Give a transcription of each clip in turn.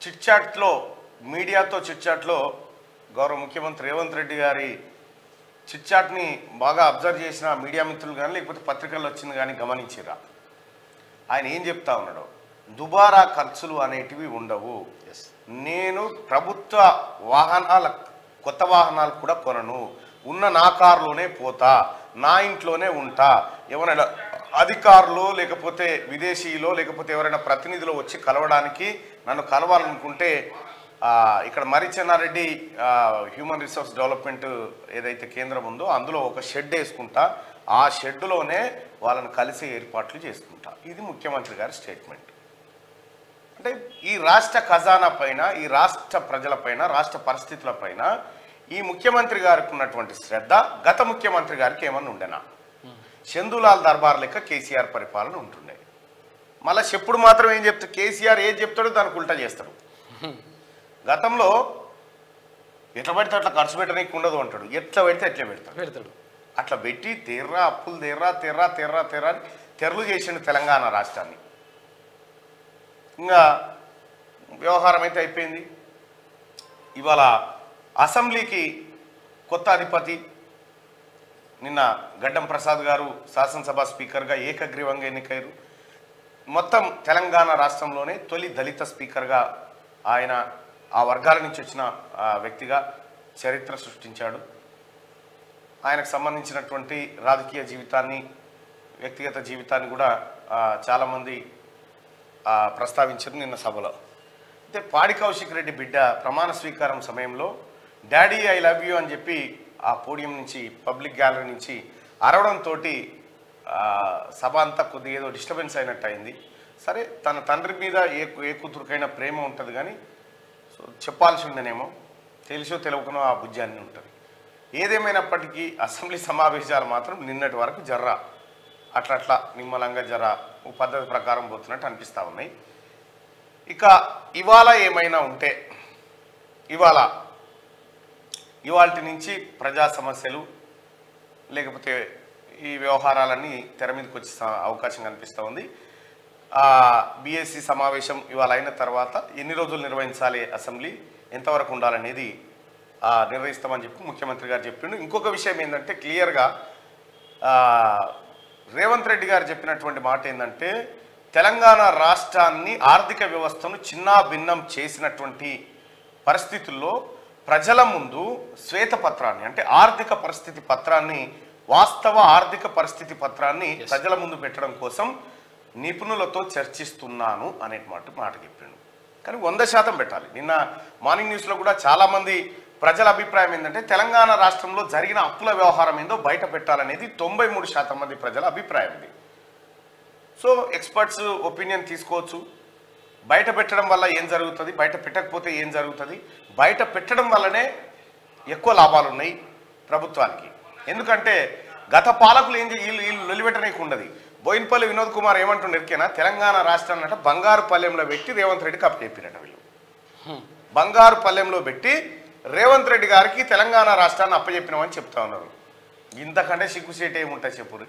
చిట్చాట్లో మీడియాతో చిట్చాట్లో గౌరవ ముఖ్యమంత్రి రేవంత్ రెడ్డి గారి చిట్చాట్ని బాగా అబ్జర్వ్ చేసిన మీడియా మిత్రులు కానీ లేకపోతే పత్రికల్లో వచ్చింది కానీ గమనించిరా ఆయన ఏం చెప్తా ఉన్నాడు దుబారా ఖర్చులు అనేటివి ఉండవు ఎస్ నేను ప్రభుత్వ వాహనాల కొత్త వాహనాలు కూడా కొనను ఉన్న నా కారులోనే పోతా నా ఇంట్లోనే ఉంటా ఎవరైనా అధికారులు లేకపోతే విదేశీయులు లేకపోతే ఎవరైనా ప్రతినిధులు వచ్చి కలవడానికి నన్ను కలవాలనుకుంటే ఆ, ఇక్కడ మరిచెన్నారెడ్డి ఆ, హ్యూమన్ రిసోర్స్ డెవలప్మెంట్ ఏదైతే కేంద్రం ఉందో అందులో ఒక షెడ్ వేసుకుంటా ఆ షెడ్లోనే వాళ్ళని కలిసి ఏర్పాట్లు చేసుకుంటా ఇది ముఖ్యమంత్రి గారి స్టేట్మెంట్ అంటే ఈ రాష్ట్ర ఖజానా పైన ఈ రాష్ట్ర ప్రజల పైన రాష్ట్ర పరిస్థితుల పైన ఈ ముఖ్యమంత్రి గారికి ఉన్నటువంటి శ్రద్ధ గత ముఖ్యమంత్రి గారికి ఏమన్నా ఉండేనా చందులాల్ దర్బార్ లెక్క కేసీఆర్ పరిపాలన ఉంటుండే మళ్ళీ చెప్పుడు మాత్రం ఏం చెప్తా కేసీఆర్ ఏది చెప్తాడో దానికి ఉల్టా చేస్తాడు గతంలో ఎట్లా పడితే అట్లా ఖర్చు పెట్టడానికి ఉండదు అంటాడు ఎట్లా పెడితే ఎట్లా పెడతాడు పెడతాడు అట్లా పెట్టి తెర్రా అప్పులు తెర్రా తెర్రా తెర్రా తెర్రా అని తెరలు చేసిండు తెలంగాణ రాష్ట్రాన్ని ఇంకా వ్యవహారం అయితే అయిపోయింది ఇవాళ అసెంబ్లీకి కొత్త అధిపతి నిన్న గడ్డం ప్రసాద్ గారు శాసనసభ స్పీకర్గా ఏకగ్రీవంగా ఎన్నికయ్యారు మొత్తం తెలంగాణ రాష్ట్రంలోనే తొలి దళిత స్పీకర్గా ఆయన ఆ వర్గాల నుంచి వచ్చిన ఆ, వ్యక్తిగా చరిత్ర సృష్టించాడు ఆయనకు సంబంధించినటువంటి రాజకీయ జీవితాన్ని వ్యక్తిగత జీవితాన్ని కూడా ఆ, చాలామంది ఆ, ప్రస్తావించారు నిన్న సభలో అయితే పాడి కౌశిక్ రెడ్డి బిడ్డ ప్రమాణ స్వీకారం సమయంలో డాడీ ఐ లవ్ యూ అని చెప్పి ఆ పోడియం నుంచి పబ్లిక్ గ్యాలరీ నుంచి అరవడంతో సభ అంతా కొద్దిగా ఏదో డిస్టర్బెన్స్ అయినట్టు అయింది సరే తన తండ్రి మీద ఏ ఏ కూతురికైనా ప్రేమ ఉంటుంది కానీ సో చెప్పాల్సి ఉండనేమో తెలిసో తెలియకనో ఆ బుజ్జి అన్నీ ఉంటుంది ఏదేమైనప్పటికీ అసెంబ్లీ సమావేశాలు మాత్రం నిన్నటి వరకు జర్రా అట్లా అట్లా నిమ్మలంగా జర ఓ పద్ధతి ప్రకారం పోతున్నట్టు అనిపిస్తూ ఉన్నాయి ఇక ఇవాళ ఏమైనా ఉంటే ఇవాళ ఇవాళ నుంచి ప్రజా సమస్యలు లేకపోతే ఈ వ్యవహారాలన్నీ తెర మీదకి వచ్చే స- అవకాశం కనిపిస్తూ ఉంది బీఎస్సీ సమావేశం ఇవాళ అయిన తర్వాత ఎన్ని రోజులు నిర్వహించాలి అసెంబ్లీ ఎంతవరకు ఉండాలనేది ఆ, నిర్వహిస్తామని చెప్పి ముఖ్యమంత్రి గారు చెప్పిండు ఇంకొక విషయం ఏంటంటే క్లియర్గా రేవంత్ రెడ్డి గారు చెప్పినటువంటి మాట ఏంటంటే తెలంగాణ రాష్ట్రాన్ని ఆర్థిక వ్యవస్థను చిన్నా భిన్నం చేసినటువంటి పరిస్థితుల్లో ప్రజల ముందు శ్వేతపత్రాన్ని అంటే ఆర్థిక పరిస్థితి పత్రాన్ని వాస్తవ ఆర్థిక పరిస్థితి పత్రాన్ని ప్రజల ముందు పెట్టడం కోసం నిపుణులతో చర్చిస్తున్నాను అనే మాట మాట చెప్పిండు కానీ వంద శాతం పెట్టాలి నిన్న మార్నింగ్ న్యూస్లో కూడా చాలామంది ప్రజల అభిప్రాయం ఏంటంటే తెలంగాణ రాష్ట్రంలో జరిగిన అప్పుల వ్యవహారం ఏందో బయట పెట్టాలనేది తొంభై మూడు శాతం మంది ప్రజల అభిప్రాయం ఇది సో ఎక్స్పర్ట్స్ ఒపీనియన్ తీసుకోవచ్చు బయట పెట్టడం వల్ల ఏం జరుగుతుంది బయట పెట్టకపోతే ఏం జరుగుతుంది బయట పెట్టడం వల్లనే ఎక్కువ లాభాలు ఉన్నాయి ప్రభుత్వానికి ఎందుకంటే గత పాలకులు ఏం చేయ వీళ్ళు వీళ్ళు నిలబెట్టనీకి ఉండదు బోయినపల్లి వినోద్ కుమార్ ఏమంటుండే ఎరికేనా తెలంగాణ రాష్ట్రాన్ని అంటే బంగారు పల్లెంలో పెట్టి రేవంత్ రెడ్డికి అప్పచెప్పిరట వీళ్ళు బంగారు పల్లెంలో పెట్టి రేవంత్ రెడ్డి గారికి తెలంగాణ రాష్ట్రాన్ని అప్పచెప్పినామని చెప్తా ఉన్నారు ఇంతకంటే సిగ్గుసేట ఏముంటాయి చెప్పురు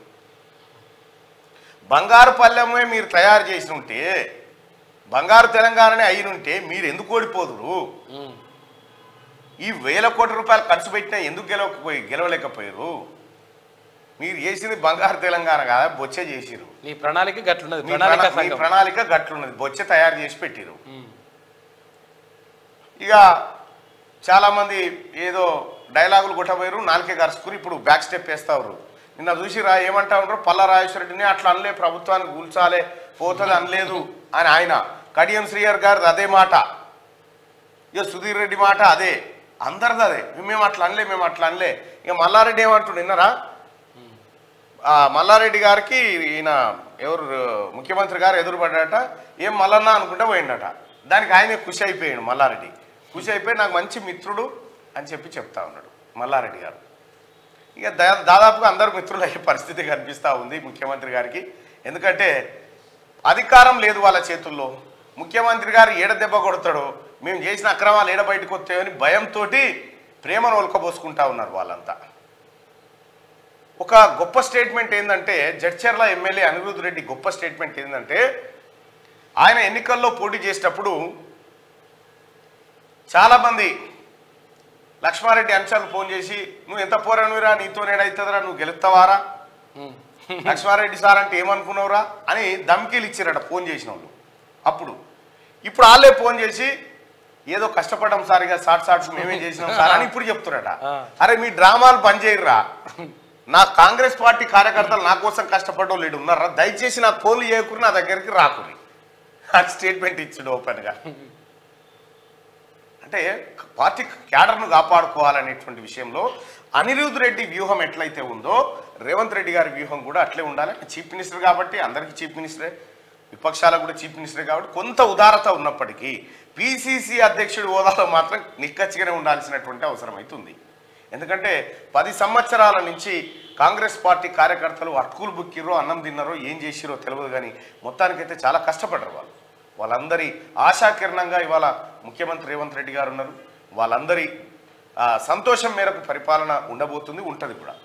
బంగారు పల్లెమే మీరు తయారు చేసి ఉంటే బంగారు తెలంగాణనే అయినుంటే మీరు ఎందుకు ఓడిపోదురు ఉమ్. ఈ వేల కోట్ల రూపాయలు ఖర్చు పెట్టినా ఎందుకు గెలవకపోయి గెలవలేకపోయారు మీరు చేసింది బంగారు తెలంగాణ కాదా బొచ్చే చేసిరు నీ ప్రణాళిక గట్లున్నది మీ ప్రణాళిక ప్రణా- మీ సంఘం ప్రణాళిక గట్లున్నది బొచ్చే తయారు చేసి పెట్టిరు ఉమ్. ఇక చాలామంది ఏదో డైలాగులు కొట్టబోయారు నాలుకే కరుచుకుని ఇప్పుడు బ్యాక్ స్టెప్ వేస్తారు నిన్న చూసి రా ఏమంటా ఉంటారు పల్ల రాజేశ్వరరెడ్డిని అట్లా అనలే ప్రభుత్వానికి కూల్చాలే పోతుంది అనలేదు అని ఆయన కడియం శ్రీయర్ గారిది అదే మాట ఇక సుధీర్ రెడ్డి మాట అదే అందరిది అదే మేము అట్లా అనలే మేము అట్లా అనలే ఇక మల్లారెడ్డి ఏమంటుండు విన్నారా ఆ మల్లారెడ్డి గారికి ఈయన ఎవరు ముఖ్యమంత్రి గారు ఎదురుపడ్డాట ఏం మల్లన్న అనుకుంటే పోయిండట దానికి ఆయనే ఖుషి అయిపోయాడు మల్లారెడ్డి ఖుషి అయిపోయి నాకు మంచి మిత్రుడు అని చెప్పి చెప్తా ఉన్నాడు మల్లారెడ్డి గారు ఇక దా- దాదాపుగా అందరు మిత్రులు అయ్యే పరిస్థితి కనిపిస్తూ ఉంది ముఖ్యమంత్రి గారికి ఎందుకంటే అధికారం లేదు వాళ్ళ చేతుల్లో ముఖ్యమంత్రి గారు ఏడ దెబ్బ కొడతాడో మేము చేసిన అక్రమాలు ఏడ బయటకు వస్తాయని భయంతో ప్రేమను ఒలకబోసుకుంటా ఉన్నారు వాళ్ళంతా ఒక గొప్ప స్టేట్మెంట్ ఏంటంటే జడ్చర్ల ఎమ్మెల్యే అనిరుద్ధ్ రెడ్డి గొప్ప స్టేట్మెంట్ ఏంటంటే ఆయన ఎన్నికల్లో పోటీ చేసేటప్పుడు చాలామంది లక్ష్మారెడ్డి అంశాలు ఫోన్ చేసి నువ్వు ఎంత పోరానురా నీతో నేడైతుందిరా నువ్వు గెలుస్తావారా ఉమ్. లక్ష్మారెడ్డి సార్ అంటే ఏమనుకున్నావురా అని ధమ్కీలు ఇచ్చారట ఫోన్ చేసిన వాళ్ళు అప్పుడు ఇప్పుడు వాళ్ళే ఫోన్ చేసి ఏదో కష్టపడ్డాం సార్ ఇక షార్ట్ షార్ట్స్ మేమే చేసినాం సార్ అని ఇప్పుడు చెప్తున్నారట ఆ. అరే మీ డ్రామాలు బంద్ చేయరురా నా కాంగ్రెస్ పార్టీ కార్యకర్తలు నా కోసం కష్టపడ్డ లేడు ఉన్నారా దయచేసి నాకు ఫోన్లు చేయకుని నా దగ్గరికి రాకుని ఆ స్టేట్మెంట్ ఇచ్చాడు ఓపెన్గా అంటే పార్టీ క్యాడర్ను కాపాడుకోవాలనేటువంటి విషయంలో అనిరుద్ రెడ్డి వ్యూహం ఎట్లయితే ఉందో రేవంత్ రెడ్డి గారి వ్యూహం కూడా అట్లే ఉండాలి చీఫ్ మినిస్టర్ కాబట్టి అందరికీ చీఫ్ మినిస్టరే విపక్షాలకు కూడా చీఫ్ మినిస్టరే కాబట్టి కొంత ఉదారత ఉన్నప్పటికీ పిసిసి అధ్యక్షుడి హోదాలో మాత్రం నిక్కచ్చిగానే ఉండాల్సినటువంటి అవసరం అవుతుంది ఎందుకంటే పది సంవత్సరాల నుంచి కాంగ్రెస్ పార్టీ కార్యకర్తలు అటుకులు బుక్కిరో అన్నం తిన్నారో ఏం చేసిరో తెలియదు కానీ మొత్తానికైతే చాలా కష్టపడ్డారు వాళ్ళు వాళ్ళందరి ఆశాకిరణంగా ఇవాళ ముఖ్యమంత్రి రేవంత్ రెడ్డి గారు ఉన్నారు వాళ్ళందరి ఆ, సంతోషం మేరకు పరిపాలన ఉండబోతుంది ఉంటుంది కూడా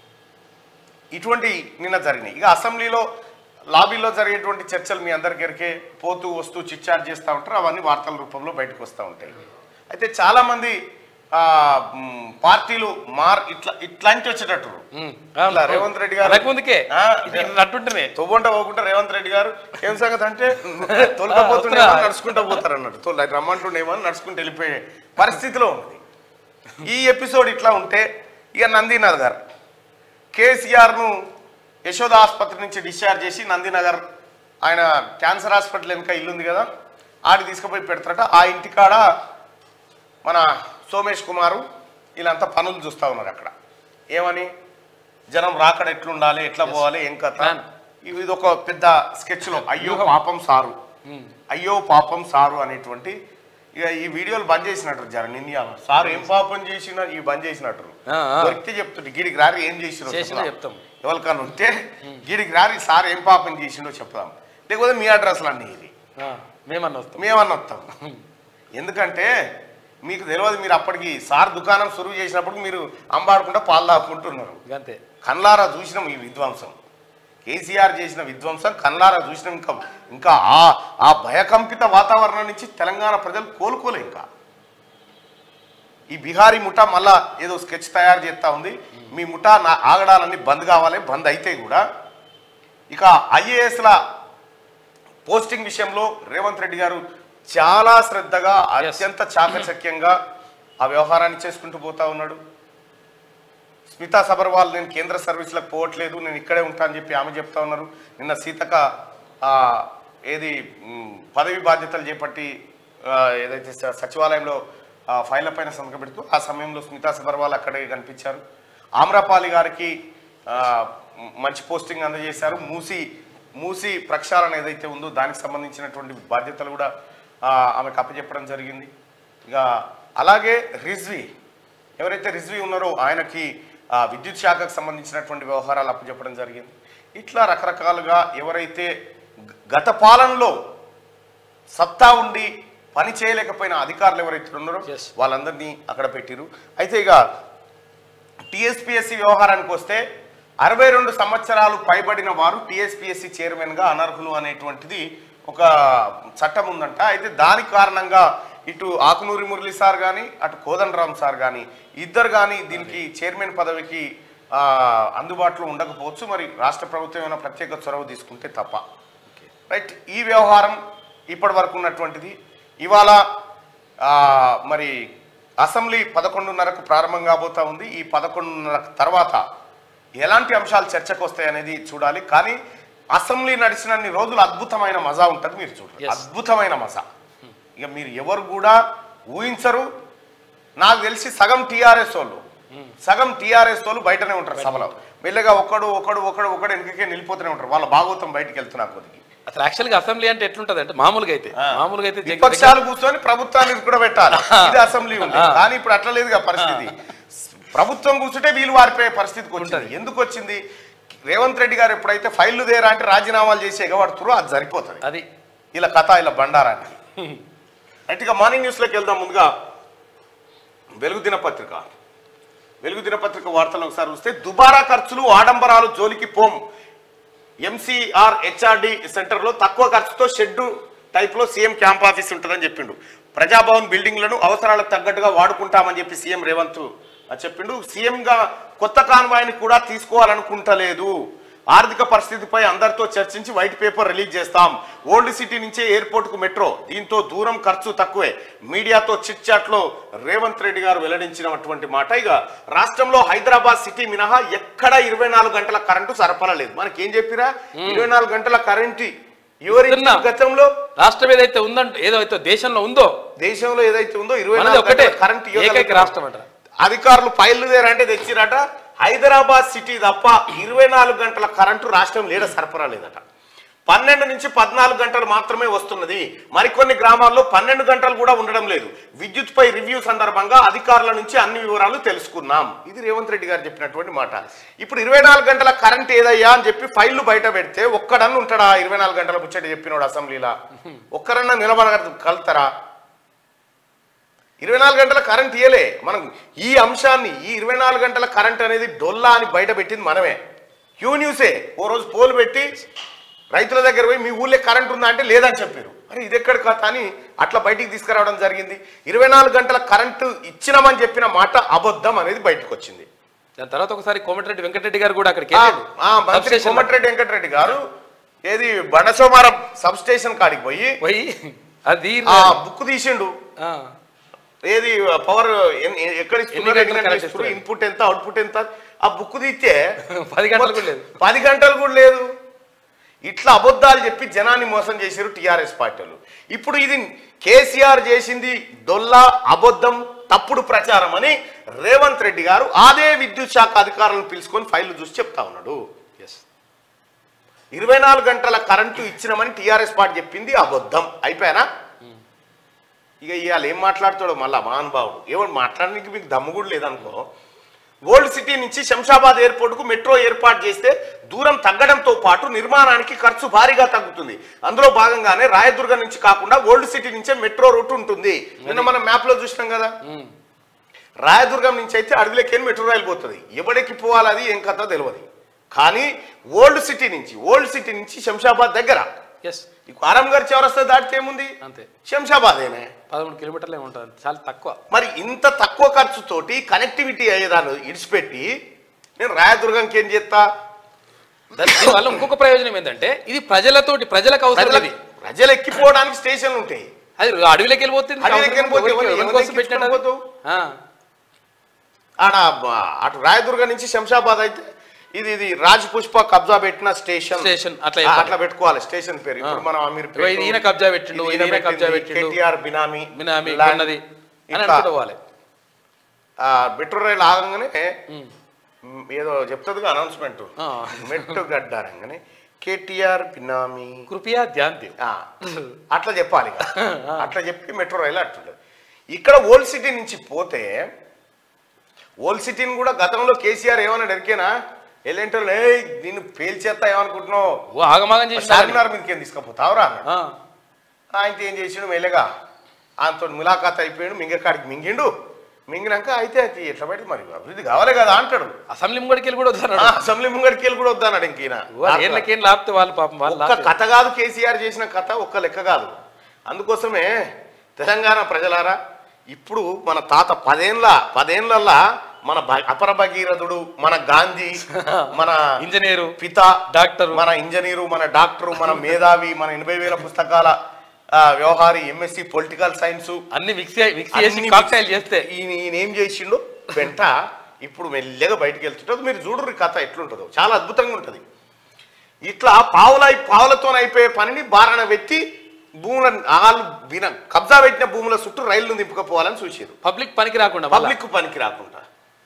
ఇటువంటి నిన్న జరిగినాయి ఇక అసెంబ్లీలో లాబీలో జరిగేటువంటి చర్చలు మీ అందరికరికే పోతూ వస్తూ చిట్చాట్ చేస్తూ ఉంటారు అవన్నీ వార్తల రూపంలో బయటకు వస్తూ ఉంటాయి అయితే చాలామంది ఆ, మ్, పార్టీలు మార్ ఇట్లా ఇట్లాంటి వచ్చేటట్టు ఉమ్. ఇట్లా రేవంత్ రెడ్డి గారు అనకముందుకే ఆ, ఇది నట్టుంటేనే తొవ్వంట పోకుండా రేవంత్ రెడ్డి గారు ఏం సంగతి అంటే తొలకపోతుండే వస్తున్నా. నడుచుకుంటూ పోతారు అన్నట్టు తొల రమ్మంటుండేమో అని నడుచుకుంటూ వెళ్ళిపోయే పరిస్థితిలో ఉంది ఈ ఎపిసోడ్ ఇట్లా ఉంటే ఇక నందీనగర్ కేసీఆర్ను యశోద ఆసుపత్రి నుంచి డిశ్చార్జ్ చేసి నందీనగర్ ఆయన క్యాన్సర్ హాస్పిటల్ వెనుక ఇల్లు ఉంది కదా ఆడి తీసుకుపోయి పెడతారట ఆ ఇంటికాడ మన సోమేష్ కుమారు వీళ్ళంతా పనులు చూస్తూ ఉన్నారు అక్కడ ఏమని జనం రాకడ ఎట్లుండాలి ఎట్లా పోవాలి ఏం కథ Plan. ఇది ఇది ఒక పెద్ద స్కెచ్లో అయ్యో పాపం సారు అయ్యో పాపం సారు అనేటువంటి ఇక ఈ వీడియోలు బంద్ చేసినట్టు జర నిన్న సారు ఏం పాపం చేసిన ఇవి బంద్ చేసినట్టు ఆ, ఆ. దొరికితే చెప్తుంటే గీడికి రారి ఏం చేసినో చేసినా చెప్దాం. చెప్తాం. ఎవరికన్నా ఉంటే గీడికి రారి సార్ ఏం పాపం చేసిండో చెప్దాం లేకపోతే మీ అడ్రస్లు అన్నీ ఇది ఆ, మేమన్నా వస్తాం మేమన్నా వస్తాం ఎందుకంటే మీకు తెలియదు మీరు అప్పటికి సార్ దుకాణం సురువు చేసినప్పుడు మీరు అంబాడకుండా పాలు తాకుంటున్నారు అంతే కన్లారా చూసినాం ఈ విధ్వంసం కేసీఆర్ చేసిన విధ్వంసం కన్లారా చూసినాం ఇంకా ఇంకా ఆ ఆ భయకంపిత వాతావరణం నుంచి తెలంగాణ ప్రజలు కోలుకోలే ఇంకా ఈ బిహారీ ముఠా మళ్ళా ఏదో స్కెచ్ తయారు చేస్తూ ఉంది మీ ముఠా నా ఆగడాలన్నీ బంద్ కావాలి బంద్ అయితే కూడా ఇక ఐఏఎస్ల పోస్టింగ్ విషయంలో రేవంత్ రెడ్డి గారు చాలా శ్రద్ధగా అత్యంత చాకచక్యంగా ఆ వ్యవహారాన్ని చేసుకుంటూ పోతా ఉన్నాడు స్మితా సబర్వాల్ నేను కేంద్ర సర్వీసులకు పోవట్లేదు నేను ఇక్కడే ఉంటా అని చెప్పి ఆమె చెప్తా ఉన్నారు నిన్న సీతక ఆ, ఏది మ్, పదవి బాధ్యతలు చేపట్టి ఆ, ఏదైతే స- సచివాలయంలో ఆ, ఫైళ్ళ పైన సంతకం పెడుతూ ఆ సమయంలో స్మితా సబర్వాల్ అక్కడే కనిపించారు ఆమ్రపాలి గారికి ఆ, మ్, మంచి పోస్టింగ్ అందజేశారు మూసి మూసి ప్రక్షాళన ఏదైతే ఉందో దానికి సంబంధించినటువంటి బాధ్యతలు కూడా ఆ, ఆమెకు అప్పచెప్పడం జరిగింది ఇక అలాగే రిజ్వీ ఎవరైతే రిజ్వీ ఉన్నారో ఆయనకి ఆ, విద్యుత్ శాఖకు సంబంధించినటువంటి వ్యవహారాలు అప్పచెప్పడం జరిగింది ఇట్లా రకరకాలుగా ఎవరైతే గ- గత పాలనలో సత్తా ఉండి పని చేయలేకపోయిన అధికారులు ఎవరైతే ఉన్నారో Yes. వాళ్ళందరినీ అక్కడ పెట్టిరు అయితే ఇక టిఎస్పిఎస్సి వ్యవహారానికి వస్తే అరవై రెండు సంవత్సరాలు పైబడిన వారు టిఎస్పిఎస్సి చైర్మన్గా అనర్హులు అనేటువంటిది ఒక చట్టం ఉందంట అయితే దాని కారణంగా ఇటు ఆకునూరి మురళి సార్ కానీ అటు కోదండరామ్ సార్ కానీ ఇద్దరు కానీ దీనికి చైర్మన్ పదవికి ఆ, అందుబాటులో ఉండకపోవచ్చు మరి రాష్ట్ర ప్రభుత్వం ఏమైనా ప్రత్యేక చొరవ తీసుకుంటే తప్ప రైట్ ఈ వ్యవహారం ఇప్పటి వరకు ఉన్నటువంటిది ఇవాళ ఆ, మరి అసెంబ్లీ పదకొండున్నరకు ప్రారంభం కాబోతా ఉంది ఈ పదకొండున్నర తర్వాత ఎలాంటి అంశాలు చర్చకు వస్తాయి అనేది చూడాలి కానీ అసెంబ్లీ నడిచినన్ని రోజులు అద్భుతమైన మజా ఉంటుంది మీరు చూడండి Yes. అద్భుతమైన మజా ఇక మీరు ఎవరు కూడా ఊహించరు నాకు తెలిసి సగం టీఆర్ఎస్ వాళ్ళు సగం టీఆర్ఎస్ వాళ్ళు బయటనే ఉంటారు సభలో మెల్లగా ఒకడు ఒకడు ఒకడు ఒకడు వెనకకే నిలిపోతూనే ఉంటారు వాళ్ళ భాగవతం బయటికి వెళ్తున్నా కొద్దికి అసలు యాక్చువల్గా అసెంబ్లీ అంటే ఎట్లుంటది అంటే మామూలుగా అయితే ఆ. మామూలుగా అయితే జగ- విపక్షాలు కూర్చొని ప్రభుత్వాన్ని కూడా పెట్టాలి ఇది అసెంబ్లీ ఉంది ఆ. కానీ ఇప్పుడు అట్లా లేదుగా పరిస్థితి ప్రభుత్వం కూర్చుంటే వీలు వారిపోయే పరిస్థితికి వచ్చింది ఎందుకు వచ్చింది రేవంత్ రెడ్డి గారు ఎప్పుడైతే ఫైళ్లు దేరా అంటే రాజీనామాలు చేసి ఎగబడుతురో అది సరిపోతుంది అది ఇలా కథ ఇలా బండారానికి అంటే ఇక మార్నింగ్ న్యూస్లోకి వెళ్దాం ముందుగా వెలుగు దినపత్రిక వెలుగు దినపత్రిక వార్తలు ఒకసారి చూస్తే దుబారా ఖర్చులు ఆడంబరాలు జోలికి పోం ఎంసీఆర్ హెచ్ఆర్డి సెంటర్లో తక్కువ ఖర్చుతో షెడ్డు టైప్లో సీఎం క్యాంప్ ఆఫీస్ ఉంటుందని చెప్పిండు ప్రజాభవన్ బిల్డింగ్లను అవసరాలకు తగ్గట్టుగా వాడుకుంటామని చెప్పి సీఎం రేవంత్ చెప్పిండు సీఎంగా కొత్త కాన్వాయ్ని కూడా తీసుకోవాలనుకుంటలేదు ఆర్థిక పరిస్థితిపై అందరితో చర్చించి వైట్ పేపర్ రిలీజ్ చేస్తాం ఓల్డ్ సిటీ నుంచే ఎయిర్పోర్ట్ కు మెట్రో దీంతో దూరం ఖర్చు తక్కువే మీడియాతో చిట్ చాట్ లో రేవంత్ రెడ్డి గారు వెల్లడించినటువంటి మాట ఇక రాష్ట్రంలో హైదరాబాద్ సిటీ మినహా ఎక్కడ ఇరవై నాలుగు గంటల కరెంటు సరఫరా లేదు మనకి ఏం చెప్పిరా ఇరవై నాలుగు గంటల కరెంటు ఎవరి ఇస్తున్నా. గతంలో రాష్ట్రం ఏదైతే ఉందంటే ఏదైతే దేశంలో ఉందో దేశంలో ఏదైతే ఉందో ఇరవై మనది నాలుగు ఒకటే గంటల కరెంట్ ఏకైక రాష్ట్రం అంట అధికారులు పైలుదేరంటే తెచ్చిరట హైదరాబాద్ సిటీ తప్ప ఇరవై నాలుగు గంటల కరెంటు రాష్ట్రం లేడ సరఫరా లేదట పన్నెండు నుంచి పద్నాలుగు గంటలు మాత్రమే వస్తున్నది మరికొన్ని గ్రామాల్లో పన్నెండు గంటలు కూడా ఉండడం లేదు విద్యుత్ పై రివ్యూ సందర్భంగా అధికారుల నుంచి అన్ని వివరాలు తెలుసుకున్నాం ఇది రేవంత్ రెడ్డి గారు చెప్పినటువంటి మాట ఇప్పుడు ఇరవై నాలుగు గంటల కరెంట్ ఏదయ్యా అని చెప్పి ఫైళ్లు బయట పెడితే ఒక్కడన్నా ఉంటాడా ఇరవై నాలుగు గంటల ముచ్చట చెప్పినోడు అసెంబ్లీలో ఒక్కరన్నా నిలబడగలుగుతారా ఇరవై నాలుగు గంటల కరెంట్ ఇయ్యలే మనం ఈ అంశాన్ని ఈ ఇరవై నాలుగు గంటల కరెంట్ అనేది డొల్లా అని బయట పెట్టింది మనమే క్యూ న్యూసే ఓ రోజు పోలు పెట్టి రైతుల దగ్గర పోయి మీ ఊళ్ళో కరెంట్ ఉందా అంటే లేదని చెప్పారు అరే ఇది ఎక్కడ కథ అని అట్లా బయటికి తీసుకురావడం జరిగింది ఇరవై నాలుగు గంటల కరెంటు ఇచ్చినామని చెప్పిన మాట అబద్ధం అనేది బయటకు వచ్చింది దాని తర్వాత ఒకసారి కోమటిరెడ్డి వెంకటరెడ్డి గారు కూడా అక్కడికి ఆ, వెళ్ళాడు. ఆ, మంత్రి Substation లో కోమటిరెడ్డి వెంకటరెడ్డి గారు ఏది బండసోమారం సబ్ స్టేషన్ కాడికి పోయి పోయి అది ఆ బుక్ తీసిండు ఆ, ఏది పవర్ ఎక్కడ ఎన్ని గంటలు కరెంట్ ఇస్తున్నారు? ఇన్పుట్ ఎంత అవుట్పుట్ ఎంత ఆ బుక్ తీస్తే పది గంటలు కూడా లేదు పది గంటలు కూడా లేదు ఇట్లా అబద్ధాలు చెప్పి జనాన్ని మోసం చేశారు టిఆర్ఎస్ పార్టీలు ఇప్పుడు ఇది కేసీఆర్ చేసింది డొల్లా అబద్ధం తప్పుడు ప్రచారం అని రేవంత్ రెడ్డి గారు అదే విద్యుత్ శాఖ అధికారులను పిలుచుకొని ఫైళ్లు చూసి చెప్తా ఉన్నాడు ఎస్ ఇరవై నాలుగు గంటల కరెంటు ఇచ్చినామని టీఆర్ఎస్ పార్టీ చెప్పింది అబద్ధం అయిపోయానా ఇక ఇవాళ ఏం మాట్లాడతాడో మళ్ళా మహానుభావుడు ఏమో మాట్లాడడానికి మీకు దమ్ము కూడా లేదనుకో ఓల్డ్ సిటీ నుంచి శంషాబాద్ ఎయిర్పోర్ట్కు మెట్రో ఏర్పాటు చేస్తే దూరం తగ్గడంతో పాటు నిర్మాణానికి ఖర్చు భారీగా తగ్గుతుంది అందులో భాగంగానే రాయదుర్గం నుంచి కాకుండా ఓల్డ్ సిటీ నుంచే మెట్రో రూట్ ఉంటుంది నిన్న మనం మ్యాప్ లో చూసినాం కదా ఉమ్. రాయదుర్గం నుంచి అయితే అడవిలోకి మెట్రో రైలు పోతుంది ఎవడికి పోవాలి అది ఏం కథ తెలియదు కానీ ఓల్డ్ సిటీ నుంచి ఓల్డ్ సిటీ నుంచి శంషాబాద్ దగ్గర ఎస్ ఈ ఆరంగర్ చౌరస్తా దాటితే ఏముంది అంతే శంషాబాదేనే పదమూడు కిలోమీటర్లు ఏముంటుంది చాలా తక్కువ మరి ఇంత తక్కువ ఖర్చుతోటి కనెక్టివిటీ అయ్యేదాన్ని ఇడిచిపెట్టి నేను రాయదుర్గంకి ఏం చేస్తా దాని వల్ల ఇంకొక ప్రయోజనం ఏంటంటే ఇది ప్రజలతోటి ప్రజలకు అవసరం ప్రజల ఇది ప్రజలు ఎక్కిపోవడానికి స్టేషన్లు ఉంటాయి అది అడవిలోకి వెళ్ళిపోతుంది అడవిలోకి వెళ్ళిపోతే ఎవరికి- ఎవరు- ఎవరి కోసం ఎవరు పెట్టినట్టు అది? ఎక్కించుకొని ఆ, ఆడ బ- అటు రాయదుర్గం నుంచి శంషాబాద్ అయితే ఇది ఇది రాజ్ పుష్ప కబ్జా పెట్టిన స్టేషన్ స్టేషన్ అట్లా ఆ, చెప్పాలి. అట్లా పెట్టుకోవాలి స్టేషన్ పేరు ఇప్పుడు మనం అమీర్ ఇగో ఇది ఈయన కబ్జా పెట్టిండు, ఇది ఈయన కబ్జా పెట్టిండు. KTR benami benami land. ఉన్నది అని ఇట్లా, అనుకోవాలి ఆ, మెట్రో రైలు ఆగంగానే ఉమ్. మ్, ఏదో చెప్తుంది అనౌన్స్మెంట్ ఆ. మెట్టు గడ్డారంగానే కేటీఆర్ బినామీ కృపయా ధ్యాన్ దేవ్ ఆ, అట్లా చెప్పాలి ఇక. అట్లా చెప్పి మెట్రో రైలు అట్టుండదు ఇక్కడ ఓల్డ్ సిటీ నుంచి పోతే ఓల్డ్ సిటీని కూడా గతంలో కేసీఆర్ ఏమన్నాడు ఎరికేనా ఎల్లంటే ఏ నిన్ను పేల్చేస్తా ఏమనుకుంటున్నావు ఓ ఆగమాగం చేసిన చార్మినార్ మీదకి ఏం తీసుకుపోతావురా అన్నాడు ఆయనతో ఏం చేసిండు మెల్లగా ఆయనతో ములాఖాత్ అయిపోయాడు మింగకాడికి మింగిండు మింగినాక అయితే అది ఎట్లా బయట మరి అభివృద్ధి కావాలి కదా అంటాడు అసెంబ్లీ ముంగడికి వెళ్ళి కూడా ఆ, వద్దన్నాడు అసెంబ్లీ ముంగడికి వెళ్ళి కూడా వద్దన్నాడు ఇంక ఈయన. ఏళ్ళకేం లాపితే వాళ్ళు పాపం వాళ్ళు ఒక్క లాపే. కథ కాదు కేసీఆర్ చేసిన కథ ఒక్క లెక్క కాదు అందుకోసమే తెలంగాణ ప్రజలారా ఇప్పుడు మన తాత పదేండ్ల పదేండ్లల్లా మన భ- అపర భగీరథుడు మన గాంధీ మన ఇంజనీరు పిత డాక్టరు మన ఇంజనీరు మన డాక్టరు మన మేధావి మన ఎనభై వేల పుస్తకాల ఆ, వ్యవహారి ఎంఎస్సి పొలిటికల్ సైన్స్ అన్ని మిక్స్ మిక్స్ చేసి కాక్టైల్ చేస్తే ఈయన ఈయన ఏం చేసిండు వెంట ఇప్పుడు మెల్లగా బయటికి వెళ్తుంటుంది మీరు చూడరు కథ ఎట్లుంటుందో చాలా అద్భుతంగా ఉంటుంది ఇట్లా పావుల పావులతో అయిపోయే పనిని బారణ వెత్తి భూముల ఆలు విన కబ్జా పెట్టిన భూముల చుట్టూ రైళ్లు నింపుకపోవాలని చూసారు పబ్లిక్ పనికి రాకుండా మళ్ళా. పబ్లిక్ పనికి రాకుండా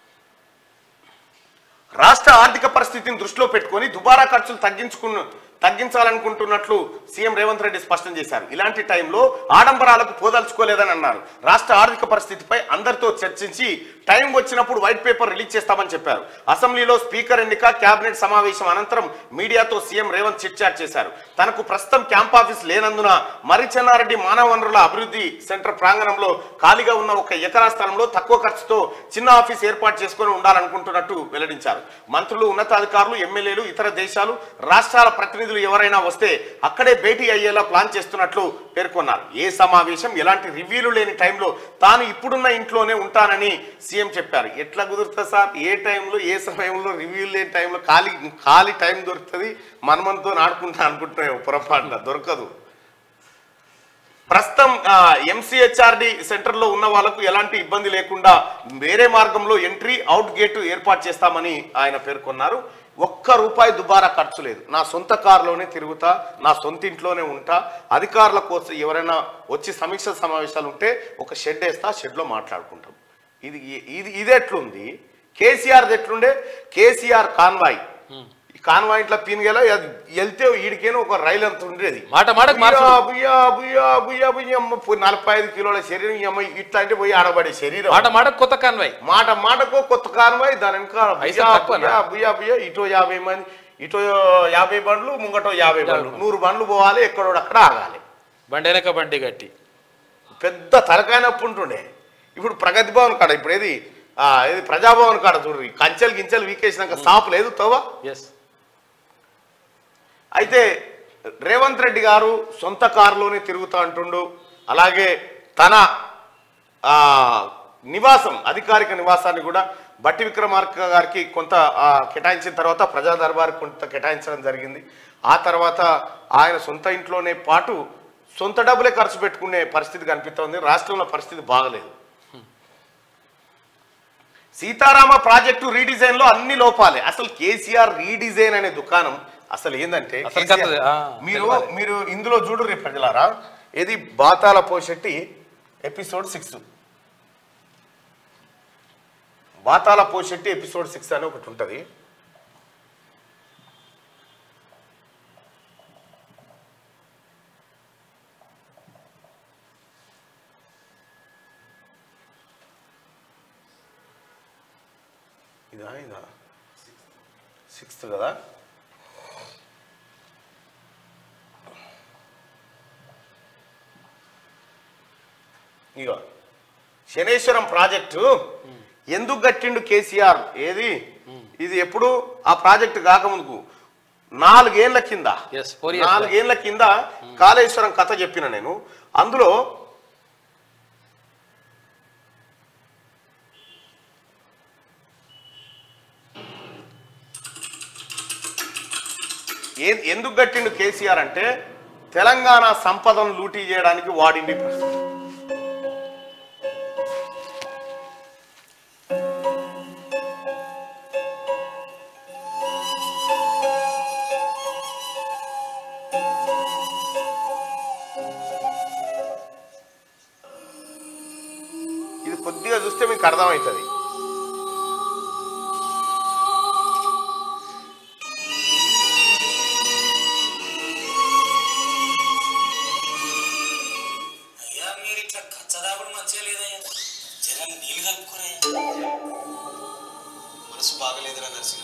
రాష్ట్ర ఆర్థిక పరిస్థితిని దృష్టిలో పెట్టుకొని దుబారా ఖర్చులు తగ్గించుకున్న తగ్గించాలనుకుంటున్నట్లు సీఎం రేవంత్ రెడ్డి స్పష్టం చేశారు ఇలాంటి టైంలో ఆడంబరాలకు పోదలుచుకోలేదని అన్నారు రాష్ట్ర ఆర్థిక పరిస్థితిపై అందరితో చర్చించి టైం వచ్చినప్పుడు వైట్ పేపర్ రిలీజ్ చేస్తామని చెప్పారు అసెంబ్లీలో స్పీకర్ ఎన్నిక కేబినెట్ సమావేశం అనంతరం మీడియాతో సీఎం రేవంత్ చిట్ చాట్ చేశారు తనకు ప్రస్తుతం క్యాంప్ ఆఫీస్ లేనందున మర్రిచెన్నారెడ్డి మానవ వనరుల అభివృద్ధి సెంటర్ ప్రాంగణంలో ఖాళీగా ఉన్న ఒక ఎకరా స్థలంలో తక్కువ ఖర్చుతో చిన్న ఆఫీస్ ఏర్పాటు చేసుకొని ఉండాలనుకుంటున్నట్టు వెల్లడించారు మంత్రులు ఉన్నతాధికారులు ఎమ్మెల్యేలు ఇతర దేశాలు రాష్ట్రాల ప్రతినిధులు ప్రజాప్రతినిధులు ఎవరైనా వస్తే అక్కడే భేటీ అయ్యేలా ప్లాన్ చేస్తున్నట్లు పేర్కొన్నారు ఏ సమావేశం ఎలాంటి రివ్యూలు లేని టైంలో తాను ఇప్పుడున్న ఇంట్లోనే ఉంటానని సీఎం చెప్పారు ఎట్లా కుదురుతుంది సార్ ఏ టైంలో ఏ సమయంలో రివ్యూలు లేని టైంలో ఖాళీ ఖాళీ టైం దొరుకుతుంది మనమంతో ఆడుకుంటా అనుకుంటున్నాం పొరపాటున దొరకదు ప్రస్తుతం ఎంసీహెచ్ఆర్డి సెంటర్లో ఉన్న వాళ్ళకు ఎలాంటి ఇబ్బంది లేకుండా వేరే మార్గంలో ఎంట్రీ అవుట్ గేట్ ఏర్పాటు చేస్తామని ఆయన పేర్కొన్నారు ఒక్క రూపాయి దుబారా ఖర్చు లేదు నా సొంత కారులోనే తిరుగుతా నా సొంత ఇంట్లోనే ఉంటా అధికారుల కోసం ఎవరైనా వచ్చి సమీక్ష సమావేశాలు ఉంటే ఒక షెడ్ వేస్తా షెడ్లో మాట్లాడుకుంటాం ఇది ఇది ఇది ఎట్లుంది కేసీఆర్ ఎట్లుండే కేసీఆర్ కాన్వాయ్ ఈ కాన్వాయ్ ఇట్లా పీనుగేలా వెళ్తే ఈడికేనో ఒక రైలు అంత ఉండేది మాట మాటకు మార్పు. బుయ్యా, బుయ్యా బుయ్యా బుయ్యా బుయ్యా అమ్మ పోయి నలభై ఐదు కిలోల శరీరం ఈ అమ్మ ఇట్లా అంటే పోయి ఆడబడే శరీరం మాట మాటకు కొత్త కాన్వాయ్ మాట మాటకు కొత్త కారణమై దాని వెనకాల పైసలు బుయ్యా, తక్కువనా? బుయ్యా, బుయ్యా బుయ్యా ఇటో యాభై మంది ఇటో యాభై బండ్లు ముంగటో యాభై బండ్లు నూరు బండ్లు పోవాలి ఎక్కడో అక్కడ ఆగాలి బండి వెనక బండి గట్టి పెద్ద తలకాయ నొప్పి ఉంటుండే ఇప్పుడు ప్రగతి భవన్ కాడ ఇప్పుడు ఏది ఆ, ఏది ప్రజాభవన్ కాడ చూడండి కంచెలు గించెలు వీకేసినాక సాపు లేదు తవ్వ ఎస్ అయితే రేవంత్ రెడ్డి గారు సొంత కారులోనే తిరుగుతా అంటుండు అలాగే తన ఆ, నివాసం అధికారిక నివాసాన్ని కూడా బట్టి విక్రమార్క గారికి కొంత ఆ, కేటాయించిన తర్వాత ప్రజా దర్బార్ కొంత కేటాయించడం జరిగింది ఆ తర్వాత ఆయన సొంత ఇంట్లోనే పాటు సొంత డబ్బులే ఖర్చు పెట్టుకునే పరిస్థితి కనిపిస్తోంది రాష్ట్రంలో పరిస్థితి బాగలేదు సీతారామ ప్రాజెక్టు రీడిజైన్ లో అన్ని లోపాలే అసలు కేసీఆర్ రీడిజైన్ అనే దుకాణం అసలు ఏంటంటే అసలు కేసీఆర్ కథ, ఆ, మీరు తెలియాలి. మీరు ఇందులో చూడు రేపు ప్రజలారా ఇది Batala Poshetti episode six Batala Poshetti episode six అని ఒకటి ఉంటుంది ఇదా ఇదా సిక్స్త్ కదా ఇగో శనేశ్వరం ప్రాజెక్టు ఎందుకు కట్టిండు కేసీఆర్ ఏది ఇది ఎప్పుడు ఆ ప్రాజెక్టు కాకముందుకు నాలుగేళ్ల కింద Yes, four years నాలుగేళ్ల కింద కాళేశ్వరం కథ చెప్పిన నేను అందులో ఏ- ఎందుకు కట్టిండు కేసీఆర్ అంటే తెలంగాణ సంపదను లూటీ చేయడానికి వాడింది ప్రస్తుతం ఇది కొద్దిగా చూస్తే మీకు అర్థమవుతుంది అయ్యా మీరు ఇట్లా కచ్చదాగుడు మంచిగా లేదయ్యా జర నీళ్ళు కలుపుకోరయ్యా మనసు బాగలేదురా నరసింహ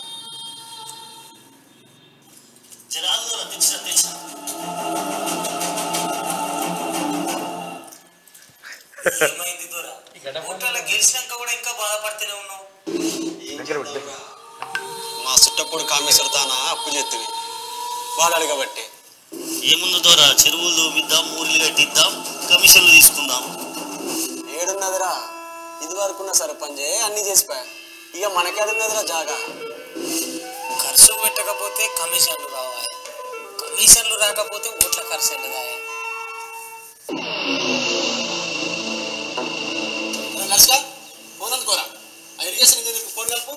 జరాలు తెచ్చా తెచ్చా ఏమైంది దూరా ఓట్లలో గెలిచినాక కూడా ఇంకా బాధపడుతూనే ఉన్నావు ఏం దగ్గర పెట్టు. చేద్దాంరా? మా చుట్టప్పుడు కామేశ్వర తాన అప్పు చేస్తుంది వాడు అడగబట్టే ఏముంది దూరా చెరువులు దూపిద్దాం ఊర్లు కట్టిద్దాం కమిషన్లు తీసుకుందాం ఏడున్నదిరా ఇది వరకున్న సర్పంచే అన్ని చేసిపోయా ఇక మనకేడున్నదిరా జాగా ఖర్చు పెట్టకపోతే కమిషన్లు రావాలి కమిషన్లు రాకపోతే ఓట్ల ఖర్చు రావాలి నర్సా ఫోన్ అందుకోరా ఆ ఇరిగేషన్ ఇంజనీర్కి ఫోన్ కలుపు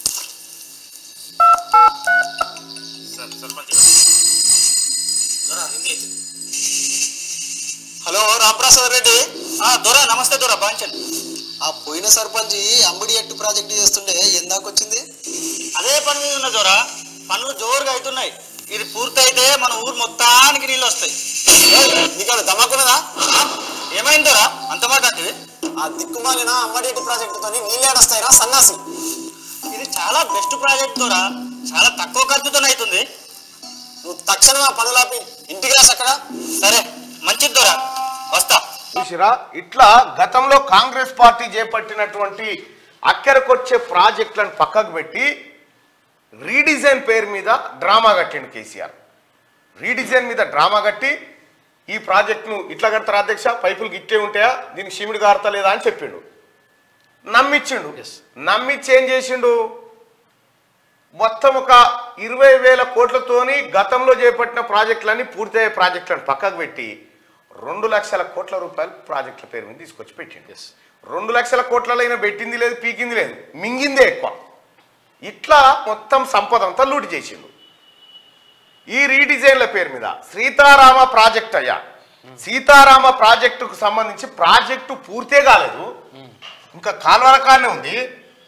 దొరా రింగ్ అవుతుంది హలో రామప్రసాద్ రెడ్డి దొరా నమస్తే దొరా బాంచండి ఆ పోయిన సర్పంచ్ అంబడి ఎట్టు ప్రాజెక్ట్ చేస్తుండే ఎందాకొచ్చింది అదే పని మీద ఉన్న దొరా పనులు జోరుగా అవుతున్నాయి ఇది పూర్తయితే మన ఊరు మొత్తానికి నీళ్ళు వస్తాయి నీకాడ దమాకున్నదా ఏమైంది దొరా అంత మాట అంటే ఆ దిక్కుమాలిన అంబడి ఎట్టు ప్రాజెక్టుతో నీళ్ళేడొస్తాయిరా సన్నాసి ఇది చాలా బెస్ట్ ప్రాజెక్ట్ దొరా చాలా తక్కువ ఖర్చుతో అవుతుంది నువ్వు తక్షణం ఆ పనులాపి ఇంటికి రాసి అక్కడ సరే మంచిది దొరా వస్తా చూసిరా ఇట్లా గతంలో కాంగ్రెస్ పార్టీ చేపట్టినటువంటి అక్కరకొచ్చే ప్రాజెక్టులను పక్కకు పెట్టి రీడిజైన్ పేరు మీద డ్రామా కట్టిండు కేసీఆర్ రీడిజైన్ మీద డ్రామా కట్టి ఈ ప్రాజెక్ట్ను ఇట్లా కడతారు అధ్యక్ష పైపులు గిట్టే ఉంటాయా దీనికి షిమిడి గారతలేదా అని చెప్పిండు నమ్మిచ్చిండు Yes. నమ్మిచ్చి ఏం చేసిండు మొత్తం ఒక ఇరవై వేల కోట్లతోని గతంలో చేపట్టిన ప్రాజెక్టులన్నీ పూర్తయ్యే ప్రాజెక్టులను పక్కకు పెట్టి రెండు లక్షల కోట్ల రూపాయలు ప్రాజెక్టుల పేరు మీద తీసుకొచ్చి పెట్టిండు Yes. రెండు లక్షల కోట్లలో అయినా పెట్టింది లేదు పీకింది లేదు మింగిందే ఎక్కువ ఇట్లా మొత్తం సంపద అంతా లూటి చేసిండు ఈ రీడిజైన్ల పేరు మీద సీతారామ ప్రాజెక్ట్ అయ్యా సీతారామ ప్రాజెక్టుకు సంబంధించి ప్రాజెక్టు పూర్తే కాలేదు ఇంకా కాలువరకానే ఉంది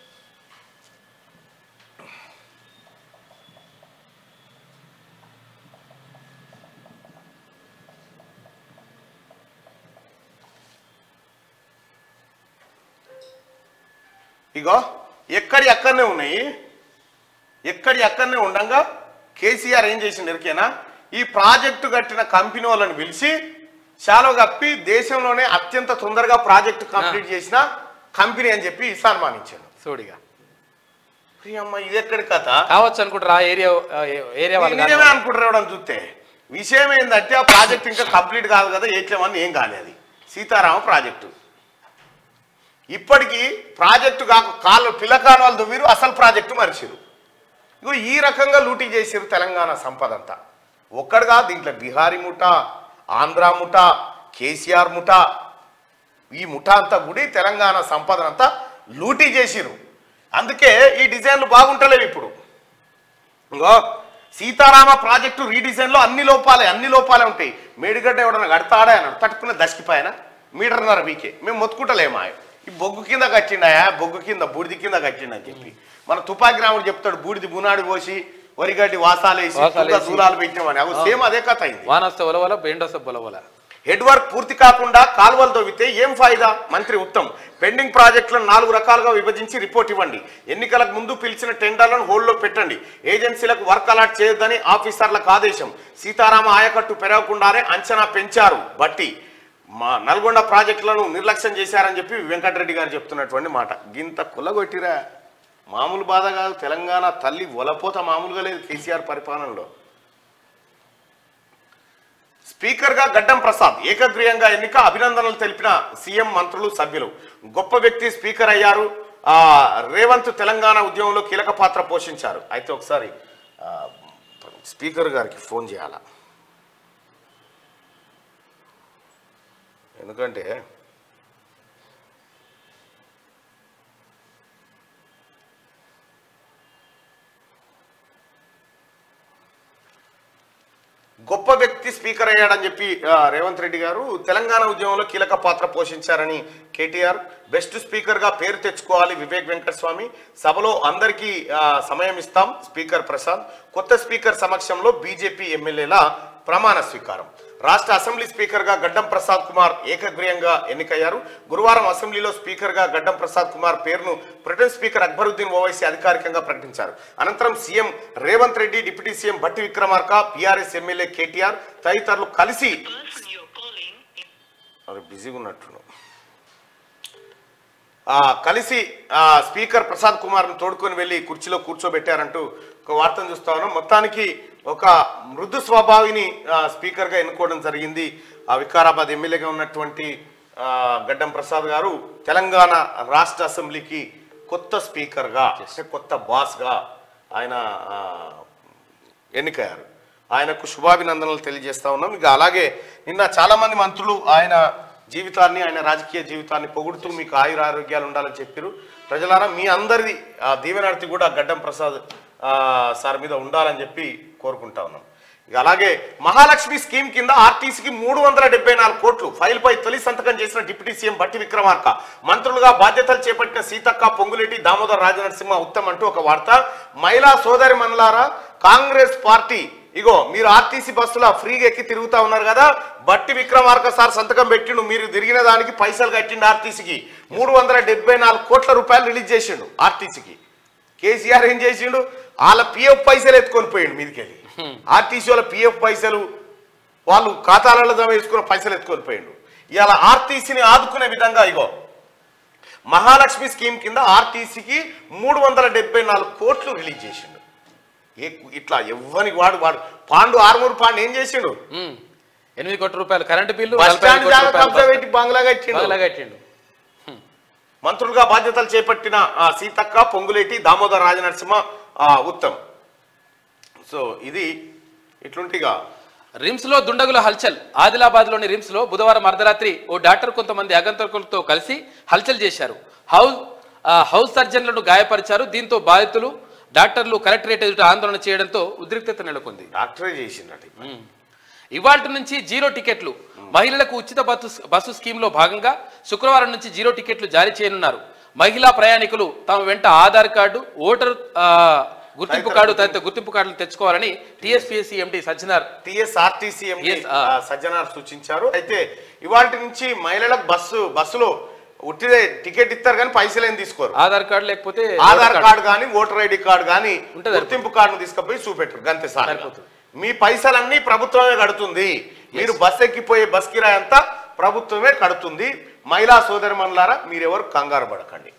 ఇగో ఎక్కడి అక్కడనే ఉన్నాయి ఎక్కడి అక్కడనే ఉండంగా కేసీఆర్ ఏం చేసిండు ఎరికేనా ఈ ప్రాజెక్టు కట్టిన కంపెనీ వాళ్ళని పిలిచి శాలో కప్పి దేశంలోనే అత్యంత తొందరగా ప్రాజెక్టు కంప్లీట్ చేసిన కంపెనీ అని చెప్పి సన్మానించాడు సోడిగా అమ్మ ఇది ఎక్కడి కథ కావచ్చు అనుకుంటారు ఆ ఏరియా ఆ ఏరియా వాళ్ళు నిజమే అనుకుంటారు ఎవడని చూస్తే విషయం ఏంటంటే ఆ ప్రాజెక్ట్ ఇంకా కంప్లీట్ కాదు కదా ఏట్లేమని ఏం కాలేదు సీతారామ ప్రాజెక్టు ఇప్పటికీ ప్రాజెక్టు కాక కాలు పిల్లకాన వాళ్ళు దువ్విరు అసలు ప్రాజెక్టు మరిచిరు ఇగో ఈ రకంగా లూటీ చేసిరు తెలంగాణ సంపద అంతా ఒక్కడుగా దీంట్లో బీహారీ ముఠ ఆంధ్ర ముఠ కేసీఆర్ ముఠ ఈ ముఠా అంతా కూడా ఈ తెలంగాణ సంపదనంతా లూటీ చేసిరు అందుకే ఈ డిజైన్లు బాగుంటలేవు ఇప్పుడు ఇంకో సీతారామ ప్రాజెక్టు రీడిజైన్లో అన్ని లోపాలే అన్ని లోపాలే ఉంటాయి మేడిగడ్డ ఎవడన్నా కడతాడా అన్నాడు తట్టుకున్న దశకిపాయన మీటర్న్నర వీకే మేము మొత్తుకుంటలేమా ఈ బొగ్గు కింద కట్టిండాయా బొగ్గు కింద బూడిది కింద కట్టిండని చెప్పి మన తుపాకి రాముడు చెప్తాడు బూడిది బునాడి పోసి వరిగడ్డి వాసాలేసి వాసాలేసి. దూరాలు పెట్టినామని అవి సేమ్ అదే కథ అయింది వానొస్తే ఒలవల బెండొస్తే బొలవల హెడ్ వర్క్ పూర్తి కాకుండా కాలువలు తవ్వితే ఏం ఫాయిదా మంత్రి ఉత్తమ్ పెండింగ్ ప్రాజెక్టులను నాలుగు రకాలుగా విభజించి రిపోర్ట్ ఇవ్వండి ఎన్నికలకు ముందు పిలిచిన టెండర్లను హోల్డ్లో పెట్టండి ఏజెన్సీలకు వర్క్ అలాట్ చేయొద్దని ఆఫీసర్లకు ఆదేశం సీతారామ ఆయకట్టు పెరగకుండానే అంచనా పెంచారు బట్టి మా నల్గొండ ప్రాజెక్టులను నిర్లక్ష్యం చేశారని చెప్పి వెంకటరెడ్డి గారు చెప్తున్నటువంటి మాట గింత కుల్లగొట్టిరా మామూలు బాధ కాదు తెలంగాణ తల్లి వలపోత మామూలుగా లేదు కేసీఆర్ పరిపాలనలో స్పీకర్గా గడ్డం ప్రసాద్ ఏకగ్రీయంగా ఎన్నిక అభినందనలు తెలిపిన సీఎం మంత్రులు సభ్యులు గొప్ప వ్యక్తి స్పీకర్ అయ్యారు ఆ, రేవంత్ తెలంగాణ ఉద్యమంలో కీలక పాత్ర పోషించారు అయితే ఒకసారి ఆ, స్పీకర్ గారికి ఫోన్ చేయాలా ఎందుకంటే గొప్ప వ్యక్తి స్పీకర్ అయ్యాడని చెప్పి ఆ, రేవంత్ రెడ్డి గారు తెలంగాణ ఉద్యమంలో కీలక పాత్ర పోషించారని కేటీఆర్ బెస్ట్ స్పీకర్ గా పేరు తెచ్చుకోవాలి వివేక్ వెంకటస్వామి సభలో అందరికీ ఆ, సమయం ఇస్తాం స్పీకర్ ప్రసాద్ కొత్త స్పీకర్ సమక్షంలో బీజేపీ ఎమ్మెల్యేల ప్రమాణ స్వీకారం రాష్ట్ర అసెంబ్లీ స్పీకర్ గా గడ్డం ప్రసాద్ కుమార్ ఏకగ్రీయంగా ఎన్నికయ్యారు గురువారం అసెంబ్లీలో స్పీకర్ గా గడ్డం ప్రసాద్ కుమార్ పేరును బ్రిటన్ స్పీకర్ అక్బరుద్దీన్ ఓవైసీ అధికారికంగా ప్రకటించారు అనంతరం CM Revanth Reddy deputy CM Bhatti Vikramarka BRS MLA KTR తదితరులు కలిసి person you're calling is అది బిజీగా ఉన్నట్టును ఆ, కలిసి ఆ, స్పీకర్ ప్రసాద్ కుమార్ను తోడుకొని వెళ్ళి కుర్చీలో కూర్చోబెట్టారంటూ ఒక వార్తను చూస్తా ఉన్నాం మొత్తానికి ఒక మృదు స్వభావిని ఆ, స్పీకర్గా ఎన్నుకోవడం జరిగింది ఆ వికారాబాద్ ఎమ్మెల్యేగా ఉన్నటువంటి ఆ, గడ్డం ప్రసాద్ గారు తెలంగాణ రాష్ట్ర అసెంబ్లీకి కొత్త స్పీకర్గా అంటే కొత్త బాస్గా ఆయన ఆ, ఎన్నికయ్యారు ఆయనకు శుభాభినందనలు తెలియజేస్తా ఉన్నాం ఇక అలాగే నిన్న చాలా మంది మంత్రులు ఆయన జీవితాన్ని ఆయన రాజకీయ జీవితాన్ని పొగుడుతూ మీకు ఆయుర ఆరోగ్యాలు ఉండాలని చెప్పారు ప్రజలారా మీ అందరిది ఆ దీవెనార్తి కూడా గడ్డం ప్రసాద్ ఆ, సార్ మీద ఉండాలని చెప్పి కోరుకుంటా ఉన్నాం ఇక అలాగే మహాలక్ష్మి స్కీమ్ కింద ఆర్టీసీకి మూడు వందల డెబ్బై నాలుగు కోట్లు ఫైల్ పై తొలి సంతకం చేసిన డిప్యూటీ సీఎం బట్టి విక్రమార్క మంత్రులుగా బాధ్యతలు చేపట్టిన సీతక్క పొంగులేటి దామోదర్ రాజనరసింహ ఉత్తమ్ అంటూ ఒక వార్త మహిళా సోదరి మనులారా కాంగ్రెస్ పార్టీ ఇగో మీరు ఆర్టీసీ బస్సులో ఫ్రీగా ఎక్కి తిరుగుతా ఉన్నారు కదా బట్టి విక్రమార్క సార్ సంతకం పెట్టిండు మీరు తిరిగిన దానికి పైసలు కట్టిండు ఆర్టీసీకి మూడు వందల డెబ్బై నాలుగు కోట్ల రూపాయలు రిలీజ్ చేసిండు ఆర్టీసీకి కేసీఆర్ ఏం చేసిండు వాళ్ళ పిఎఫ్ పైసలు ఎత్తుకొని పోయిండు మీదికెళ్ళి ఆర్టీసీ వాళ్ళ పిఎఫ్ పైసలు వాళ్ళు ఖాతాలలో జమ వేసుకున్న పైసలు ఎత్తుకొని పోయిండు ఇవాళ ఆర్టీసీని ఆదుకునే విధంగా ఇగో మహాలక్ష్మి స్కీమ్ కింద ఆర్టీసీకి మూడు వందల డెబ్బై నాలుగు కోట్లు రిలీజ్ చేసిండు ఏ ఇట్లా ఎవ్వనికి వాడు వాడు పాండు ఆర్మూరు పాండు ఏం చేసిండు ఉమ్. ఎనిమిది కోట్ల రూపాయలు కరెంటు బిల్లు బస్ నలభై ఐదు స్టాండ్ కోట్ల జాగా రూపాయలు కబ్జా పెట్టి బంగ్లా కట్టిండు బంగ్లా కట్టిండు మంత్రులుగా బాధ్యతలు చేపట్టిన ఆ, సీతక్క పొంగులేటి దామోదర్ రాజనరసింహ ఆ, ఉత్తమ్ సో ఇది ఇట్లుంటిగా రిమ్స్ లో దుండగుల హల్చల్ ఆదిలాబాద్ లోని రిమ్స్ లో బుధవారం అర్ధరాత్రి ఓ డాక్టర్ కొంతమంది అగంతకులతో కలిసి హల్చల్ చేశారు హౌస్ ఆ, హౌస్ సర్జన్లను గాయపరిచారు దీంతో బాధితులు డాక్టర్లు కలెక్టరేట్ ఎదుట ఆందోళన చేయడంతో ఉద్రిక్తత నెలకొంది డాక్టరే చేసిండట ఇవాళ నుంచి జీరో టికెట్లు మహిళలకు ఉచిత బస్సు బస్సు స్కీమ్లో భాగంగా శుక్రవారం నుంచి జీరో టికెట్లు జారీ చేయనున్నారు మహిళా ప్రయాణికులు తమ వెంట ఆధార్ కార్డు ఓటర్ ఆ, గుర్తింపు కార్డు తదితర గుర్తింపు కార్డులు తెచ్చుకోవాలని TSPSC MD Sajjanar TSRTC Yes, ఆ. సజ్జనార్ సూచించారు అయితే ఇవాటి నుంచి మహిళలకు బస్సు బస్సులో ఉట్టిదే టికెట్ ఇస్తారు కానీ పైసలు ఏం తీసుకోరు ఆధార్ కార్డు లేకపోతే ఆధార్ ఓటర్ కార్డు కానీ ఓటర్ ఐడి కార్డు కానీ ఉంటే గుర్తింపు కార్డును తీసుకుపోయి చూపెట్టరు గంతే సార్ సరిపోతుంది. మీ పైసలన్నీ ప్రభుత్వమే కడుతుంది మీరు బస్ ఎక్కిపోయే బస్ కిరాయి అంతా ప్రభుత్వమే కడుతుంది మహిళా సోదరిమణులారా మీరెవరు కంగారు పడకండి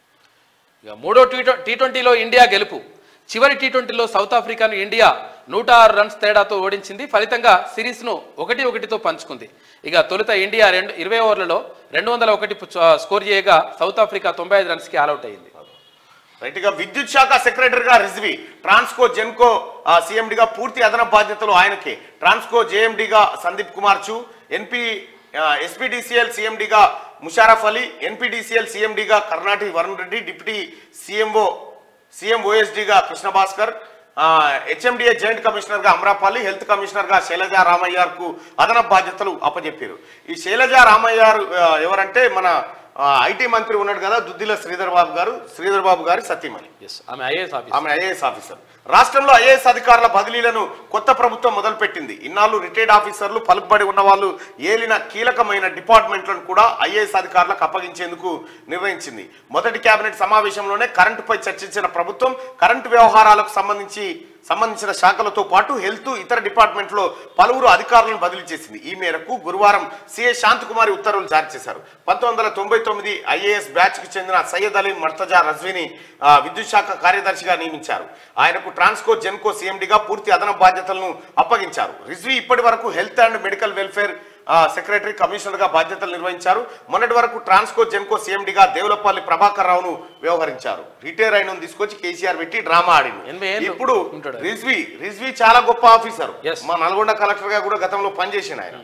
ఇక మూడో టీ టీ ట్వంటీలో ఇండియా గెలుపు చివరి టీ ట్వంటీలో సౌత్ ఆఫ్రికాను ఇండియా నూట ఆరు రన్స్ తేడాతో ఓడించింది ఫలితంగా సిరీస్ను ఒకటి ఒకటితో పంచుకుంది ఇక తొలుత ఇండియా రెండు ఇరవై ఓవర్లలో రెండు వందల ఒకటి పు- స్కోర్ చేయగా సౌత్ ఆఫ్రికా తొంభై ఐదు రన్స్కి ఆల్అౌట్ అయింది రైట్ గా విద్యుత్ శాఖ సెక్రటరీగా రిజ్వి ట్రాన్స్కో జెన్కో సీఎండిగా పూర్తి అదనపు బాధ్యతలు ఆయనకే ట్రాన్స్కో జేఎండిగా సందీప్ కుమార్ చు ఎన్పి ఎస్పీడీసీఎల్ సీఎండిగా ముషారఫ్ అలీ ఎన్పీడీసీఎల్ సీఎండిగా Karnati Varun Reddy deputy CMO CM ఓఎస్డీగా కృష్ణ భాస్కర్ హెచ్ఎండిఏ జాయింట్ కమిషనర్గా అమరాపల్లి హెల్త్ కమిషనర్గా శైలజా రామయ్యార్కు అదనపు బాధ్యతలు అప్పచెప్పారు ఈ శైలజా రామయ్యారు ఆ, ఎవరంటే మన ఐటీ మంత్రి ఉన్నాడు కదా దుద్దిల శ్రీధర్ బాబు గారు శ్రీధర్ బాబు గారి సతీమణి ఎస్ ఆమె ఐఏఎస్ ఆఫీసర్ ఆమె ఐఏఎస్ ఆఫీసర్ రాష్ట్రంలో ఐఏఎస్ అధికారుల బదిలీలను కొత్త ప్రభుత్వం మొదలుపెట్టింది ఇన్నాళ్ళు రిటైర్డ్ ఆఫీసర్లు పలుకుబడి ఉన్న వాళ్ళు ఏలిన కీలకమైన డిపార్ట్మెంట్లను కూడా ఐఏఎస్ అధికారులకు అప్పగించేందుకు నిర్ణయించింది మొదటి కేబినెట్ సమావేశంలోనే కరెంటుపై చర్చించిన ప్రభుత్వం కరెంటు వ్యవహారాలకు సంబంధించి సంబంధించిన శాఖలతో పాటు హెల్త్ ఇతర డిపార్ట్మెంట్లో పలువురు అధికారులను బదిలీ చేసింది ఈ మేరకు గురువారం సిఏ శాంతకుమారి ఉత్తర్వులు జారీ చేశారు పంతొమ్మిది వందల తొంభై తొమ్మిది ఐఏఎస్ బ్యాచ్ కి చెందిన సయ్యద్ అలీ మర్తజా రజ్వీని ఆ, విద్యుత్ శాఖ కార్యదర్శిగా నియమించారు ఆయనకు ట్రాన్స్కో జెన్కో సీఎండిగా పూర్తి అదనపు బాధ్యతలను అప్పగించారు రిజ్వీ ఇప్పటి వరకు హెల్త్ అండ్ మెడికల్ వెల్ఫేర్ ఆ, సెక్రటరీ కమిషనర్ గా బాధ్యతలు నిర్వహించారు మొన్నటి వరకు ట్రాన్స్కో జెన్కో సీఎండిగా దేవులపల్లి ప్రభాకర్ రావును వ్యవహరించారు రిటైర్ అయిన తీసుకొచ్చి కేసీఆర్ పెట్టి డ్రామా ఎనభై ఆడింది ఏళ్ళు ఇప్పుడు ఉంటాడు. రిజ్వీ రిజ్వీ చాలా గొప్ప ఆఫీసర్ Yes. మా నల్గొండ కలెక్టర్ గా కూడా గతంలో పనిచేసిన ఆయన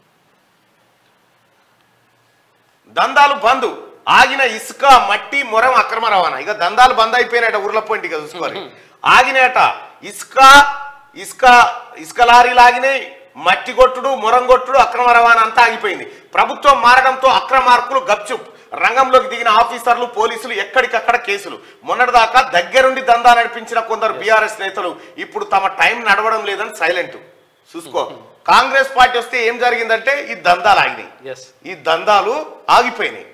దందాలు బంద్ ఆగిన ఇసుక మట్టి మొరం అక్రమ రవాణా ఇక దందాలు బంద్ అయిపోయినాయట ఊర్ల పోయింటి ఇక చూసుకోవాలి ఆగినాయట ఇసుక ఇసుక ఇసుక లారీలు ఆగినాయి మట్టి కొట్టుడు మొరం కొట్టుడు అక్రమ రవాణా అంతా ఆగిపోయింది ప్రభుత్వం మారడంతో అక్రమార్కులు గప్చుప్ రంగంలోకి దిగిన ఆఫీసర్లు పోలీసులు ఎక్కడికక్కడ కేసులు మొన్నటిదాకా దగ్గరుండి దందా నడిపించిన కొందరు బీఆర్ఎస్ నేతలు ఇప్పుడు తమ టైం నడవడం లేదని సైలెంట్ చూసుకో కాంగ్రెస్ పార్టీ వస్తే ఏం జరిగిందంటే ఈ దందాలు ఆగినాయి ఎస్ ఈ దందాలు ఆగిపోయినాయి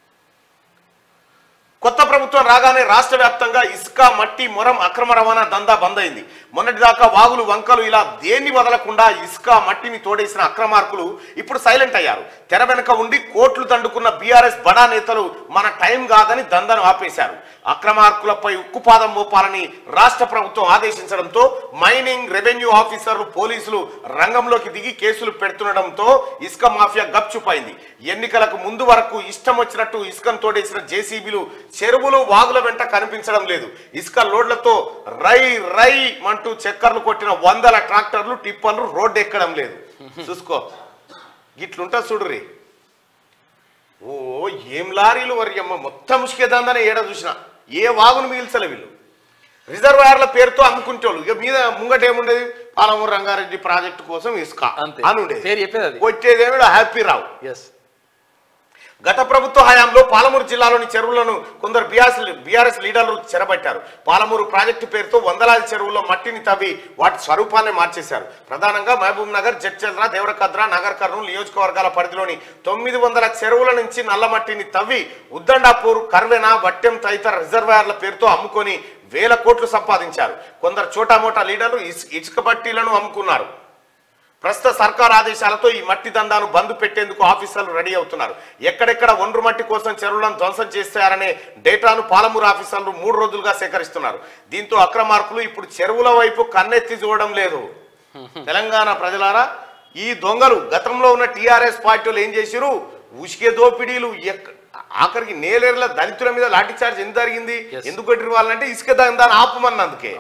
కొత్త ప్రభుత్వం రాగానే రాష్ట్ర వ్యాప్తంగా ఇసుక మట్టి మొరం అక్రమ రవాణా దందా బంద్ అయింది మొన్నటిదాకా వాగులు వంకలు ఇలా దేన్ని వదలకుండా ఇసుక మట్టిని తోడేసిన అక్రమార్కులు ఇప్పుడు సైలెంట్ అయ్యారు తెర వెనుక ఉండి కోట్లు దండుకున్న బీఆర్ఎస్ బడా నేతలు మన టైం కాదని దందను ఆపేశారు అక్రమార్కులపై ఉక్కుపాదం మోపాలని రాష్ట్ర ప్రభుత్వం ఆదేశించడంతో మైనింగ్ రెవెన్యూ ఆఫీసర్లు పోలీసులు రంగంలోకి దిగి కేసులు పెడుతుండడంతో ఇసుక మాఫియా గప్చుపైంది ఎన్నికలకు ముందు వరకు ఇష్టం వచ్చినట్టు ఇసుకను తోడేసిన జేసీబీలు చెరువులు వాగుల వెంట కనిపించడం లేదు ఇసుక లోడ్లతో రై రై అంటూ చక్కర్లు కొట్టిన వందల ట్రాక్టర్లు టిప్పర్లు రోడ్డు ఎక్కడం లేదు చూసుకో గిట్లుంటా చూడురి ఓ ఏం లారీలు వర్యమ్మ మొత్తం ముసుకేదాందని ఏడ చూసినా ఏ వాగును మిగిల్చలే వీళ్ళు రిజర్వాయర్ల పేరుతో అమ్ముకుంటోళ్ళు ఇక మీద ముంగట ఏముండేది పాలమూరు రంగారెడ్డి ప్రాజెక్టు కోసం ఇసుక అంతే. అని ఉండేది పేరు చెప్పేది అది. వచ్చేదేమిడో హ్యాపీ రావు ఎస్ గత ప్రభుత్వ హయాంలో పాలమూరు జిల్లాలోని చెరువులను కొందరు బీఆర్ఎస్ బీఆర్ఎస్ లీడర్లు చెరబట్టారు పాలమూరు ప్రాజెక్టు పేరుతో వందలాది చెరువుల్లో మట్టిని తవ్వి వాటి స్వరూపాన్ని మార్చేశారు ప్రధానంగా మహబూబ్ నగర్ జడ్చల్రా దేవరకద్ర నగర్ కర్నూలు నియోజకవర్గాల పరిధిలోని తొమ్మిది వందల చెరువుల నుంచి నల్ల మట్టిని తవ్వి ఉద్దండాపూర్ కర్వెన వట్టెం తదితర రిజర్వాయర్ల పేరుతో అమ్ముకొని వేల కోట్లు సంపాదించారు కొందరు చోటామోటా లీడర్లు ఇస్- ఇసుక బట్టీలను అమ్ముకున్నారు ప్రస్తుత సర్కార్ ఆదేశాలతో ఈ మట్టి దందాను బంద్ పెట్టేందుకు ఆఫీసర్లు రెడీ అవుతున్నారు ఎక్కడెక్కడ ఒండ్రు మట్టి కోసం చెరువులను ధ్వంసం చేస్తారనే డేటాను పాలమూరు ఆఫీసర్లు మూడు రోజులుగా సేకరిస్తున్నారు దీంతో అక్రమార్కులు ఇప్పుడు చెరువుల వైపు కన్నెత్తి చూడడం లేదు తెలంగాణ ప్రజలారా ఈ దొంగలు గతంలో ఉన్న టీఆర్ఎస్ పార్టీలు ఏం చేసిరు ఉసికే దోపిడీలు ఎక్క- ఆఖరికి నేలేరుల దళితుల మీద లాఠీ చార్జ్ ఎంత జరిగింది Yes. ఎందుకు కొట్టిరు వాళ్ళంటే ఇసుక దందాన్ని ఆపమన్నందుకే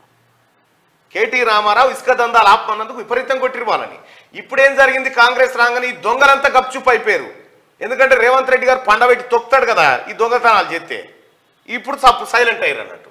కేటీ రామారావు ఇసుక దందాలు ఆపమన్నందుకు విపరీతం కొట్టిరు వాళ్ళని ఇప్పుడేం జరిగింది కాంగ్రెస్ రాగానే ఈ దొంగలంతా గప్చుప్ అయిపోయారు ఎందుకంటే రేవంత్ రెడ్డి గారు పండబెట్టి తొక్కుతాడు కదా ఈ దొంగతనాలు చేస్తే ఇప్పుడు సప్పు సైలెంట్ అయ్యారు అన్నట్టు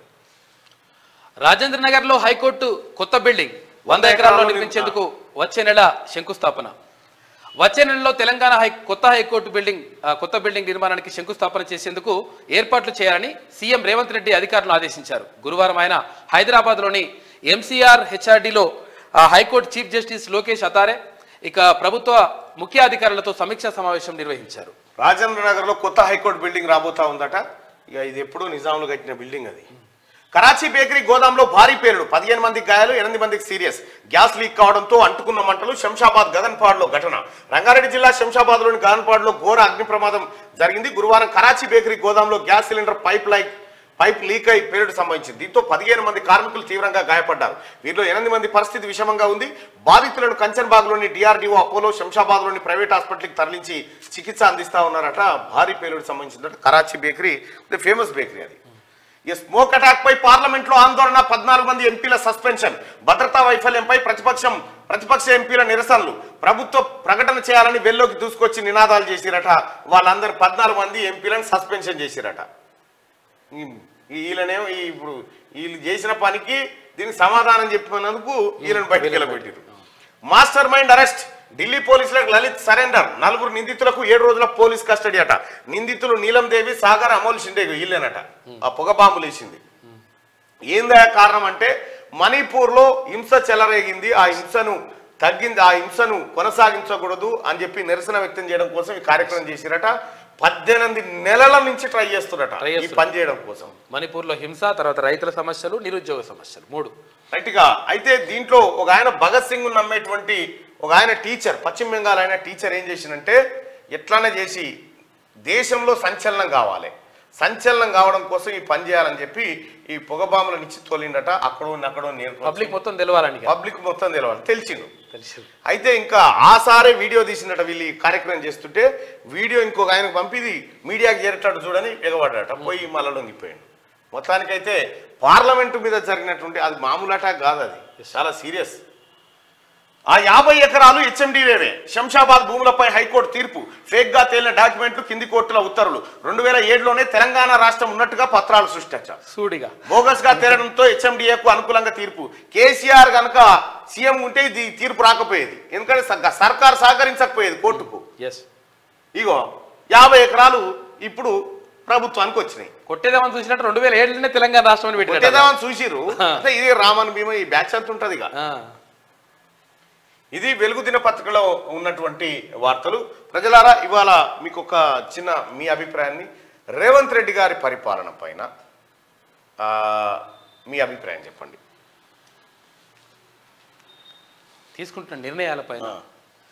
రాజేంద్ర నగర్ లో హైకోర్టు కొత్త బిల్డింగ్ వంద ఎకరాల్లో నిర్మించేందుకు వచ్చే నెల శంకుస్థాపన వచ్చే నెలలో తెలంగాణ హై కొత్త హైకోర్టు బిల్డింగ్ ఆ, కొత్త బిల్డింగ్ నిర్మాణానికి శంకుస్థాపన చేసేందుకు ఏర్పాట్లు చేయాలని సీఎం రేవంత్ రెడ్డి అధికారులను ఆదేశించారు గురువారం ఆయన హైదరాబాద్లోని ఎంసీఆర్ హెచ్ఆర్డీలో high court chief justice Lokesh Athare ఇక ప్రభుత్వ ముఖ్య అధికారులతో సమీక్షా సమావేశం నిర్వహించారు రాజేంద్ర నగర్ లో కొత్త హైకోర్టు బిల్డింగ్ రాబోతా ఉందట ఇక ఇది ఎప్పుడూ నిజాంలో కట్టిన బిల్డింగ్ అది కరాచీ బేకరీ గోదాంలో భారీ పేలుడు పదిహేను మందికి గాయాలు ఎనిమిది మందికి సీరియస్ గ్యాస్ లీక్ కావడంతో అంటుకున్న మంటలు శంషాబాద్ గగన్పాడ్లో ఘటన రంగారెడ్డి జిల్లా శంషాబాద్లోని గగన్పాడ్లో ఘోర అగ్ని ప్రమాదం జరిగింది గురువారం కరాచీ బేకరీ గోదాంలో gas cylinder pipe line pipe leak అయి పేలుడు సంభవించింది దీంతో పదిహేను మంది కార్మికులు తీవ్రంగా గాయపడ్డారు వీరిలో ఎనిమిది మంది పరిస్థితి విషమంగా ఉంది బాధితులను కంచన్బాగ్లోని డిఆర్డీఓ అపోలో శంషాబాద్లోని ప్రైవేట్ హాస్పిటల్కి తరలించి చికిత్స అందిస్తా ఉన్నారట భారీ పేలుడు సంబంధించిందట Karachi bakery the famous bakery అది ఈ స్మోక్ అటాక్ పై పార్లమెంట్ లో ఆందోళన పద్నాలుగు మంది ఎంపీల సస్పెన్షన్ భద్రతా వైఫల్యంపై ప్రతిపక్షం ప్రతిపక్ష ఎంపీల నిరసనలు ప్రభుత్వ ప్రకటన చేయాలని వెల్లోకి దూసుకొచ్చి నినాదాలు చేసిరట వాళ్ళందరూ పద్నాలుగు మంది ఎంపీలను సస్పెన్షన్ చేసిరట ఈ- వీళ్ళనేమో ఈ ఇప్పుడు వీళ్ళు చేసిన పనికి దీనికి సమాధానం చెప్పినందుకు వీళ్ళని బయటికి వెళ్ళబెట్టారు మాస్టర్ మైండ్ అరెస్ట్ ఢిల్లీ పోలీసులకు లలిత్ సరెండర్ నలుగురు నిందితులకు ఏడు రోజుల పోలీస్ కస్టడీ అట నిందితులు నీలం దేవి సాగర్ అమోల్ షిండే వీళ్ళేనట ఆ పొగ బాంబులు వేసింది ఏందా కారణం అంటే మణిపూర్లో హింస చెలరేగింది ఆ హింసను తగ్గింది ఆ హింసను కొనసాగించకూడదు అని చెప్పి నిరసన వ్యక్తం చేయడం కోసం ఈ కార్యక్రమం చేసిరట పద్దెనిమిది నెలల నుంచి ట్రై చేస్తున్నట Try ఈ చేస్తున్నారు. పని చేయడం కోసం మణిపూర్లో హింస తర్వాత రైతుల సమస్యలు నిరుద్యోగ సమస్యలు మూడు రైట్ గా అయితే దీంట్లో ఒక ఆయన భగత్ సింగ్ నమ్మేటువంటి ఒక ఆయన టీచర్ పశ్చిమ బెంగాల్ ఆయన టీచర్ ఏం చేసిందంటే ఎట్లానే చేసి దేశంలో సంచలనం కావాలి సంచలనం కావడం కోసం ఈ పని చేయాలని చెప్పి ఈ పొగబాముల నుంచి తోలిండట అక్కడ అక్కడ నేను పబ్లిక్ మొత్తం తెలవాలని ఇక. పబ్లిక్ మొత్తం తెలవాలి తెలిసిండు తెలుసు అయితే ఇంకా ఆసారే వీడియో తీసినట వీళ్ళు ఈ కార్యక్రమం చేస్తుంటే వీడియో ఇంకొక ఆయనకు పంపిది మీడియాకి చేరేటట్టు చూడని ఎగబడ్డట పోయి మళ్ళీ లొంగిపోయాడు మొత్తానికైతే పార్లమెంటు మీద జరిగినటువంటి అది మామూలు అటాక్ కాదు అది చాలా సీరియస్ ఆ యాభై ఎకరాలు హెచ్ఎండివేవే శంషాబాద్ భూములపై హైకోర్టు తీర్పు ఫేక్ గా తేలిన డాక్యుమెంట్లు కింది కోర్టుల ఉత్తర్వులు రెండు వేల ఏడులోనే తెలంగాణ రాష్ట్రం ఉన్నట్టుగా పత్రాలు సృష్టించారు సూడిగా బోగస్ గా తేలడంతో హెచ్ఎండిఏకు అనుకూలంగా తీర్పు కేసీఆర్ గనక సీఎం ఉంటే ఇది తీర్పు రాకపోయేది ఎందుకంటే స- సర్కార్ సహకరించకపోయేది కోర్టుకు ఎస్ ఇగో యాభై ఎకరాలు ఇప్పుడు ప్రభుత్వానికి వచ్చినాయి కొట్టేదామని చూసినట్టు రెండు వేల ఏడులోనే తెలంగాణ రాష్ట్రం అని పెట్టారు కొట్టేదామని చూసిరు అంటే ఇది రామన్ భీమ ఈ బ్యాచ్ అంత ఉంటది ఇక ఇది వెలుగు దినపత్రికలో ఉన్నటువంటి వార్తలు ప్రజలారా ఇవాళ మీకు ఒక చిన్న మీ అభిప్రాయాన్ని రేవంత్ రెడ్డి గారి పరిపాలన పైన ఆ, మీ అభిప్రాయం చెప్పండి తీసుకుంటున్న నిర్ణయాలపైన ఆ.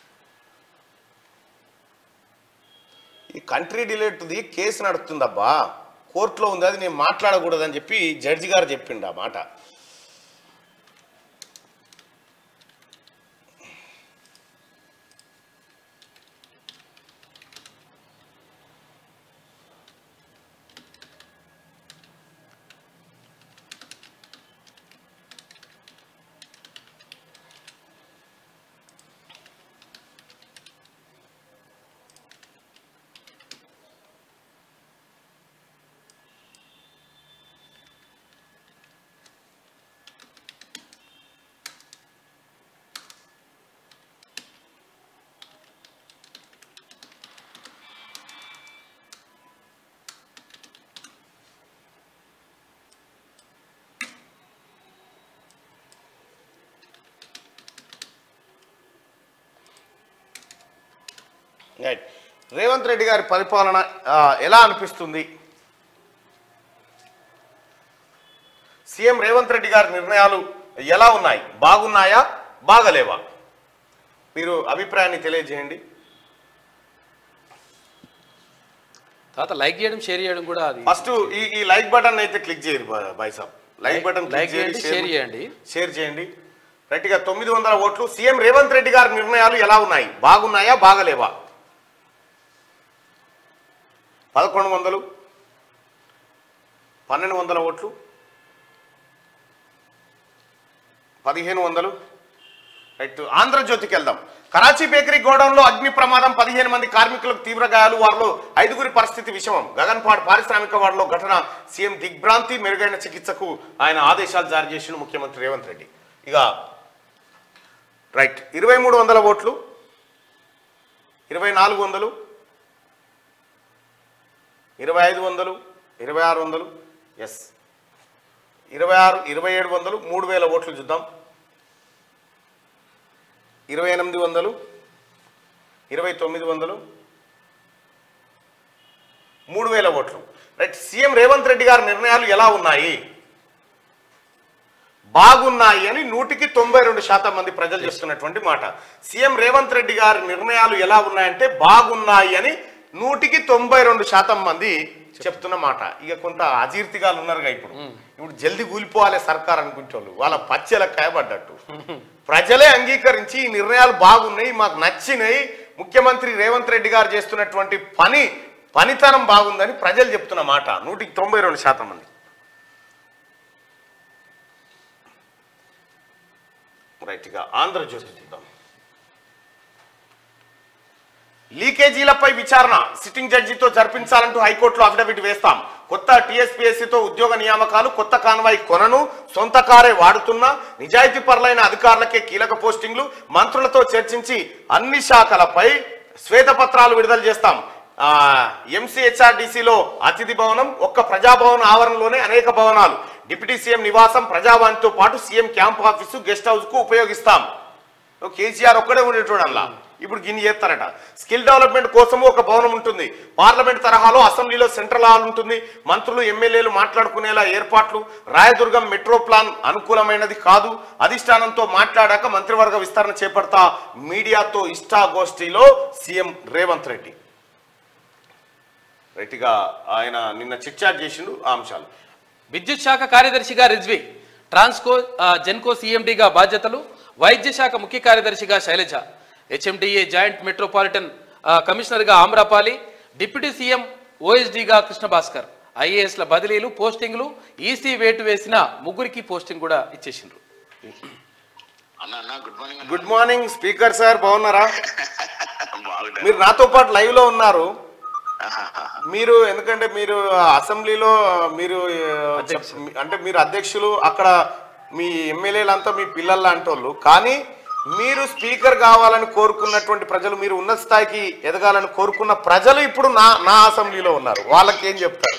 ఈ కంట్రీ డిలేట్ది కేసు నడుస్తుందబ్బా కోర్టులో ఉంది అది నేను మాట్లాడకూడదని చెప్పి జడ్జి గారు చెప్పిండు ఆ మాట రైట్ రేవంత్ రెడ్డి గారి పరిపాలన ఆ, ఎలా అనిపిస్తుంది సీఎం రేవంత్ రెడ్డి గారి నిర్ణయాలు ఎలా ఉన్నాయి బాగున్నాయా బాగలేవా మీరు అభిప్రాయాన్ని తెలియజేయండి తర్వాత లైక్ చేయడం షేర్ చేయడం కూడా అది ఫస్ట్ ఈ ఈ లైక్ బటన్ అయితే క్లిక్ చేయరు బాయ్ సాబ్ లైక్ బటన్ లైక్ క్లిక్ చేయండి చేయండి షేర్ చేయండి షేర్ చేయండి రైట్గా తొమ్మిది వందల ఓట్లు సీఎం రేవంత్ రెడ్డి గారి నిర్ణయాలు ఎలా ఉన్నాయి బాగున్నాయా బాగలేవా పదకొండు వందలు పన్నెండు వందల ఓట్లు పదిహేను వందలు రైట్ ఆంధ్రజ్యోతికి వెళ్దాం కరాచీ బేకరీ గోడౌన్లో అగ్ని ప్రమాదం పదిహేను మంది కార్మికులకు తీవ్ర గాయాలు వారిలో ఐదుగురి పరిస్థితి విషమం గగన్పాడ్ పారిశ్రామిక వాడలో ఘటన సీఎం దిగ్భ్రాంతి మెరుగైన చికిత్సకు ఆయన ఆదేశాలు జారీ చేసిన ముఖ్యమంత్రి రేవంత్ రెడ్డి ఇక రైట్ ఇరవై మూడు వందల ఓట్లు ఇరవై నాలుగు వందలు ఇరవై ఐదు వందలు ఇరవై ఆరు వందలు ఎస్ ఇరవై ఆరు ఇరవై ఏడు వందలు మూడు వేల ఓట్లు చూద్దాం ఇరవై ఎనిమిది వందలు ఇరవై తొమ్మిది వందలు మూడు వేల ఓట్లు రైట్ సీఎం రేవంత్ రెడ్డి గారి నిర్ణయాలు ఎలా ఉన్నాయి బాగున్నాయి అని నూటికి తొంభై రెండు శాతం మంది ప్రజలు చేస్తున్నటువంటి మాట సీఎం రేవంత్ రెడ్డి గారి నిర్ణయాలు ఎలా ఉన్నాయంటే బాగున్నాయి అని నూటికి తొంభై రెండు శాతం మంది చెప్తున్న మాట ఇక కొంత అజీర్తిగాలు ఉన్నారుగా ఇప్పుడు ఇప్పుడు జల్దీ కూలిపోవాలి సర్కార్ అనుకుంటోళ్ళు వాళ్ళ పచ్చెల కాయబడ్డట్టు ప్రజలే అంగీకరించి ఈ నిర్ణయాలు బాగున్నాయి మాకు నచ్చినాయి ముఖ్యమంత్రి రేవంత్ రెడ్డి గారు చేస్తున్నటువంటి పని పనితనం బాగుందని ప్రజలు చెప్తున్న మాట నూటికి తొంభై రెండు శాతం మంది రైట్గా ఆంధ్రజ్యోతి చూద్దాం లీకేజీలపై విచారణ సిట్టింగ్ జడ్జితో జరిపించాలంటూ హైకోర్టులో అఫిడవిట్ వేస్తాం కొత్త టీఎస్పీఎస్సీతో ఉద్యోగ నియామకాలు కొత్త కాన్వాయ్ కొనను సొంత కారే వాడుతున్నా నిజాయితీ పరులైన అధికారులకే కీలక పోస్టింగ్లు మంత్రులతో చర్చించి అన్ని శాఖలపై శ్వేతపత్రాలు విడుదల చేస్తాం ఎంసీహెచ్ఆర్డీసీలో అతిథి భవనం ఒక్క ప్రజాభవన్ ఆవరణలోనే అనేక భవనాలు డిప్యూటీ సీఎం నివాసం ప్రజావాణితో పాటు CM camp office guest house కు ఉపయోగిస్తాం ఓ కేసీఆర్ ఒక్కడే ఉండేటోడు అలా ఇప్పుడు గిన్ని చేస్తారట స్కిల్ డెవలప్మెంట్ కోసము ఒక భవనం ఉంటుంది పార్లమెంట్ తరహాలో అసెంబ్లీలో సెంట్రల్ హాల్ ఉంటుంది మంత్రులు ఎమ్మెల్యేలు మాట్లాడుకునేలా ఏర్పాట్లు రాయదుర్గం మెట్రో ప్లాన్ అనుకూలమైనది కాదు అధిష్టానంతో మాట్లాడాక మంత్రివర్గ విస్తరణ చేపడతా మీడియాతో ఇష్టాగోష్ఠిలో సీఎం రేవంత్ రెడ్డి రైట్గా ఆయన నిన్న చిట్చాట్ చేసిండు ఆ అంశాలు విద్యుత్ శాఖ కార్యదర్శిగా రిజ్వి ట్రాన్స్కో ఆ, జెన్కో సీఎండీగా బాధ్యతలు వైద్య శాఖ ముఖ్య కార్యదర్శిగా శైలజ హెచ్ఎండిఏ జాయింట్ మెట్రోపాలిటన్ ఆ, కమిషనర్గా ఆమ్రపాలి డిప్యూటీ సీఎం ఓఎస్డీగా కృష్ణ భాస్కర్ ఐఏఎస్ల బదిలీలు పోస్టింగ్లు ఈసీ వేటు వేసిన ముగ్గురికి పోస్టింగ్ కూడా ఇచ్చేసిండ్రు అన్న అన్న good morning good morning speaker sir బాగున్నారా బాగున్నా మీరు నాతో పాటు లైవ్ లో ఉన్నారు మీరు ఎందుకంటే మీరు అసెంబ్లీలో మీరు ఆ, చెప్- అంటే మీరు అధ్యక్షులు అక్కడ మీ ఎమ్మెల్యేలంతా మీ పిల్లలు అంటోళ్ళు కానీ మీరు స్పీకర్ కావాలని కోరుకున్నటువంటి ప్రజలు మీరు ఉన్నత స్థాయికి ఎదగాలని కోరుకున్న ప్రజలు ఇప్పుడు నా నా అసెంబ్లీలో ఉన్నారు వాళ్ళకి ఏం చెప్తారు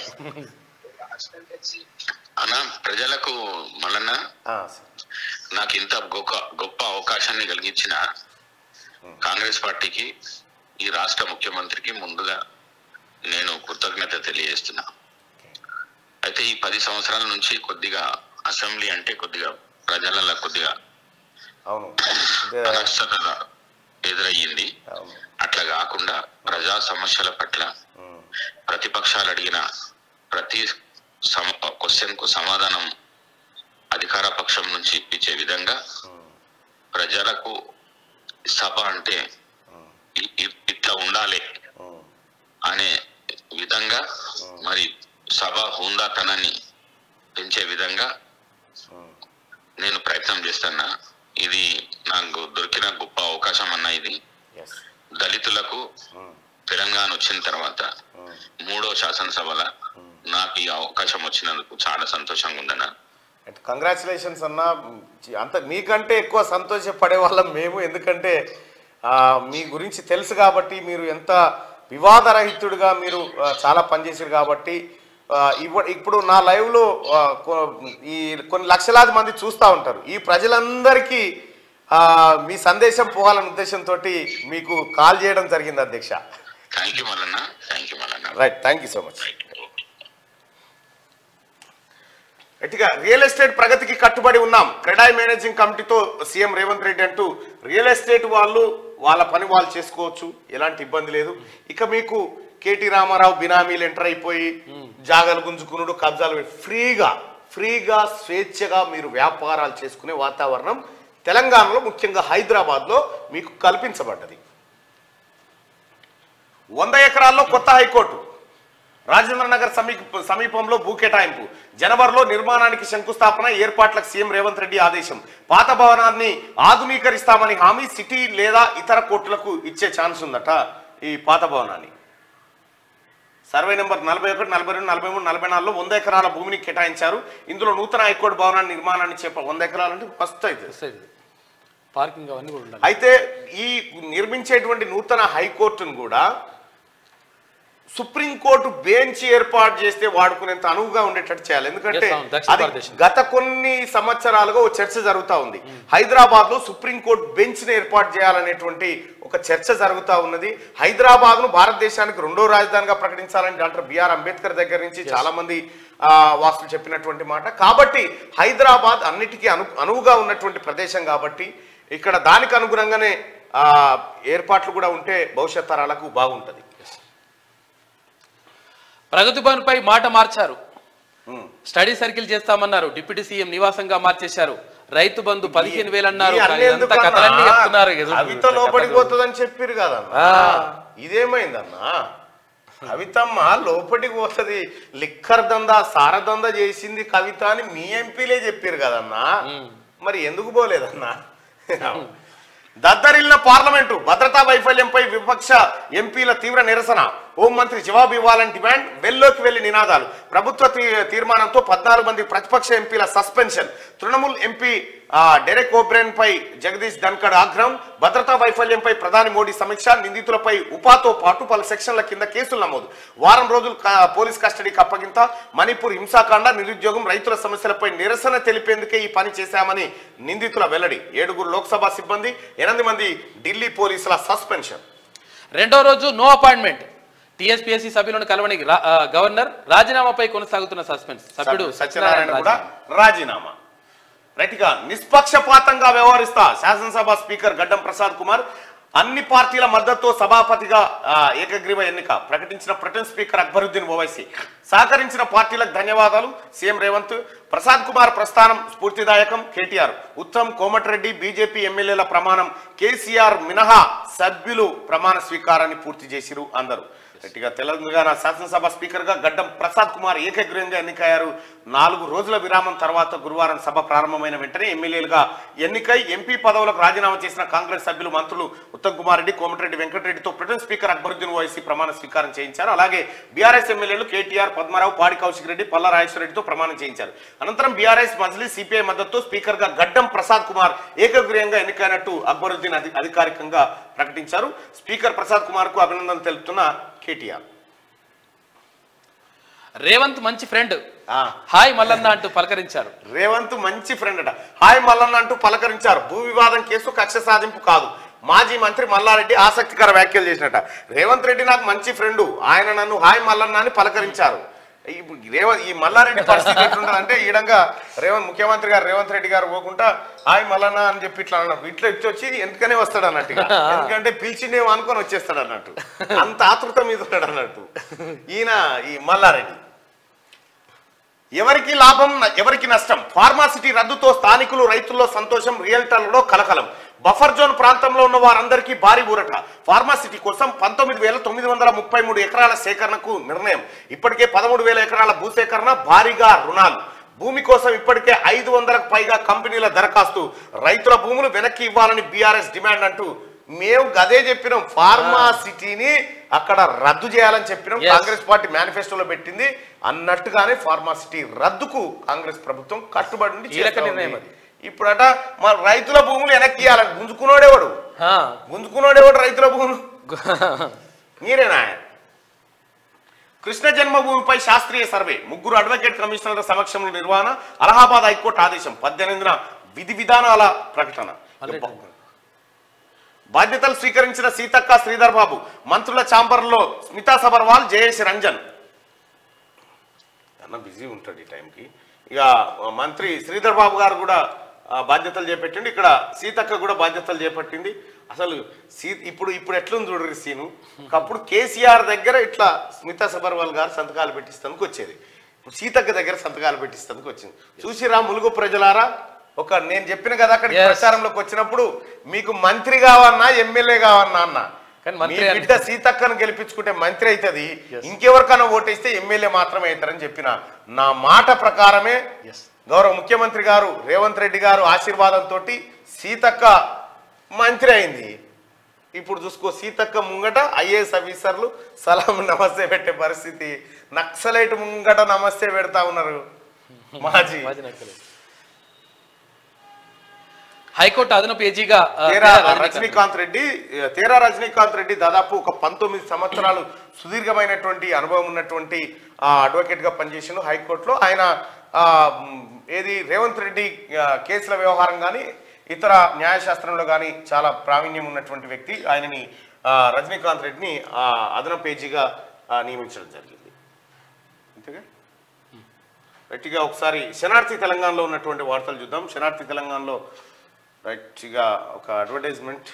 అన్న ప్రజలకు మళ్ళన్న ఆ, నాకు ఇంత గొప్ప గొప్ప అవకాశాన్ని కలిగించిన కాంగ్రెస్ పార్టీకి ఈ రాష్ట్ర ముఖ్యమంత్రికి ముందుగా నేను కృతజ్ఞత తెలియజేస్తున్నా అయితే ఈ పది సంవత్సరాల నుంచి కొద్దిగా అసెంబ్లీ అంటే కొద్దిగా ప్రజలలో కొద్దిగా అవును ఇదే, అనర్హత ఎదురయ్యింది అవును అట్లా కాకుండా ప్రజా సమస్యల పట్ల ఉమ్, ప్రతిపక్షాలు అడిగిన ప్రతి సమ క్వశ్చన్ కు సమాధానం అధికార పక్షం నుంచి ఇప్పించే విధంగా ప్రజలకు సభ అంటే ఇ- ఇ- ఇట్లా ఉండాలి ఉమ్, అనే విధంగా మరి సభ హుందాతనాన్ని పెంచే విధంగా ఉమ్, నేను ప్రయత్నం చేస్తున్నా ఇది నాకు దొరికిన గొప్ప అవకాశం అన్న ఇది yes, దళితులకు ఉమ్, తెలంగాణ వచ్చిన తర్వాత ఉమ్, మూడో శాసనసభల నాకు ఈ అవకాశం వచ్చినందుకు చాలా సంతోషంగా ఉందన్న అంటే కంగ్రాచులేషన్స్ అన్న చి- అంత మీకంటే ఎక్కువ సంతోషపడే వాళ్ళం మేము ఎందుకంటే ఆ, మీ గురించి తెలుసు కాబట్టి మీరు ఎంత వివాదరహితుడిగా మీరు ఆ, చాలా పనిచేసారు కాబట్టి ఆ, ఇవ- ఇప్పుడు నా లైవ్లో ఆ, కొ- ఈ కొన్ని లక్షలాది మంది చూస్తూ ఉంటారు ఈ ప్రజలందరికీ ఆ, మీ సందేశం పోవాలనే ఉద్దేశంతో మీకు కాల్ చేయడం జరిగింది అధ్యక్ష thank you Mallanna thank you Mallanna right thank you so much right okay గట్టిగా రియల్ ఎస్టేట్ ప్రగతికి కట్టుబడి ఉన్నాం క్రెడాయ్ మేనేజింగ్ కమిటీతో సీఎం రేవంత్ రెడ్డి అంటూ రియల్ ఎస్టేట్ వాళ్ళు వాళ్ళ పని వాళ్ళు చేసుకోవచ్చు ఎలాంటి ఇబ్బంది లేదు ఇక మీకు కేటీ రామారావు బినామీలు ఎంటర్ అయిపోయి జాగాలు గుంజుకునుడు కబ్జాలు పెట్టి ఫ్రీగా ఫ్రీగా స్వేచ్ఛగా మీరు వ్యాపారాలు చేసుకునే వాతావరణం తెలంగాణలో ముఖ్యంగా హైదరాబాద్లో మీకు కల్పించబడ్డది వంద ఎకరాల్లో కొత్త హైకోర్టు రాజేంద్ర నగర్ సమీప సమీపంలో భూ కేటాయింపు జనవరిలో నిర్మాణానికి శంకుస్థాపన ఏర్పాట్లకు సీఎం రేవంత్ రెడ్డి ఆదేశం పాత భవనాన్ని ఆధునీకరిస్తామని హామీ సిటీ లేదా ఇతర కోర్టులకు ఇచ్చే ఛాన్స్ ఉందట ఈ పాత భవనాన్ని సర్వే నెంబర్ నలభై ఒకటి నలభై రెండు నలభై మూడు నలభై నాలుగులో వంద ఎకరాల భూమిని కేటాయించారు ఇందులో నూతన హైకోర్టు భవనాన్ని నిర్మాణాన్ని చేప వంద ఎకరాలంటే ఫస్ట్ అయితే వస్తుంది పార్కింగ్ అవన్నీ కూడా ఉండాలి అయితే ఈ నిర్మించేటువంటి నూతన హైకోర్టును కూడా సుప్రీంకోర్టు బెంచ్ ఏర్పాటు చేస్తే వాడుకునేంత అనువుగా ఉండేటట్టు చేయాలి ఎందుకంటే Yes, అవును. దక్షిణ అది భారతదేశం. గత కొన్ని సంవత్సరాలుగా ఓ చర్చ జరుగుతా ఉంది హైదరాబాద్ లో సుప్రీంకోర్టు బెంచ్ ని ఏర్పాటు చేయాలనేటువంటి ఒక చర్చ జరుగుతా ఉన్నది హైదరాబాద్ ను భారతదేశానికి రెండో రాజధానిగా ప్రకటించాలని డాక్టర్ బిఆర్ అంబేద్కర్ దగ్గర నుంచి చాలా మంది ఆ, వాసులు చెప్పినటువంటి మాట కాబట్టి హైదరాబాద్ అన్నిటికీ అను అనువుగా ఉన్నటువంటి ప్రదేశం కాబట్టి ఇక్కడ దానికి అనుగుణంగానే ఆ, ఏర్పాట్లు కూడా ఉంటే భవిష్యత్ తరాలకు బాగుంటది ప్రగతి భవన్ పై మాట మార్చారు ఉమ్. స్టడీ సర్కిల్ చేస్తామన్నారు డిప్యూటీ సీఎం నివాసంగా మార్చేశారు రైతు బంధు పదిహేను వేలు అన్నారు ఈ అన్ని ఇదంతా ఎందుకన్నా? కథలన్నీ చెప్తున్నారు ఎదురు- కవిత లోపలికి పోతుందని చెప్పారు కదన్నా ఆ. ఇదేమైందన్నా కవితమ్మ లోపలికి పోతుంది లిక్కర్ దందా సారదందా చేసింది కవిత అని మీ ఎంపీలే చెప్పారు కదన్నా మరి ఎందుకు పోలేదన్నా దద్దరిల్లిన పార్లమెంటు భద్రతా వైఫల్యంపై విపక్ష ఎంపీల తీవ్ర నిరసన హోంమంత్రి జవాబు ఇవ్వాలని డిమాండ్ వెల్లోకి వెళ్లి నినాదాలు ప్రభుత్వ తీ- తీర్మానంతో పద్నాలుగు మంది ప్రతిపక్ష ఎంపీల సస్పెన్షన్ తృణమూల్ ఎంపీ ఆ, డెరెక్ ఓబ్రెన్ పై జగదీష్ ధన్కడ్ ఆగ్రహం భద్రతా వైఫల్యంపై ప్రధాని మోడీ సమీక్ష నిందితులపై ఉపాతో పాటు పలు సెక్షన్ల కింద కేసులు నమోదు వారం రోజులు క- పోలీస్ కస్టడీకి అప్పగింత మణిపూర్ హింసాకాండ నిరుద్యోగం రైతుల సమస్యలపై నిరసన తెలిపేందుకే ఈ పని చేశామని నిందితుల వెల్లడి ఏడుగురు లోక్సభ సిబ్బంది ఎనిమిది మంది ఢిల్లీ పోలీసుల సస్పెన్షన్ రెండో రోజు నో అపాయింట్మెంట్ టీఎస్పీఎస్సీ సభ్యులను కలవని రా- ఆ, గవర్నర్ రాజీనామాపై కొనసాగుతున్న సస్పెన్స్ సభ్యుడు సత్యనారాయణ కూడా రాజీనామా రైట్గా నిష్పక్షపాతంగా వ్యవహరిస్తా శాసనసభ స్పీకర్ గడ్డం ప్రసాద్ కుమార్ అన్ని పార్టీల మద్దతుతో సభాపతిగా ఆ, ఏకగ్రీవ ఎన్నిక ప్రకటించిన ప్రొటెన్ స్పీకర్ అక్బరుద్దీన్ ఓవైసీ సహకరించిన పార్టీలకు ధన్యవాదాలు సీఎం రేవంత్ ప్రసాద్ కుమార్ ప్రస్థానం స్ఫూర్తిదాయకం కేటీఆర్ ఉత్తమ్ కోమటిరెడ్డి బీజేపీ ఎమ్మెల్యేల ప్రమాణం కేసీఆర్ మినహా సభ్యులు ప్రమాణ స్వీకారాన్ని పూర్తి చేసిరు అందరూ గట్టిగా తెలంగాణ శాసనసభ స్పీకర్ గా గడ్డం ప్రసాద్ కుమార్ ఏకగ్రీవంగా ఎన్నికయ్యారు నాలుగు రోజుల విరామం తర్వాత గురువారం సభ ప్రారంభమైన వెంటనే ఎమ్మెల్యేలుగా ఎన్నికై ఎంపీ పదవులకు రాజీనామా చేసిన కాంగ్రెస్ సభ్యులు మంత్రులు ఉత్తమ్ కుమార్ రెడ్డి కోమటిరెడ్డి వెంకటరెడ్డితో ప్రొటెన్ స్పీకర్ అక్బరుద్దీన్ ఓవైసీ ప్రమాణ స్వీకారం చేయించారు అలాగే బీఆర్ఎస్ ఎమ్మెల్యేలు కేటీఆర్ పద్మారావు పాడి కౌశిక్ రెడ్డి పల్లా రెడ్డితో ప్రమాణం చేయించారు అనంతరం బీఆర్ఎస్ మజ్లీ సిపిఐ మద్దతుతో స్పీకర్ గా గడ్డం ప్రసాద్ కుమార్ ఏకగ్రీవంగా ఎన్నికైనట్టు అక్బరుద్దీన్ అధి- అధికారికంగా ప్రకటించారు స్పీకర్ ప్రసాద్ కుమార్ కు అభినందనలు తెలుపుతున్న కేటీఆర్ రేవంత్ మంచి ఫ్రెండ్ ఆ. హాయ్ మల్లన్న అంటూ పలకరించారు రేవంత్ మంచి ఫ్రెండ్ అట హాయ్ మల్లన్న అంటూ పలకరించారు భూ వివాదం కేసు కక్ష సాధింపు కాదు మాజీ మంత్రి మల్లారెడ్డి ఆసక్తికర వ్యాఖ్యలు చేసినట రేవంత్ రెడ్డి నాకు మంచి ఫ్రెండు ఆయన నన్ను హాయ్ మల్లన్న అని పలకరించారు ఇప్పుడు రేవంత్ ఈ మల్లారెడ్డి పరిస్థితి ఎట్లుంటది అంటే ఈడంగా రేవంత్ ముఖ్యమంత్రి గారు రేవంత్ రెడ్డి గారు పోకుండా హాయ్ మల్లన్న అని చెప్పి ఇట్లా అన్నారు ఇట్లా ఇచ్చి వచ్చి ఎందుకనే వస్తాడు అన్నట్టుగా ఎందుకంటే పిలిచిండేమో అనుకొని వచ్చేస్తాడు అన్నట్టు అంత ఆతృత మీద ఉంటాడు అన్నట్టు ఈయన ఈ మల్లారెడ్డి ఎవరికి లాభం న- ఎవరికి నష్టం ఫార్మాసిటీ రద్దుతో స్థానికులు రైతుల్లో సంతోషం రియల్టర్లలో కలకలం బఫర్ జోన్ ప్రాంతంలో ఉన్న వారందరికీ భారీ ఊరట ఫార్మాసిటీ కోసం పంతొమ్మిది వేల తొమ్మిది వందల ముప్పై మూడు ఎకరాల సేకరణకు నిర్ణయం ఇప్పటికే పదమూడు వేల ఎకరాల భూసేకరణ భారీగా రుణాలు భూమి కోసం ఇప్పటికే ఐదు వందలకు పైగా కంపెనీల దరఖాస్తు రైతుల భూములు వెనక్కి ఇవ్వాలని బీఆర్ఎస్ డిమాండ్ అంటూ మేము గదే చెప్పినాం ఫార్మాసిటీని అక్కడ రద్దు చేయాలని చెప్పినాం Yes. కాంగ్రెస్ పార్టీ మేనిఫెస్టోలో పెట్టింది అన్నట్టుగానే ఫార్మాసిటీ రద్దుకు కాంగ్రెస్ ప్రభుత్వం కట్టుబడి ఉండి కీలక చేస్తా ఉంది. నిర్ణయం అది. ఇప్పుడట మా రైతుల భూములు వెనక్కి ఇవ్వాలని గుంజుకున్నాడేవాడు ఆ. గుంజుకున్నాడేవాడు రైతుల భూములు మీరేనా కృష్ణ జన్మభూమిపై శాస్త్రీయ సర్వే ముగ్గురు అడ్వకేట్ కమిషనర్ల సమక్షంలో నిర్వహణ అలహాబాద్ హైకోర్టు ఆదేశం పద్దెనిమిదిన విధి విధానాల ప్రకటన Alright. బాధ్యతలు స్వీకరించిన సీతక్క శ్రీధర్ బాబు మంత్రుల ఛాంబర్లో స్మితా సబర్వాల్ జయేష్ రంజన్ అన్న బిజీ ఉంటాడు ఈ టైంకి ఇక మంత్రి శ్రీధర్ బాబు గారు కూడా ఆ, బాధ్యతలు చేపట్టిండు ఇక్కడ సీతక్క కూడా బాధ్యతలు చేపట్టింది అసలు సీ ఇప్పుడు ఇప్పుడు ఎట్లుంది చూడరు సీను ఒకప్పుడు కేసీఆర్ దగ్గర ఇట్లా స్మితా సబర్వాల్ గారు సంతకాలు పెట్టిస్తానికి వచ్చేది ఇప్పుడు సీతక్క దగ్గర సంతకాలు పెట్టిస్తానికి వచ్చింది చూసిరా ములుగు ప్రజలారా ఒక నేను చెప్పిన కదా అక్కడ Yes. ప్రచారంలోకి వచ్చినప్పుడు మీకు మంత్రి కావన్నా ఎమ్మెల్యే కావన్నా అన్న కానీ మీ మంత్రి అని- బిడ్డ సీతక్కను గెలిపించుకుంటే మంత్రి అవుతుంది ఇంకెవరికైనా ఓటేస్తే ఎమ్మెల్యే మాత్రమే అవుతారని చెప్పిన నా మాట ప్రకారమే గౌరవ ముఖ్యమంత్రి గారు రేవంత్ రెడ్డి గారు ఆశీర్వాదంతో సీతక్క మంత్రి అయింది ఇప్పుడు చూసుకో సీతక్క ముంగట ఐఏఎస్ ఆఫీసర్లు సలాం నమస్తే పెట్టే పరిస్థితి నక్సలైట్ ముంగట నమస్తే పెడతా ఉన్నారు మాజీ మాజీ నక్సలైట్. హైకోర్టు అదనపు ఏజీగా ఆ, తేరా రజనీకాంత్. రజనీకాంత్ రెడ్డి తేరా రజనీకాంత్ రెడ్డి దాదాపు ఒక పంతొమ్మిది సంవత్సరాలు సుదీర్ఘమైనటువంటి అనుభవం ఉన్నటువంటి ఆ, అడ్వకేట్ గా పనిచేసిండు హైకోర్టులో ఆయన ఆ, మ్, ఏది రేవంత్ రెడ్డి ఆ, కేసుల వ్యవహారం కానీ ఇతర న్యాయశాస్త్రంలో కానీ చాలా ప్రావీణ్యం ఉన్నటువంటి వ్యక్తి ఆయనని ఆ, రజనీకాంత్ రెడ్డిని ఆ, అదనపు పేజీగా ఆ, నియమించడం జరిగింది అంతేగా గట్టిగా ఒకసారి శనార్థి తెలంగాణలో ఉన్నటువంటి వార్తలు చూద్దాం శనార్థి తెలంగాణలో రైట్గా ఒక అడ్వర్టైజ్మెంట్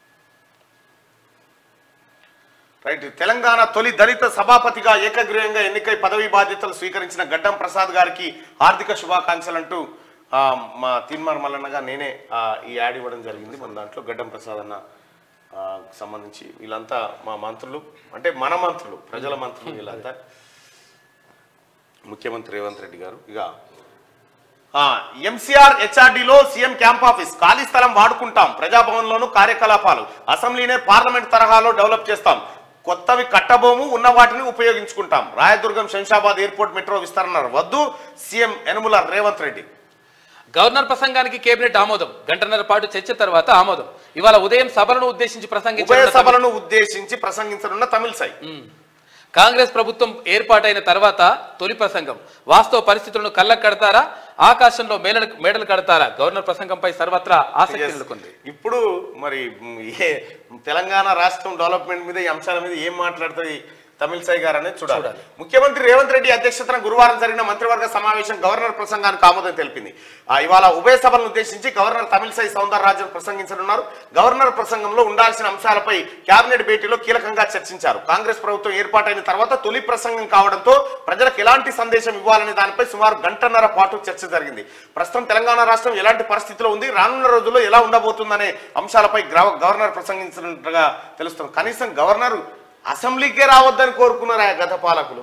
రైట్ తెలంగాణ తొలి దళిత సభాపతిగా ఏకగ్రీవంగా ఎన్నికై పదవి బాధ్యతలు స్వీకరించిన గడ్డం ప్రసాద్ గారికి హార్దిక శుభాకాంక్షలు అంటూ ఆ, మా తీన్మార్ మల్లన్నగా నేనే ఆ, ఈ యాడ్ ఇవ్వడం జరిగింది మన దాంట్లో గడ్డం ప్రసాద్ అన్న ఆ, సంబంధించి వీళ్ళంతా మా మంత్రులు అంటే మన మంత్రులు ప్రజల మంత్రులు వీళ్ళంతా ముఖ్యమంత్రి రేవంత్ రెడ్డి గారు ఇక ఎంసీఆర్ హెచ్ఆర్డీలో సీఎం క్యాంప్ ఆఫీస్ ఖాళీ స్థలం వాడుకుంటాం ప్రజాభవన్లోను కార్యకలాపాలు అసెంబ్లీనే పార్లమెంట్ తరహాలో డెవలప్ చేస్తాం కొత్తవి కట్టబోము ఉన్న వాటిని ఉపయోగించుకుంటాం రాయదుర్గం శంషాబాద్ ఎయిర్పోర్ట్ మెట్రో విస్తరణ వద్దు సీఎం యనుమల రేవంత్ రెడ్డి గవర్నర్ ప్రసంగానికి కేబినెట్ ఆమోదం గంటన్నర పాటు చర్చ తర్వాత ఆమోదం ఇవాళ ఉదయం సభలను ఉద్దేశించి ఉభయ ప్రసంగించిన సభలను ఉద్దేశించి ప్రసంగించనున్న తమిళసై కాంగ్రెస్ ప్రభుత్వం ఏర్పాటైన తర్వాత తొలి ప్రసంగం వాస్తవ పరిస్థితులను కళ్ళకు కడతారా ఆకాశంలో మేడలు మేడలు కడతారా గవర్నర్ ప్రసంగంపై సర్వత్రా ఆసక్తి నెలకొంది ఇప్పుడు మరి మ్, ఏ తెలంగాణ రాష్ట్రం డెవలప్మెంట్ మీద ఈ అంశాల మీద ఏం మాట్లాడుతుంది తమిళసై గారు అనేది చూడాలి చూడాలి. ముఖ్యమంత్రి రేవంత్ రెడ్డి అధ్యక్షతన గురువారం జరిగిన మంత్రివర్గ సమావేశం గవర్నర్ ప్రసంగానికి ఆమోదం తెలిపింది ఆ, ఇవాళ ఉభయ సభలను ఉద్దేశించి గవర్నర్ తమిళసై సౌందరరాజన్ ప్రసంగించనున్నారు గవర్నర్ ప్రసంగంలో ఉండాల్సిన అంశాలపై కేబినెట్ భేటీలో కీలకంగా చర్చించారు కాంగ్రెస్ ప్రభుత్వం ఏర్పాటైన తర్వాత తొలి ప్రసంగం కావడంతో ప్రజలకు ఎలాంటి సందేశం ఇవ్వాలనే దానిపై సుమారు గంటన్నర పాటు చర్చ జరిగింది ప్రస్తుతం తెలంగాణ రాష్ట్రం ఎలాంటి పరిస్థితిలో ఉంది రానున్న రోజుల్లో ఎలా ఉండబోతుందనే అంశాలపై గ్రవ- గవర్నర్ ప్రసంగించినట్టుగా తెలుస్తుంది కనీసం గవర్నర్ అసెంబ్లీకే రావద్దని కోరుకున్నారు ఆ గత పాలకులు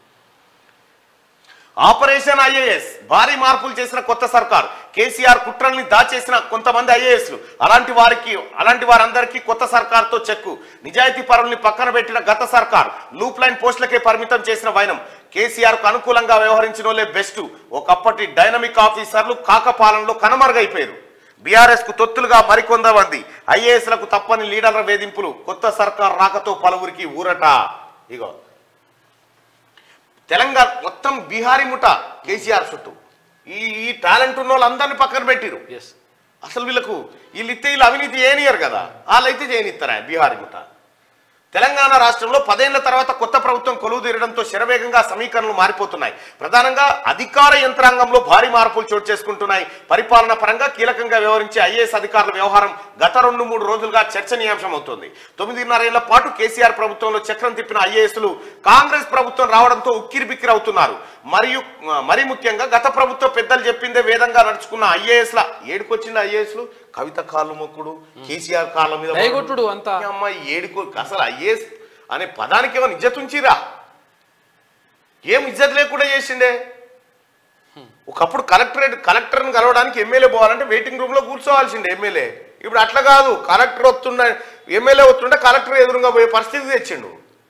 ఆపరేషన్ ఐఏఎస్ భారీ మార్పులు చేసిన కొత్త సర్కార్ కేసీఆర్ కుట్రల్ని దాచేసిన కొంతమంది ఐఏఎస్లు అలాంటి వారికి అలాంటి వారందరికీ కొత్త సర్కార్తో చెక్కు నిజాయితీ పరుల్ని పక్కన పెట్టిన గత సర్కార్ లూప్ లైన్ పోస్టులకే పరిమితం చేసిన వైనం కేసీఆర్ కు అనుకూలంగా వ్యవహరించిన వాళ్ళే బెస్ట్ ఒకప్పటి డైనమిక్ ఆఫీసర్లు కాకపాలనలో కనుమరుగైపోయారు బీఆర్ఎస్ కు తొత్తులుగా మరికొంతమంది ఐఏఎస్ లకు తప్పని లీడర్ల వేధింపులు కొత్త సర్కార్ రాకతో పలువురికి ఊరట ఇగో తెలంగాణ మొత్తం బీహారీ ముఠ కేసీఆర్ చుట్టూ ఈ ఈ టాలెంట్ ఉన్న వాళ్ళందరినీ పక్కన పెట్టిరు ఎస్ అసలు వీళ్ళకు వీళ్ళు ఇస్తే వీళ్ళు అవినీతి చేయనియరు కదా వాళ్ళైతే చేయనిస్తారా బీహారీ ముఠ తెలంగాణ రాష్ట్రంలో పదేళ్ల తర్వాత కొత్త ప్రభుత్వం కొలువు తీరడంతో శరవేగంగా సమీకరణలు మారిపోతున్నాయి ప్రధానంగా అధికార యంత్రాంగంలో భారీ మార్పులు చోటు చేసుకుంటున్నాయి పరిపాలన పరంగా కీలకంగా వ్యవహరించే ఐఏఎస్ అధికారుల వ్యవహారం గత రెండు మూడు రోజులుగా చర్చనీయాంశం అవుతోంది తొమ్మిదిన్నరేళ్ల పాటు కేసీఆర్ ప్రభుత్వంలో చక్రం తిప్పిన ఐఏఎస్లు కాంగ్రెస్ ప్రభుత్వం రావడంతో ఉక్కిరి బిక్కిరి అవుతున్నారు మరియు ఆ, మరీ ముఖ్యంగా గత ప్రభుత్వం పెద్దలు చెప్పిందే వేదంగా నడుచుకున్న ఐఏఎస్ల ఏడుకొచ్చిన ఐఏఎస్లు కవిత కాళ్ళు మొక్కుడు కేసీఆర్ కాళ్ళ మీద దయగొట్టుడు అంతా. ఈ అమ్మాయి ఏడుకో అసలు ఐఏఎస్ అనే పదానికి ఏమైనా ఇజ్జత్ ఉంచిరా ఏం ఇజ్జత్ లేకుండా చేసిండే ఒకప్పుడు కలెక్టరేట్ కలెక్టర్ని కలవడానికి ఎమ్మెల్యే పోవాలంటే వెయిటింగ్ రూమ్ లో కూర్చోవాల్సిండే ఎమ్మెల్యే ఇప్పుడు అట్లా కాదు కలెక్టర్ వస్తుండే ఎమ్మెల్యే వస్తుండే కలెక్టర్ ఎదురుగా పోయే పరిస్థితి తెచ్చిండు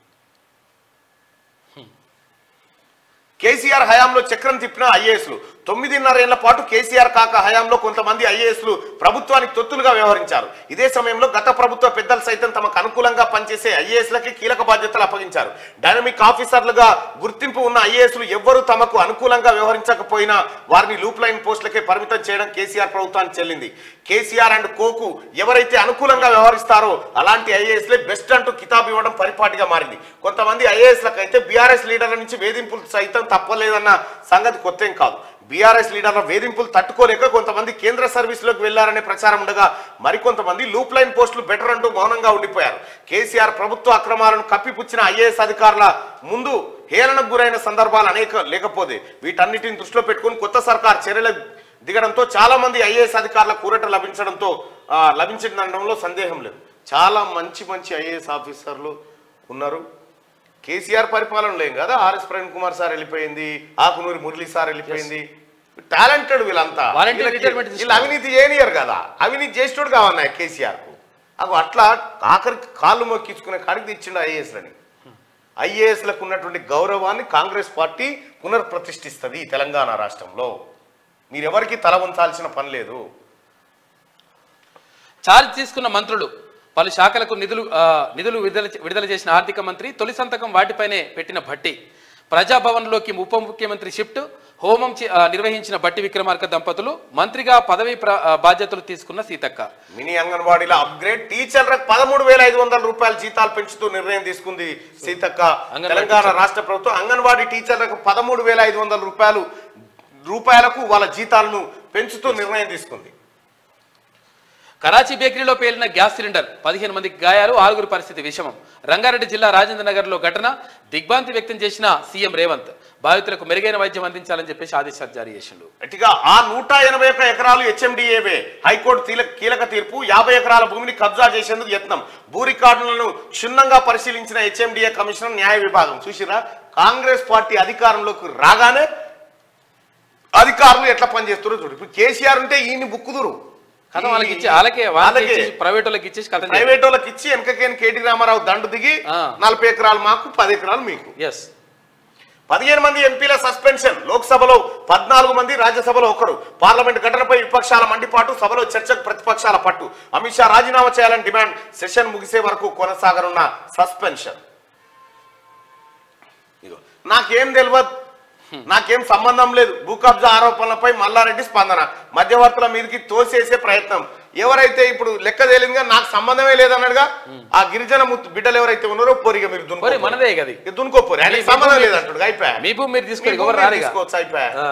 కేసీఆర్ హయాంలో చక్రం తిప్పిన ఐఏఎస్లు తొమ్మిదిన్నరేళ్ల పాటు కేసీఆర్ కాక హయాంలో కొంతమంది ఐఏఎస్లు ప్రభుత్వానికి తొత్తులుగా వ్యవహరించారు ఇదే సమయంలో గత ప్రభుత్వ పెద్దలు సైతం తమకు అనుకూలంగా పనిచేసే ఐఏఎస్లకి కీలక బాధ్యతలు అప్పగించారు డైనమిక్ ఆఫీసర్లుగా గుర్తింపు ఉన్న ఐఏఎస్లు ఎవ్వరూ తమకు అనుకూలంగా వ్యవహరించకపోయినా వారిని లూప్ లైన్ పోస్టులకే పరిమితం చేయడం కేసీఆర్ ప్రభుత్వానికి చెల్లింది కేసీఆర్ అండ్ కోకు ఎవరైతే అనుకూలంగా వ్యవహరిస్తారో అలాంటి ఐఏఎస్లే బెస్ట్ అంటూ కితాబు ఇవ్వడం పరిపాటిగా మారింది కొంతమంది ఐఏఎస్లకు అయితే బీఆర్ఎస్ లీడర్ల నుంచి వేధింపులు సైతం తప్పలేదన్న సంగతి కొత్త ఏం కాదు బీఆర్ఎస్ లీడర్ల వేధింపులు తట్టుకోలేక కొంతమంది కేంద్ర సర్వీసులోకి వెళ్లారనే ప్రచారం ఉండగా మరికొంతమంది లూప్ లైన్ పోస్టులు బెటర్ అంటూ మౌనంగా ఉండిపోయారు కేసీఆర్ ప్రభుత్వ అక్రమాలను కప్పిపుచ్చిన ఐఏఎస్ అధికారుల ముందు హేళనకు గురైన సందర్భాలు అనేక లేకపోతే వీటన్నిటిని దృష్టిలో పెట్టుకుని కొత్త సర్కార్ చర్యలు దిగడంతో చాలా మంది ఐఏఎస్ అధికారుల కూరట లభించడంతో ఆ, లభించడంలో సందేహం లేదు చాలా మంచి మంచి ఐఏఎస్ ఆఫీసర్లు ఉన్నారు కేసీఆర్ పరిపాలన లేం కదా ఆర్ఎస్ ప్రవీణ్ కుమార్ సార్ వెళ్ళిపోయింది ఆకునూరి మురళి సార్ వెళ్ళిపోయింది టాలెంటెడ్ వీళ్ళంతా Voluntary వీళ్ళకి- retirement వీళ్ళు అవినీతి చేయనియరు కదా అవినీతి చేసేటోడు కావన్నా కేసీఆర్ కు అవి అట్లా ఆఖరికి కాళ్ళు మొక్కించుకునే కాడికి తెచ్చిండు ఐఏఎస్లని ఐఏఎస్లకు ఉన్నటువంటి గౌరవాన్ని కాంగ్రెస్ పార్టీ పునర్ప్రతిష్ఠిస్తుంది ఈ తెలంగాణ రాష్ట్రంలో మీరెవరికి తల వంచాల్సిన పని లేదు ఛార్జ్ తీసుకున్న మంత్రులు పలు శాఖలకు నిధులు ఆ, నిధులు విడుదల విడుదల చేసిన ఆర్థిక మంత్రి తొలి సంతకం వాటిపైనే పెట్టిన భట్టి ప్రజాభవన్లోకి ఉప ముఖ్యమంత్రి షిఫ్ట్ హోమం చి- ఆ, నిర్వహించిన బట్టి విక్రమార్క దంపతులు మంత్రిగా పదవి ప్ర- ఆ, బాధ్యతలు తీసుకున్న సీతక్క మినీ అంగన్వాడీలో అప్గ్రేడ్ టీచర్లకు పదమూడు వేల ఐదు వందల రూపాయల జీతాలు పెంచుతూ నిర్ణయం తీసుకుంది సీతక్క అంగన్వాడీ తెలంగాణ టీచర్. రాష్ట్ర ప్రభుత్వం అంగన్వాడీ టీచర్లకు పదమూడు వేల ఐదు వందల రూపాయలు రూపాయలకు వాళ్ళ జీతాలను పెంచుతూ నిర్ణయం తీసుకుంది కరాచీ బేకరీలో పేలిన గ్యాస్ సిలిండర్ పదిహేను మందికి గాయాలు ఆరుగురు పరిస్థితి విషమం రంగారెడ్డి జిల్లా రాజేంద్ర నగర్లో ఘటన దిగ్భ్రాంతి వ్యక్తం చేసిన సీఎం రేవంత్ బాధితులకు మెరుగైన వైద్యం అందించాలని చెప్పేసి ఆదేశాలు జారీ చేసిండు గట్టిగా ఆ నూట ఎనభై ఒక్క ఎకరాలు హెచ్ఎండిఏవే హైకోర్టు కీలక కీలక తీర్పు యాభై ఎకరాల భూమిని కబ్జా చేసేందుకు యత్నం భూ రికార్డులను క్షుణ్ణంగా పరిశీలించిన హెచ్ఎండిఏ కమిషనర్ న్యాయ విభాగం చూసిరా కాంగ్రెస్ పార్టీ అధికారంలోకి రాగానే అధికారులు ఎట్లా పనిచేస్తారో చూడు ఇప్పుడు కేసీఆర్ ఉంటే ఈయన బుక్కుదురు కథ వాళ్ళకి ఇచ్చి వాళ్ళకే వాళ్ళకి వాళ్ళకే. ఇచ్చేసి ప్రైవేట్ వాళ్ళకి ఇచ్చేసి కథ ప్రైవేట్ వాళ్ళకి ఇచ్చి వెనకకేని కేటీ రామారావు దండు దిగి ఆ. నలభై ఎకరాలు మాకు పది ఎకరాలు మీకు ఎస్ పదిహేను మంది ఎంపీల సస్పెన్షన్ లోక్సభలో పద్నాలుగు మంది రాజ్యసభలో ఒకరు పార్లమెంట్ ఘటనపై విపక్షాల మండిపాటు సభలో చర్చకు ప్రతిపక్షాల పట్టు అమిత్ షా రాజీనామా చేయాలని డిమాండ్ సెషన్ ముగిసే వరకు కొనసాగనున్న సస్పెన్షన్ ఇగో నాకేం తెలియదు నాకేం సంబంధం లేదు భూ కబ్జా ఆరోపణలపై మల్లారెడ్డి స్పందన మధ్యవర్తుల మీదకి తోసేసే ప్రయత్నం ఎవరైతే ఇప్పుడు లెక్క తేలిందిగా నాకు సంబంధమే లేదన్నాడుగా ఆ గిరిజన ముత్తు బిడ్డలు ఎవరైతే ఉన్నారో పోరిగా మీరు మరి దున్నుకోపోరు. మనదే గది ఇక దున్నుకోపోరు ఆయనకి మీ సంబంధం భూమి- లేదంటాడు అయిపోయా మీ భూమి మీరు తీసుకోండి మీ ఎవరు భూమి రారుగా తీసుకోవచ్చు అయిపోయా ఆ.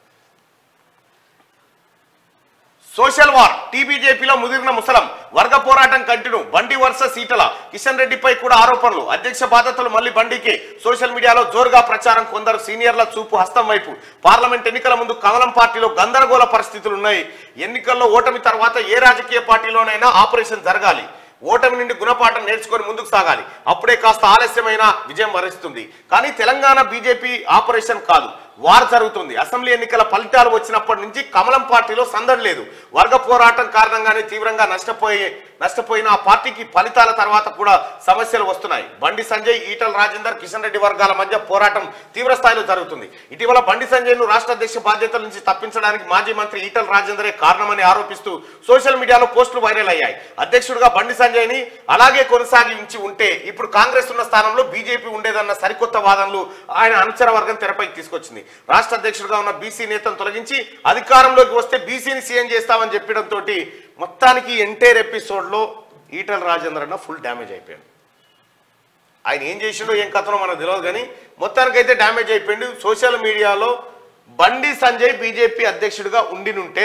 సోషల్ వార్ టీబీజేపీలో ముదిరిన ముసలం వర్గ పోరాటం కంటిన్యూ బండి వరుస సీటల కిషన్ రెడ్డిపై కూడా ఆరోపణలు అధ్యక్ష బాధ్యతలు మళ్ళీ బండికి సోషల్ మీడియాలో జోరుగా ప్రచారం కొందరు సీనియర్ల చూపు హస్తం వైపు పార్లమెంట్ ఎన్నికల ముందు కమలం పార్టీలో గందరగోళ పరిస్థితులు ఉన్నాయి ఎన్నికల్లో ఓటమి తర్వాత ఏ రాజకీయ పార్టీలోనైనా ఆపరేషన్ జరగాలి ఓటమి నుండి గుణపాఠం నేర్చుకొని ముందుకు సాగాలి అప్పుడే కాస్త ఆలస్యమైన విజయం వరిస్తుంది కానీ తెలంగాణ బీజేపీ ఆపరేషన్ కాదు వార్ జరుగుతుంది అసెంబ్లీ ఎన్నికల ఫలితాలు వచ్చినప్పటి నుంచి కమలం పార్టీలో సందడి లేదు వర్గ పోరాటం కారణంగానే తీవ్రంగా నష్టపోయే నష్టపోయిన ఆ పార్టీకి ఫలితాల తర్వాత కూడా సమస్యలు వస్తున్నాయి బండి సంజయ్ ఈటల రాజేందర్ కిషన్ రెడ్డి వర్గాల మధ్య పోరాటం తీవ్ర స్థాయిలో జరుగుతుంది ఇటీవల బండి సంజయ్ ను రాష్ట్ర అధ్యక్ష బాధ్యతల నుంచి తప్పించడానికి మాజీ మంత్రి ఈటల రాజేందరే కారణమని ఆరోపిస్తూ సోషల్ మీడియాలో పోస్టులు వైరల్ అయ్యాయి అధ్యక్షుడిగా బండి సంజయ్ ని అలాగే కొనసాగించి ఉంటే ఇప్పుడు కాంగ్రెస్ ఉన్న స్థానంలో బీజేపీ ఉండేదన్న సరికొత్త వాదనలు ఆయన అనుచర వర్గం తెరపైకి తీసుకొచ్చింది రాష్ట్ర అధ్యక్షుడిగా ఉన్న బీసీ నేతను తొలగించి అధికారంలోకి వస్తే బీసీని సీఎం చేస్తామని చెప్పడంతో మొత్తానికి ఎంటైర్ ఎపిసోడ్లో ఈటల రాజేందర్ అన్న ఫుల్ డ్యామేజ్ అయిపోయాడు ఆయన ఏం చేసిండో ఏం కథనో మనకు తెలియదు కానీ మొత్తానికైతే డ్యామేజ్ అయిపోయింది సోషల్ మీడియాలో బండి సంజయ్ బీజేపీ అధ్యక్షుడిగా ఉండినుంటే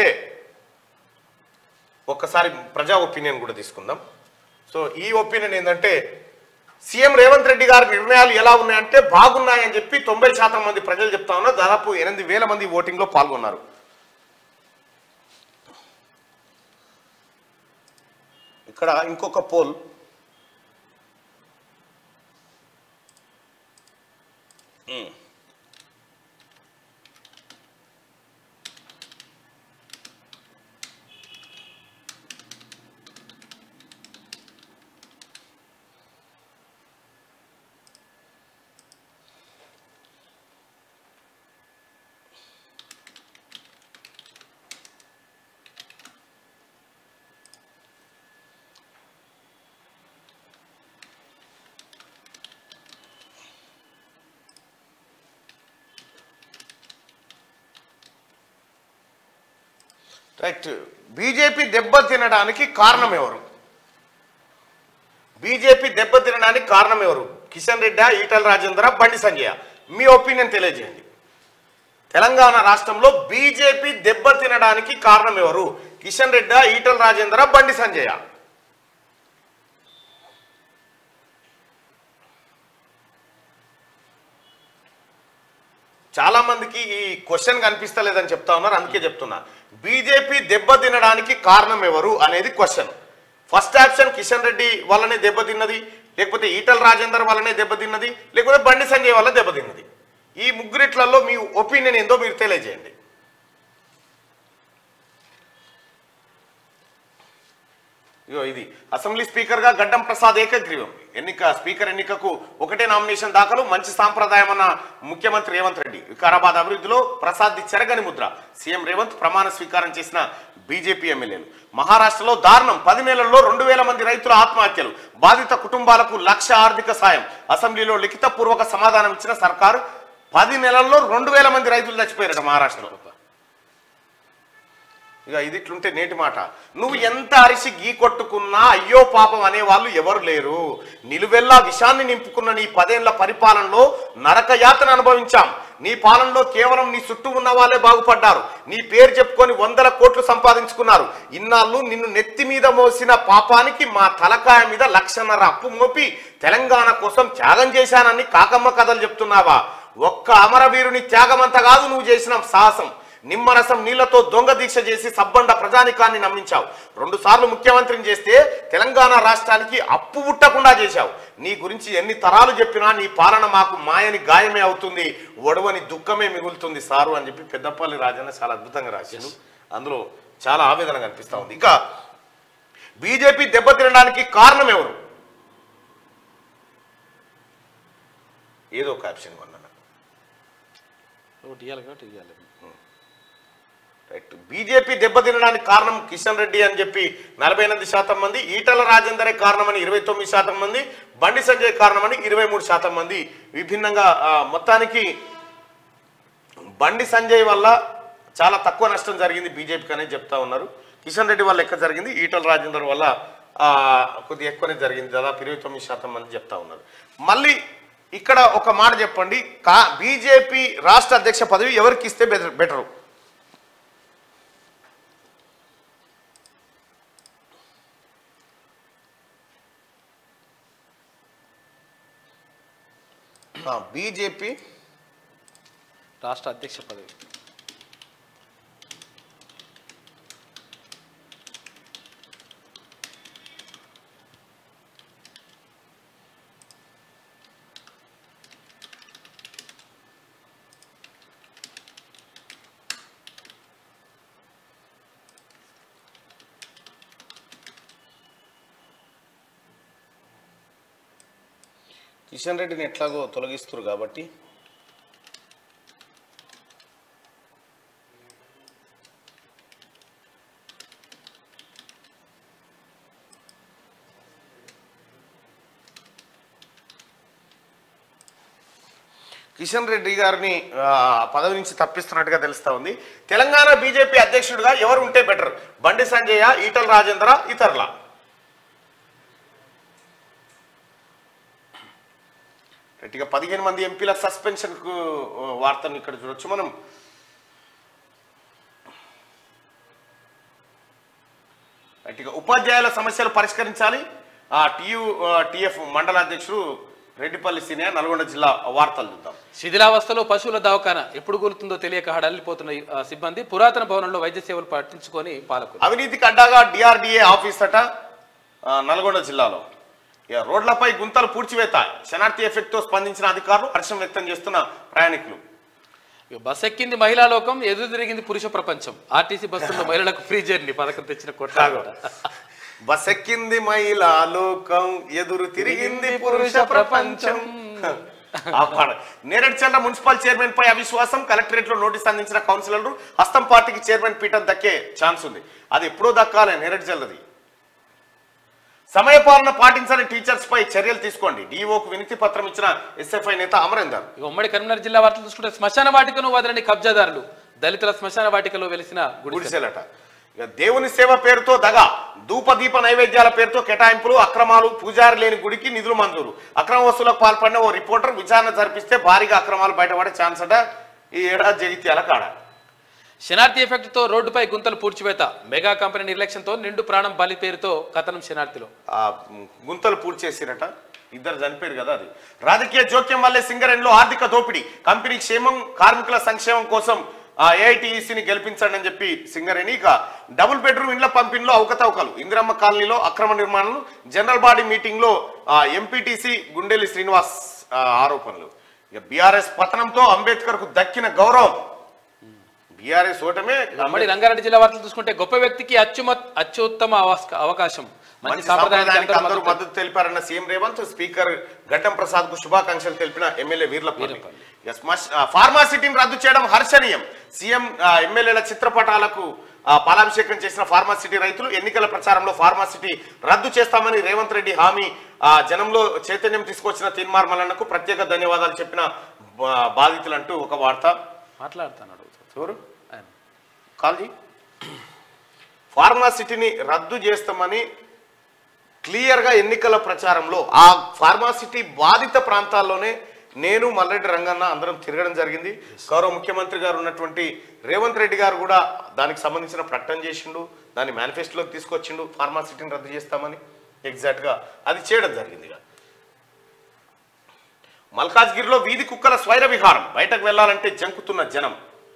ఒక్కసారి ప్రజా ఒపీనియన్ కూడా తీసుకుందాం సో ఈ ఒపీనియన్ ఏంటంటే సీఎం రేవంత్ రెడ్డి గారి నిర్ణయాలు ఎలా ఉన్నాయంటే బాగున్నాయని చెప్పి తొంభై శాతం మంది ప్రజలు చెప్తా ఉన్నారు దాదాపు ఎనిమిది వేల మంది ఓటింగ్లో పాల్గొన్నారు ఇక్కడ ఇంకొక పోల్ రైట్ బీజేపీ దెబ్బ తినడానికి కారణం ఎవరు బీజేపీ దెబ్బ తినడానికి కారణం ఎవరు కిషన్ రెడ్డి ఈటల రాజేంద్ర బండి సంజయ్ మీ ఒపీనియన్ తెలియజేయండి తెలంగాణ రాష్ట్రంలో బీజేపీ దెబ్బతినడానికి కారణం ఎవరు కిషన్ రెడ్డి ఈటల రాజేంద్ర బండి సంజయ చాలా మందికి ఈ క్వశ్చన్ కనిపిస్తలేదని చెప్తా ఉన్నారు అందుకే చెప్తున్నా బీజేపీ దెబ్బతినడానికి కారణం ఎవరు అనేది question first option Kishan Reddy వల్లనే దెబ్బతిన్నది లేకపోతే ఈటల రాజేందర్ వల్లనే దెబ్బతిన్నది లేకపోతే బండి సంజయ్ వల్ల దెబ్బతిన్నది ఈ ముగ్గురిట్లలో మీ ఒపీనియన్ ఏందో మీరు తెలియజేయండి ఇగో ఇది అసెంబ్లీ స్పీకర్ గా గడ్డం ప్రసాద్ ఏకగ్రీవం ఎన్నిక స్పీకర్ ఎన్నికకు ఒకటే నామినేషన్ దాఖలు మంచి సాంప్రదాయం అన్న ముఖ్యమంత్రి రేవంత్ రెడ్డి వికారాబాద్ అభివృద్ధిలో ప్రసాద్ చెరగని ముద్ర సీఎం రేవంత్ ప్రమాణ స్వీకారం చేసిన బీజేపీ ఎమ్మెల్యేలు మహారాష్ట్రలో దారుణం పది నెలల్లో రెండు వేల మంది రైతుల ఆత్మహత్యలు బాధిత కుటుంబాలకు లక్ష ఆర్థిక సాయం అసెంబ్లీలో లిఖితపూర్వక సమాధానం ఇచ్చిన సర్కారు పది నెలల్లో రెండు వేల మంది రైతులు చచ్చిపోయారట మహారాష్ట్రలో ఇక ఇది ఇట్లుంటే నేటి మాట నువ్వు ఎంత అరిసి గీ కొట్టుకున్నా అయ్యో పాపం అనేవాళ్ళు ఎవరు లేరు నిలువెల్లా విషాన్ని నింపుకున్న నీ పదేళ్ల పరిపాలనలో నరక యాతన అనుభవించాం నీ పాలనలో కేవలం నీ చుట్టూ ఉన్న వాళ్ళే బాగుపడ్డారు నీ పేరు చెప్పుకొని వందల కోట్లు సంపాదించుకున్నారు ఇన్నాళ్ళు నిన్ను నెత్తి మీద మోసిన పాపానికి మా తలకాయ మీద లక్షన్నర అప్పు మోపి తెలంగాణ కోసం త్యాగం చేశానని కాకమ్మ కథలు చెప్తున్నావా ఒక్క అమరవీరుని త్యాగమంత కాదు నువ్వు చేసిన సాహసం నిమ్మరసం నీళ్లతో దొంగ దీక్ష చేసి సబ్బండ ప్రజానికాన్ని నమ్మించావు రెండు సార్లు ముఖ్యమంత్రిని చేస్తే తెలంగాణ రాష్ట్రానికి అప్పు పుట్టకుండా చేశావు నీ గురించి ఎన్ని తరాలు చెప్పినా నీ పాలన మాకు మాయని గాయమే అవుతుంది ఒడవని దుఃఖమే మిగులుతుంది సారు అని చెప్పి పెద్దపల్లి రాజన్న చాలా అద్భుతంగా రాశారు అందులో చాలా ఆవేదన కనిపిస్తా ఉంది ఇంకా బీజేపీ దెబ్బతినడానికి కారణం ఎవరు ఏదో ఒక ఆప్షన్ కొన్నాను ఒకటి ఇవ్వాలి కాబట్టి ఇవ్వాలి రైట్ బీజేపీ దెబ్బతినడానికి కారణం కిషన్ రెడ్డి అని చెప్పి నలభై ఎనిమిది శాతం మంది ఈటల రాజేందరే కారణమని ఇరవై తొమ్మిది శాతం మంది బండి సంజయ్ కారణమని ఇరవై మూడు శాతం మంది విభిన్నంగా ఆ, మొత్తానికి బండి సంజయ్ వల్ల చాలా తక్కువ నష్టం జరిగింది బీజేపీకి అనేది చెప్తా ఉన్నారు కిషన్ రెడ్డి వల్ల ఎక్కువ జరిగింది ఈటల రాజేందర్ వల్ల ఆ, కొద్దిగా ఎక్కువనే జరిగింది దాదాపు ఇరవై తొమ్మిది శాతం మంది చెప్తా ఉన్నారు మళ్ళీ ఇక్కడ ఒక మాట చెప్పండి కా బీజేపీ రాష్ట్ర అధ్యక్ష పదవి ఎవరికి ఇస్తే బెటర్ బెటరు బీజేపీ రాష్ట్ర అధ్యక్ష పదవి కిషన్ రెడ్డిని ఎట్లాగో తొలగిస్తారు కాబట్టి కిషన్ రెడ్డి గారిని ఆ, పదవి నుంచి తప్పిస్తున్నట్టుగా తెలుస్తా ఉంది తెలంగాణ బీజేపీ అధ్యక్షుడిగా ఎవరు ఉంటే బెటర్ బండి సంజయ ఈటల రాజేంద్ర ఇతరుల గట్టిగా పదిహేను మంది ఎంపీల సస్పెన్షన్ కు ఆ, వార్తను ఇక్కడ చూడొచ్చు మనం గట్టిగా ఉపాధ్యాయుల సమస్యలు పరిష్కరించాలి ఆ టియు టిఎఫ్ మండల అధ్యక్షుడు రెడ్డిపల్లి సీనియర్ నల్గొండ జిల్లా వార్తలు చూద్దాం శిథిలావస్థలో పశువుల దవాఖాన ఎప్పుడు కూలుతుందో తెలియక హడలిపోతున్న ఈ, ఆ, సిబ్బంది పురాతన భవనంలో వైద్య సేవలు పట్టించుకొని పాలకులు అవినీతికి అడ్డాగా డిఆర్డిఏ ఆఫీస్ అట ఆ, నల్గొండ జిల్లాలో ఇక రోడ్లపై గుంతలు పూడ్చివేత శనార్థి ఎఫెక్ట్ తో స్పందించిన అధికారులు హర్షం వ్యక్తం చేస్తున్న ప్రయాణికులు ఇక బస్ ఎక్కింది మహిళా లోకం ఎదురు తిరిగింది పురుష ప్రపంచం ఆర్టీసీ బస్సుల్లో మహిళలకు ఫ్రీ జర్నీ పథకం తెచ్చిన కొట్టాగోట బస్ ఎక్కింది మహిళా లోకం ఎదురు తిరిగింది పురుష ప్రపంచం ఆ పాట నేరేడు చంద్ర మున్సిపల్ చైర్మన్ పై అవిశ్వాసం కలెక్టరేట్ లో నోటీస్ అందించిన కౌన్సిలర్లు హస్తం పార్టీకి చైర్మన్ పీఠం దక్కే ఛాన్స్ ఉంది అది ఎప్పుడో దక్కాలే నేరేడు చల్లది సమయపాలన పాటించని టీచర్స్ పై చర్యలు తీసుకోండి డిఓకు వినతి పత్రం ఇచ్చిన ఎస్ఎఫ్ఐ నేత అమరేందర్ ఇక ఉమ్మడి కరీంనగర్ జిల్లా వార్తలు చూసుకుంటే శ్మశాన వాటికను వదలని కబ్జాదారులు దళితుల శ్మశాన వాటికలో వెలిసిన గుడిసె గుడిసెలట ఇక దేవుని సేవ పేరుతో దగ ధూపదీప నైవేద్యాల పేరుతో కేటాయింపులు అక్రమాలు పూజారి లేని గుడికి నిధులు మంజూరు అక్రమ వసూలకు పాల్పడిన ఓ రిపోర్టర్ విచారణ జరిపిస్తే భారీగా అక్రమాలు బయటపడే ఛాన్స్ అట ఈ ఏడాది జగిత్యాల కాడ శనార్థి ఎఫెక్ట్తో రోడ్డుపై గుంతలు పూడ్చివేత మెగా కంపెనీ నిర్లక్ష్యంతో నిండు ప్రాణం బలి పేరుతో కథనం శనార్థిలో ఆ గుంతలు పూర్తి చేసిరట ఇద్దరు చనిపోయారు కదా అది రాజకీయ జోక్యం వల్లే సింగరేణిలో ఆర్థిక దోపిడీ కంపెనీ క్షేమం కార్మికుల సంక్షేమం కోసం ఏఐటిఈసిని గెలిపించండి అని చెప్పి సింగరేణి ఇక డబుల్ బెడ్రూమ్ ఇండ్ల పంపిణీలో అవకతవకలు ఇందిరమ్మ కాలనీలో అక్రమ నిర్మాణాలు జనరల్ బాడీ మీటింగ్ లో ఎంపీటీసీ గుండెలి శ్రీనివాస్ ఆ, ఆరోపణలు ఇక బీఆర్ఎస్ పతనంతో అంబేద్కర్ కు దక్కిన గౌరవం బీఆర్ఎస్ ఓటమే ఉమ్మడి రంగారెడ్డి జిల్లా వార్తలు చూసుకుంటే గొప్ప వ్యక్తికి అత్యుమ అత్యుత్తమ అవస్క- అవకాశం మంచి మంచి సాంప్రదాయానికి సాంప్రదాయానికి అందరూ అందరూ మద్దతు మద్దతు తెలిపారన్న సీఎం రేవంత్ స్పీకర్ గడ్డం ప్రసాద్ కు శుభాకాంక్షలు తెలిపిన ఎమ్మెల్యే వీర్లపల్లి వీర్లపల్లి. Yes, మస్- ఆ, ఫార్మాసిటీని రద్దు చేయడం హర్షణీయం సీఎం ఆ, ఎమ్మెల్యేల చిత్రపటాలకు ఆ, పాలాభిషేకం చేసిన ఫార్మాసిటీ రైతులు ఎన్నికల ప్రచారంలో ఫార్మాసిటీ రద్దు చేస్తామని రేవంత్ రెడ్డి హామీ ఆ, జనంలో చైతన్యం తీసుకొచ్చిన తీన్మార్ మల్లన్నకు ప్రత్యేక ధన్యవాదాలు చెప్పిన బా- బాధితులంటూ ఒక వార్త మాట్లాడుతున్నాడు ఎవరు ఆయన. కాల్జీ ఫార్మాసిటీని రద్దు చేస్తామని క్లియర్గా ఎన్నికల ప్రచారంలో ఆ ఫార్మాసిటీ బాధిత ప్రాంతాల్లోనే నేను మల్లెడ్డి రంగన్న అందరం తిరగడం జరిగింది గౌరవ ముఖ్యమంత్రి గారు ఉన్నటువంటి రేవంత్ రెడ్డి గారు కూడా దానికి సంబంధించిన ప్రకటన చేసిండు దాన్ని మేనిఫెస్టోలోకి తీసుకొచ్చిండు ఫార్మాసిటీని రద్దు చేస్తామని ఎగ్జాక్ట్గా అది చేయడం జరిగింది ఇక. మల్కాజ్గిరిలో వీధి కుక్కల స్వైర విహారం బయటకు వెళ్ళాలంటే జంకుతున్న జనం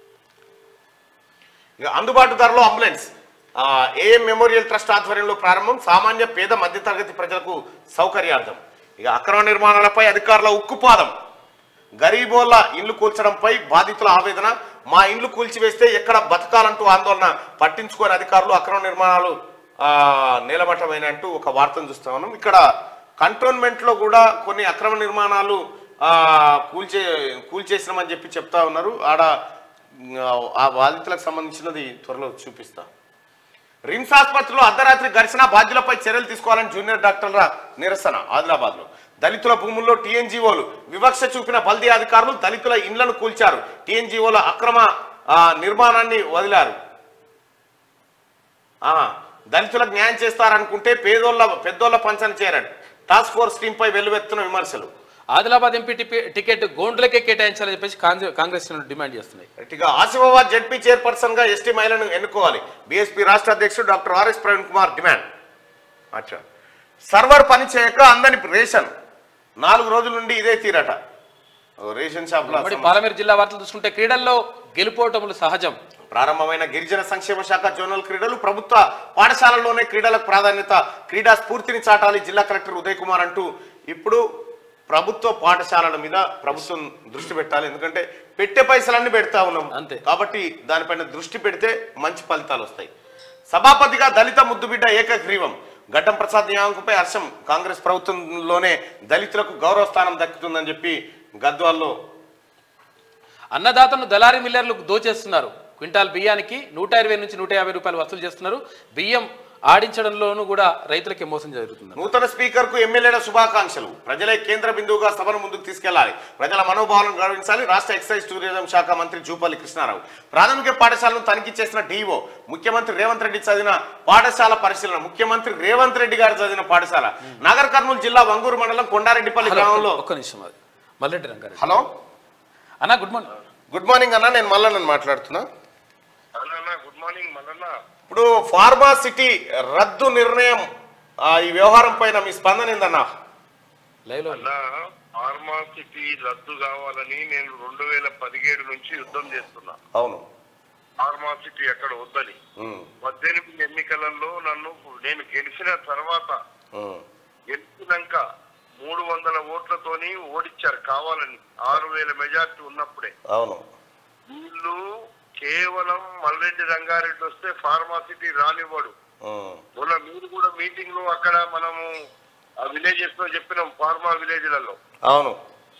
ఇక అందుబాటు ధరలో అంబులెన్స్ ఆ, ఏఎం మెమోరియల్ ట్రస్ట్ ఆధ్వర్యంలో ప్రారంభం సామాన్య పేద మధ్యతరగతి ప్రజలకు సౌకర్యార్థం ఇక అక్రమ నిర్మాణాలపై అధికారుల ఉక్కుపాదం గరీబోళ్ళ ఇల్లు కూల్చడంపై బాధితుల ఆవేదన మా ఇండ్లు కూల్చివేస్తే ఎక్కడ బతకాలంటూ ఆందోళన పట్టించుకోని అధికారులు అక్రమ నిర్మాణాలు ఆ, నేలమట్టమైన అంటూ ఒక వార్తను చూస్తా ఉన్నాం ఇక్కడ కంటోన్మెంట్ లో కూడా కొన్ని అక్రమ నిర్మాణాలు ఆ, కూల్చే కూల్చేసినామని చెప్పి చెప్తా ఉన్నారు ఆడ ఆ బాధితులకు సంబంధించినది త్వరలో చూపిస్తా రిమ్స్ ఆసుపత్రిలో అర్ధరాత్రి ఘర్షణ బాధ్యులపై చర్యలు తీసుకోవాలని జూనియర్ డాక్టర్ల నిరసన ఆదిలాబాద్ లో దళితుల భూముల్లో టీఎన్జీఓలు వివక్ష చూపిన బల్దీ అధికారులు దళితుల ఇండ్లను కూల్చారు టీఎన్జీఓల అక్రమ ఆ, నిర్మాణాన్ని వదిలారు ఆ, దళితులకు న్యాయం చేస్తారనుకుంటే పేదోళ్ళ పెద్దోళ్ళ పంచన చేరాడు టాస్క్ ఫోర్స్ టీం పై వెల్లువెత్తున విమర్శలు ఆదిలాబాద్ ఎంపీ టిపి- టికెట్ గోండ్లకే కేటాయించాలని చెప్పేసి కాంగ్రెస్ కాంగ్రెస్ డిమాండ్ చేస్తున్నాయి గట్టిగా ఆసిఫాబాద్ జడ్పీ చైర్పర్సన్ గా ఎస్టీ మహిళను ఎన్నుకోవాలి బీఎస్పీ రాష్ట్ర అధ్యక్షుడు doctor RS Praveen Kumar demand అచ్చా సర్వర్ పని చేయక అందని రేషన్ నాలుగు రోజుల నుండి ఇదే తీరట ఓ రేషన్ షాప్ ఉమ్మడి పాలమేరు జిల్లా వార్తలు చూసుకుంటే క్రీడల్లో గెలుపోవటములు సహజం ప్రారంభమైన గిరిజన సంక్షేమ శాఖ జోనల్ క్రీడలు ప్రభుత్వ పాఠశాలల్లోనే క్రీడలకు ప్రాధాన్యత క్రీడా స్ఫూర్తిని చాటాలి జిల్లా కలెక్టర్ ఉదయ్ కుమార్ అంటూ ఇప్పుడు ప్రభుత్వ పాఠశాలల మీద ప్రభుత్వం దృష్టి పెట్టాలి ఎందుకంటే పెట్టే పైసలన్నీ పెడతా ఉన్నాం అంతే. కాబట్టి దానిపైన దృష్టి పెడితే మంచి ఫలితాలు వస్తాయి సభాపతిగా దళిత ముద్దుబిడ్డ ఏకగ్రీవం ఘట్టం ప్రసాద్ నియామకంపై హర్షం కాంగ్రెస్ ప్రభుత్వంలోనే దళితులకు గౌరవ స్థానం దక్కుతుందని చెప్పి గద్వాల్లో అన్నదాతను దళారీ మిల్లర్లు దోచేస్తున్నారు క్వింటాల్ బియ్యానికి నూట ఇరవై నుంచి నూట యాభై రూపాయలు వసూలు చేస్తున్నారు బియ్యం ఆడించడంలోనూ కూడా రైతులకి మోసం జరుగుతుంది నూతన స్పీకర్ కు ఎమ్మెల్యేల శుభాకాంక్షలు ప్రజలే కేంద్ర బిందువుగా సభను ముందుకు తీసుకెళ్లాలి ప్రజల మనోభావాలను గౌరవించాలి రాష్ట్ర ఎక్సైజ్ టూరిజం శాఖ మంత్రి జూపల్లి కృష్ణారావు ప్రాథమిక పాఠశాలను తనిఖీ చేసిన డిఓ ముఖ్యమంత్రి రేవంత్ రెడ్డి చదివిన పాఠశాల పరిశీలన ముఖ్యమంత్రి రేవంత్ రెడ్డి గారు చదివిన పాఠశాల నగర్ కర్నూలు జిల్లా వంగూరు మండలం కొండారెడ్డిపల్లి హలో, గ్రామంలో ఒక్క నిమిషం అది మల్లెడ్డి రంగారెడ్డి హలో అన్న గుడ్ మార్నింగ్ గుడ్ మార్నింగ్ అన్న నేను మళ్ళా నేను మాట్లాడుతున్నా అన్న గుడ్ మార్నింగ్ మల్లన్న ఇప్పుడు ఫార్మాసిటీ రద్దు నిర్ణయం ఆ, ఈ వ్యవహారం పైన మీ స్పందన ఏందన్నా లైవ్ లో అన్న ఫార్మాసిటీ రద్దు కావాలని నేను రెండు వేల పదిహేడు నుంచి యుద్ధం చేస్తున్నా అవును ఫార్మాసిటీ ఎక్కడ వద్దని ఉమ్, పద్దెనిమిది ఎన్నికలలో నన్ను నేను గెలిచిన తర్వాత ఉమ్, గెలిచినాక మూడు వందల ఓట్లతోని ఓడించారు కావాలని ఆరు వేల మెజార్టీ ఉన్నప్పుడే అవును వీళ్ళు కేవలం మల్లెడ్డి రంగారెడ్డి వస్తే ఫార్మాసిటీ రానివ్వడు ఉమ్, మొన్న మీరు కూడా మీటింగ్ లో అక్కడ మనము ఆ విలేజెస్ లో చెప్పినాం ఫార్మా విలేజ్లలో అవును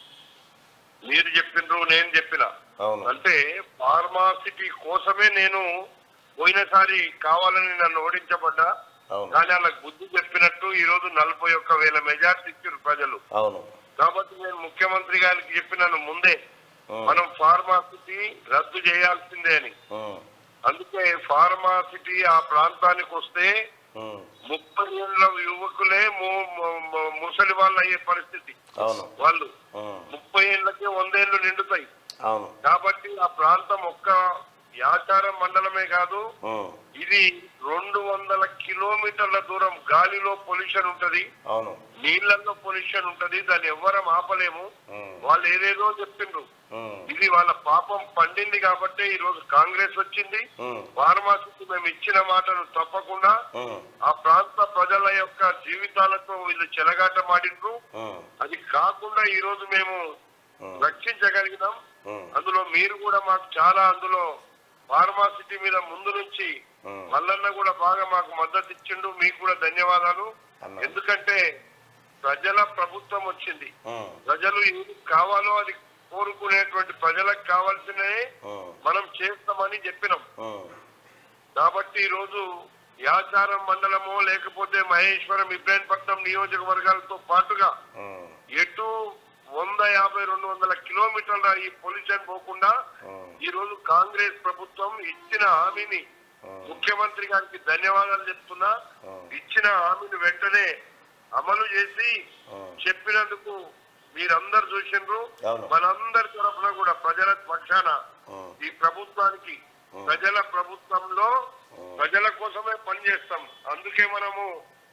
మీరు చెప్పిండ్రు నేను చెప్పిన అవును అంటే ఫార్మాసిటీ కోసమే నేను పోయినసారి కావాలని నన్ను ఓడించబడ్డా అవును కానీ వాళ్ళకి బుద్ధి చెప్పినట్టు ఈ రోజు నలభై ఒక్క వేల మెజార్టీ ఇచ్చారు ప్రజలు అవును కాబట్టి నేను ముఖ్యమంత్రి గారికి చెప్పినాను ముందే ఉమ్, మనం ఫార్మాసిటీ రద్దు చేయాల్సిందే అని ఉమ్, అందుకే ఫార్మాసిటీ ఆ ప్రాంతానికి వస్తే ఉమ్, ముప్పై ఏళ్ళ యువకులే ము- ము- ము- ముసలి వాళ్ళు అయ్యే పరిస్థితి అవును వాళ్ళు ఉమ్, ముప్పై ఏళ్ళకే వందేళ్లు నిండుతాయి అవును కాబట్టి ఆ ప్రాంతం ఒక్క యాచారం మండలమే కాదు ఉమ్, ఇది రెండు వందల కిలోమీటర్ల దూరం గాలిలో పొల్యూషన్ ఉంటది అవును నీళ్లలో పొల్యూషన్ ఉంటది దాన్ని ఎవ్వరం ఆపలేము ఉమ్, వాళ్ళు ఏదేదో చెప్పిండ్రు ఉమ్, ఇది వాళ్ళ పాపం పండింది కాబట్టి ఈ రోజు కాంగ్రెస్ వచ్చింది ఉమ్, ఫార్మాసిటీ మేము ఇచ్చిన మాటను తప్పకుండా ఉమ్, ఆ ప్రాంత ప్రజల యొక్క జీవితాలతో వీళ్ళు చెలగాటమాడిండ్రు ఉమ్, అది కాకుండా ఈ రోజు మేము ఉమ్, రక్షించగలిగినాం ఉమ్, అందులో మీరు కూడా మాకు చాలా అందులో ఫార్మాసిటీ మీద ముందు నుంచి ఉమ్. మల్లన్న కూడా బాగా మాకు మద్దతు ఇచ్చిండు మీకు కూడా ధన్యవాదాలు అన్నా. ఎందుకంటే ప్రజల ప్రభుత్వం వచ్చింది ఉమ్, ప్రజలు ఏది కావాలో అది కోరుకునేటువంటి ప్రజలకు కావాల్సినవి ఉమ్, మనం చేస్తామని చెప్పినాం ఉమ్, కాబట్టి ఈ రోజు యాచారం మండలము లేకపోతే మహేశ్వరం ఇబ్రాహీంపట్నం నియోజకవర్గాలతో పాటుగా ఉమ్, ఎటు వంద యాభై రెండు వందల కిలోమీటర్ల ఈ పొల్యూషన్ పోకుండా ఉమ్, ఈ రోజు కాంగ్రెస్ ప్రభుత్వం ఇచ్చిన హామీని ఉమ్, ముఖ్యమంత్రి గారికి ధన్యవాదాలు చెప్తున్నా ఉమ్, ఇచ్చిన హామీని వెంటనే అమలు చేసి ఉమ్. చెప్పినందుకు మీరందరు చూసిండ్రు అవును. మనందరి తరఫున కూడా ప్రజల పక్షాన ఉమ్, ఈ ప్రభుత్వానికి ప్రజల ప్రభుత్వంలో ప్రజల కోసమే పనిచేస్తాం అందుకే మనము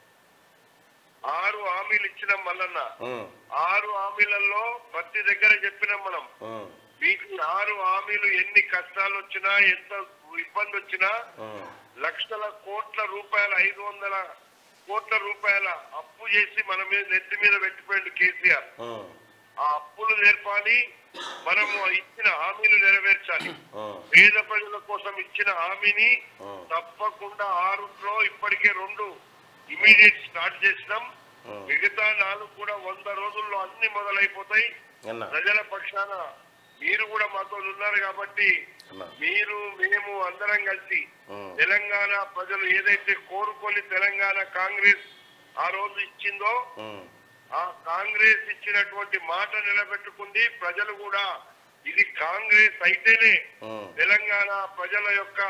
ఆరు హామీలు ఇచ్చినాం మల్లన్న ఉమ్, ఆరు హామీలలో ప్రతి దగ్గర చెప్పినాం మనం ఉమ్, మీకు ఈ ఆరు హామీలు ఎన్ని కష్టాలు వచ్చినా ఎంత ఇబ్బంది వచ్చినా ఉమ్, లక్షల కోట్ల రూపాయల ఐదు వందల కోట్ల రూపాయల అప్పు చేసి మన మీద నెత్తి మీద పెట్టిపోయింది కేసీఆర్ ఉమ్, ఆ అప్పులు నేర్పాలి మనము ఇచ్చిన హామీలు నెరవేర్చాలి ఉమ్, పేద ప్రజల కోసం ఇచ్చిన హామీని ఉమ్. తప్పకుండా ఆరులో ఇప్పటికే రెండు ఇమీడియట్ స్టార్ట్ చేసినాం ఉమ్. మిగతా నాలుగు కూడా వంద రోజుల్లో అన్ని మొదలైపోతాయి అన్నా ప్రజల పక్షాన మీరు కూడా మాతో ఉన్నారు కాబట్టి అన్నా. మీరు మేము అందరం కలిసి ఉమ్. తెలంగాణ ప్రజలు ఏదైతే కోరుకొని తెలంగాణ కాంగ్రెస్ ఆ రోజు ఇచ్చిందో ఉమ్, ఆ కాంగ్రెస్ ఇచ్చినటువంటి మాట నిలబెట్టుకుంది ప్రజలు కూడా ఇది కాంగ్రెస్ అయితేనే ఉమ్, తెలంగాణ ప్రజల యొక్క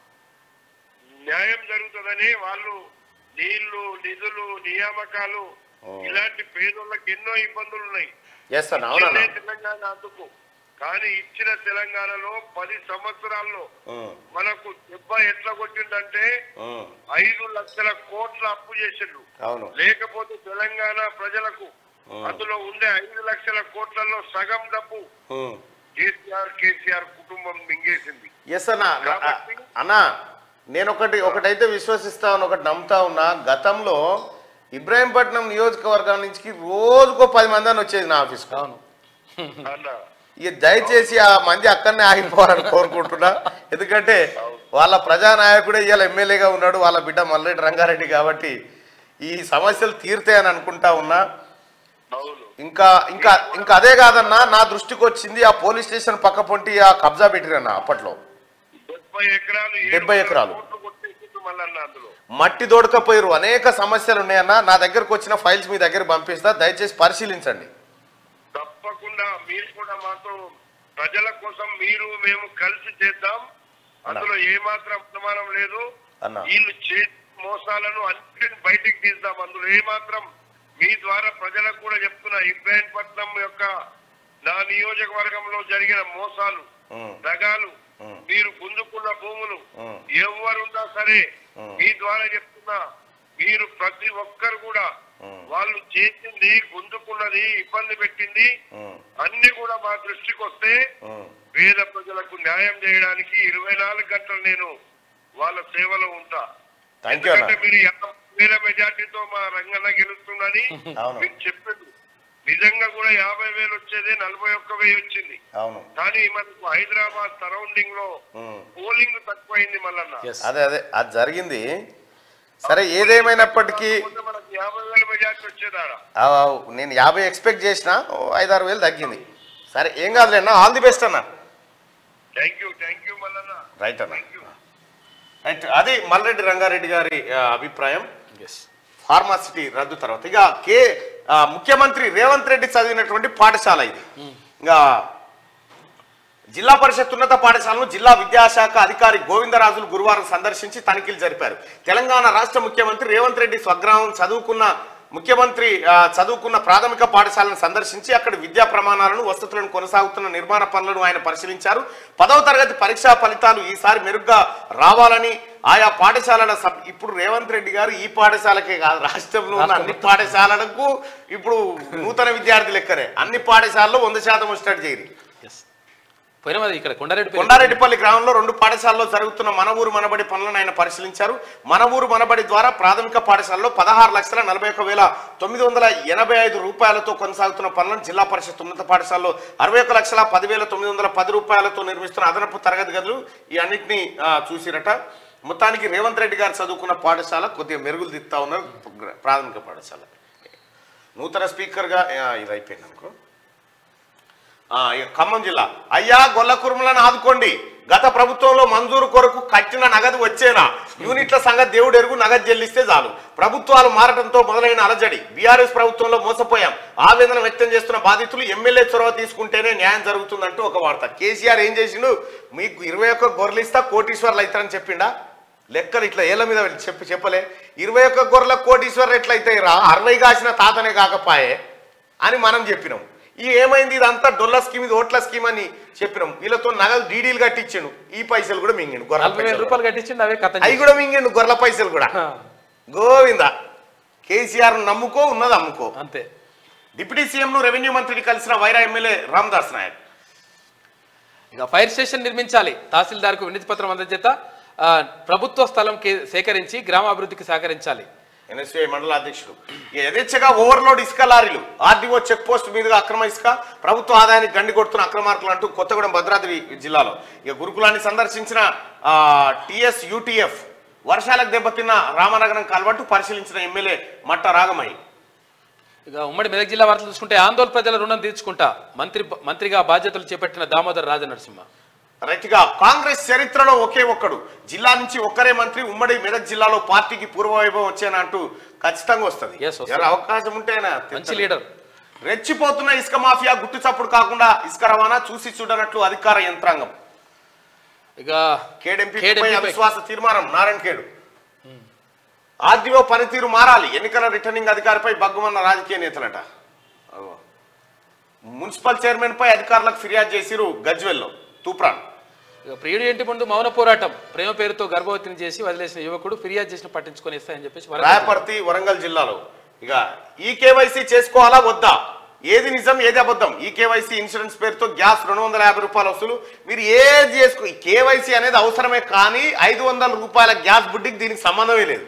న్యాయం జరుగుతుందని వాళ్ళు నీళ్లు నిధులు నియామకాలు ఓ. ఇలాంటి పేదోళ్ళకి ఎన్నో ఇబ్బందులు ఉన్నాయి ఎస్ అన్న అవునన్నా ఇచ్చిందే తెలంగాణ అందుకు కానీ ఇచ్చిన తెలంగాణలో పది సంవత్సరాల్లో ఉమ్, మనకు దెబ్బ ఎట్లా కొట్టిందంటే ఉమ్, ఐదు లక్షల కోట్ల అప్పు చేసిండ్రు అవును లేకపోతే తెలంగాణ ప్రజలకు ఉమ్. అందులో ఉండే ఐదు లక్షల కోట్లలో సగం డబ్బు ఉమ్. కేసీఆర్ కేసీఆర్ కుటుంబం మింగేసింది ఎస్ అన్న కాబట్టి- అన్నా నేను ఒకటి ఒకటైతే విశ్వసిస్తా ఉన్నా ఒకటి నమ్ముతా ఉన్నా గతంలో ఇబ్రాహీంపట్నం నియోజకవర్గం నుంచి రోజుకో పది మంది అని వచ్చేది నా ఆఫీస్కి అవును అన్న ఇక దయచేసి ఆ మంది అక్కడనే ఆగిపోవాలని కోరుకుంటున్నా ఎందుకంటే వాళ్ళ ప్రజానాయకుడే ఇవాళ ఎమ్మెల్యేగా ఉన్నాడు వాళ్ళ బిడ్డ మల్లెడ్డి రంగారెడ్డి కాబట్టి ఈ సమస్యలు తీరుతాయని అనుకుంటా ఉన్నా అవును ఇంకా ఇంకా ఇంకా అదే కాదన్నా నా దృష్టికి వచ్చింది ఆ పోలీస్ స్టేషన్ పక్క పొంటి ఆ కబ్జా పెట్టిరన్న అప్పట్లో డెబ్బై ఎకరాలు ఏడు డెబ్బై ఎకరాలు. కోట్లు కొట్టేసిండు మల్లన్న అందులో మట్టి దోడకపోయారు అనేక సమస్యలు ఉన్నాయన్న నా దగ్గరకు వచ్చిన ఫైల్స్ మీ దగ్గర పంపిస్తా దయచేసి పరిశీలించండి తప్పకుండా మీరు కూడా మాతో ప్రజల కోసం మీరు మేము కలిసి చేద్దాం అందులో ఏమాత్రం అనుమానం లేదు అన్న. వీళ్ళు చే మోసాలను అన్నిటిని బయటికి తీద్దాం అందులో ఏమాత్రం మీ ద్వారా ప్రజలకు కూడా చెప్తున్నా ఇబ్రాహీంపట్నం యొక్క నా నియోజకవర్గంలో జరిగిన మోసాలు ఉమ్, దగాలు ఉమ్. మీరు గుంజుకున్న భూములు ఉమ్. ఎవరున్నా సరే ఉమ్. మీ ద్వారా చెప్తున్నా మీరు ప్రతి ఒక్కరు కూడా ఉమ్. వాళ్ళు చేసింది గుంజుకున్నది ఇబ్బంది పెట్టింది ఉమ్, అన్ని కూడా మా దృష్టికి వస్తే ఉమ్. పేద ప్రజలకు న్యాయం చేయడానికి ఇరవై నాలుగు గంటలు నేను వాళ్ళ సేవలో ఉంటా థ్యాంక్ యూ ఎందుకంటే అన్న మీరు యాభై వేల మెజార్టీతో మా రంగన్న గెలుస్తుందని అవును. మీరు చెప్పారు నిజంగా కూడా యాభై వేలు వచ్చేదే నలభై ఒక్క వెయ్యి వచ్చింది అవును కానీ మనకు హైదరాబాద్ సరౌండింగ్ లో ఉమ్. పోలింగ్ తక్కువైంది మల్లన్న ఎస్ అదే అదే అది జరిగింది సరే ఏదేమైనప్పటికీ కాకపోతే మనకు యాభై వేల మెజార్టీ వచ్చేదాడా ఆ, నేను యాభై ఎక్స్పెక్ట్ చేసిన ఓ ఐదారు వేలు తగ్గింది సరే ఏం కాదులే అన్న ఆల్ ది బెస్ట్ అన్న thank you thank you Mallanna right అన్న థ్యాంక్ యూ రైట్ అది మల్రెడ్డి రంగారెడ్డి గారి ఆ, అభిప్రాయం ఎస్ ఫార్మాసిటీ రద్దు తర్వాత ఇక కే ఆ, ముఖ్యమంత్రి రేవంత్ రెడ్డి చదివినటువంటి పాఠశాల ఇది ఇంకా జిల్లా పరిషత్ ఉన్నత పాఠశాలను జిల్లా విద్యాశాఖ అధికారి గోవిందరాజులు గురువారం సందర్శించి తనిఖీలు జరిపారు తెలంగాణ రాష్ట్ర ముఖ్యమంత్రి రేవంత్ రెడ్డి స్వగ్రామం చదువుకున్న ముఖ్యమంత్రి ఆ, చదువుకున్న ప్రాథమిక పాఠశాలను సందర్శించి అక్కడ విద్యా ప్రమాణాలను వసతులను కొనసాగుతున్న నిర్మాణ పనులను ఆయన పరిశీలించారు పదవ తరగతి పరీక్షా ఫలితాలు ఈసారి మెరుగ్గా రావాలని ఆయా పాఠశాలల సబ్ ఇప్పుడు రేవంత్ రెడ్డి గారు ఈ పాఠశాలకే కాదు రాష్ట్రంలో ఉన్న అన్ని పాఠశాలలకు ఇప్పుడు నూతన విద్యార్థి లెక్కనే అన్ని పాఠశాలలో వంద శాతం వచ్చేటట్టు చేయరు ఎస్ పోయినా మరి ఇక్కడ కొండారెడ్డి కొండారెడ్డిపల్లి గ్రామంలో రెండు పాఠశాలలో జరుగుతున్న మన ఊరు మనబడి పనులను ఆయన పరిశీలించారు మన ఊరు మనబడి ద్వారా ప్రాథమిక పాఠశాలలో పదహారు లక్షల నలభై ఒక వేల తొమ్మిది వందల ఎనభై ఐదు రూపాయలతో కొనసాగుతున్న పనులను జిల్లా పరిషత్ ఉన్నత పాఠశాలలో అరవై ఒక లక్షల పదివేల తొమ్మిది వందల పది రూపాయలతో నిర్మిస్తున్న అదనపు తరగతి గదులు ఈ అన్నింటినీ ఆ, చూసిరట మొత్తానికి రేవంత్ రెడ్డి గారు చదువుకున్న పాఠశాల కొద్దిగా మెరుగులు దిస్తా ఉన్నారు ప్రాథమిక పాఠశాల నూతన స్పీకర్గా ఆ, ఇది అయిపోయింది అనుకో ఆ, ఇక ఖమ్మం జిల్లా అయ్యా గొల్ల కురుములను ఆదుకోండి గత ప్రభుత్వంలో మంజూరు కొరకు కట్టిన నగదు వచ్చేనా యూనిట్ల సంగతి దేవుడు ఎరుగు నగదు చెల్లిస్తే చాలు ప్రభుత్వాలు మారడంతో మొదలైన అలజడి బీఆర్ఎస్ ప్రభుత్వంలో మోసపోయాం ఆవేదన వ్యక్తం చేస్తున్న బాధితులు ఎమ్మెల్యే చొరవ తీసుకుంటేనే న్యాయం జరుగుతుందంటూ ఒక వార్త కేసీఆర్ ఏం చేసిండు మీకు ఇరవై ఒక్క గొర్రెలు ఇస్తా కోటీశ్వర్లు అవుతారని చెప్పిండా లెక్కలు ఇట్లా ఏళ్ళ మీద చెప్పి చెప్పలే ఇరవై ఒక్క గొర్రెల కోటీశ్వర్లు ఎట్లయితే రా అరవై కాసిన తాతనే కాకపాయే అని మనం చెప్పినాం ఈ ఏమైంది ఇదంతా డొల్ల స్కీమ్ ఇది ఓట్ల స్కీమ్ అని చెప్పినాం వీళ్ళతో నగదు డీడీలు కట్టించాను ఈ పైసలు కూడా మింగిండు గొర్రెల నలభై వేల పైసలు రూపాయలు కట్టించిండు అవే కథ అవి కూడా మింగిండు గొర్రెల పైసలు కూడా గోవింద కేసీఆర్ నమ్ముకో ఉన్నది అమ్ముకో అంతే డిప్యూటీ సీఎంను రెవెన్యూ మంత్రిని కలిసిన వైరా ఎమ్మెల్యే రామదాస్ నాయక్ ఇక ఫైర్ స్టేషన్ నిర్మించాలి తహసీల్దార్కు వినతి పత్రం అందజేత ఆ, ప్రభుత్వ స్థలం కే- సేకరించి గ్రామాభివృద్ధికి సహకరించాలి ఎన్ఎస్ఐ మండల అధ్యక్షుడు ఈ యథేచ్ఛగా ఓవర్లోడ్ ఇసుక లారీలు ఆర్డీఓ చెక్ పోస్ట్ మీదుగా అక్రమ ఇసుక ప్రభుత్వ ఆదాయానికి గండి కొడుతున్న అక్రమార్కులు అంటూ కొత్తగూడెం భద్రాద్రి జిల్లాలో ఇక గురుకులాన్ని సందర్శించిన టిఎస్ యూటీఎఫ్ వర్షాలకు దెబ్బతిన్న రామనగరం కల్వట్టు పరిశీలించిన ఎమ్మెల్యే మట్ట రాగమయ్య ఇక ఉమ్మడి మెదక్ జిల్లా వార్తలు చూసుకుంటే ఆందోళన ప్రజల రుణం తీర్చుకుంటా మంత్రి మంత్రిగా బాధ్యతలు చేపట్టిన దామోదర్ రాజనరసింహ రైట్గా కాంగ్రెస్ చరిత్రలో ఒకే ఒక్కడు జిల్లా నుంచి ఒక్కరే మంత్రి ఉమ్మడి మెదక్ జిల్లాలో పార్టీకి పూర్వవైభవం వచ్చేనా అంటూ ఖచ్చితంగా వస్తుంది Yes, వస్తది. జర అవకాశం ఉంటే ఆయన మంచి తెస్తాడు. లీడర్ రెచ్చిపోతున్న ఇసుక మాఫియా గుట్టు చప్పుడు కాకుండా ఇసుక రవాణా చూసి చూడనట్లు అధికార యంత్రాంగం ఇక కేడెంపీ KDMP పై అవిశ్వాస తీర్మానం నారాయణ ఖేడు ఆర్డీఓ పనితీరు మారాలి ఎన్నికల రిటర్నింగ్ అధికారిపై బగ్గుమన్న రాజకీయ నేతలట అగో. మున్సిపల్ చైర్మన్ పై అధికారులకు ఫిర్యాదు చేసిరు గజ్వెల్లో తూప్రాన్ ఇక ప్రియుడి ఇంటి ముందు మౌన పోరాటం ప్రేమ పేరుతో గర్భవతిని చేసి వదిలేసిన యువకుడు ఫిర్యాదు చేసిన పట్టించుకొని ఇస్తాయని చెప్పేసి వరంగల్ రాయపర్తి వరంగల్ జిల్లాలో ఇక ఈ కేవైసీ చేసుకోవాలా వద్దా ఏది నిజం ఏది అబద్ధం ఈ కేవైసీ ఇన్సూరెన్స్ పేరుతో గ్యాస్ రెండు వందల యాభై రూపాయల వసూలు మీరు ఏది చేసుకో ఈ కేవైసీ అనేది అవసరమే కానీ ఐదు వందల రూపాయల గ్యాస్ బుడ్డికి దీనికి సంబంధమే లేదు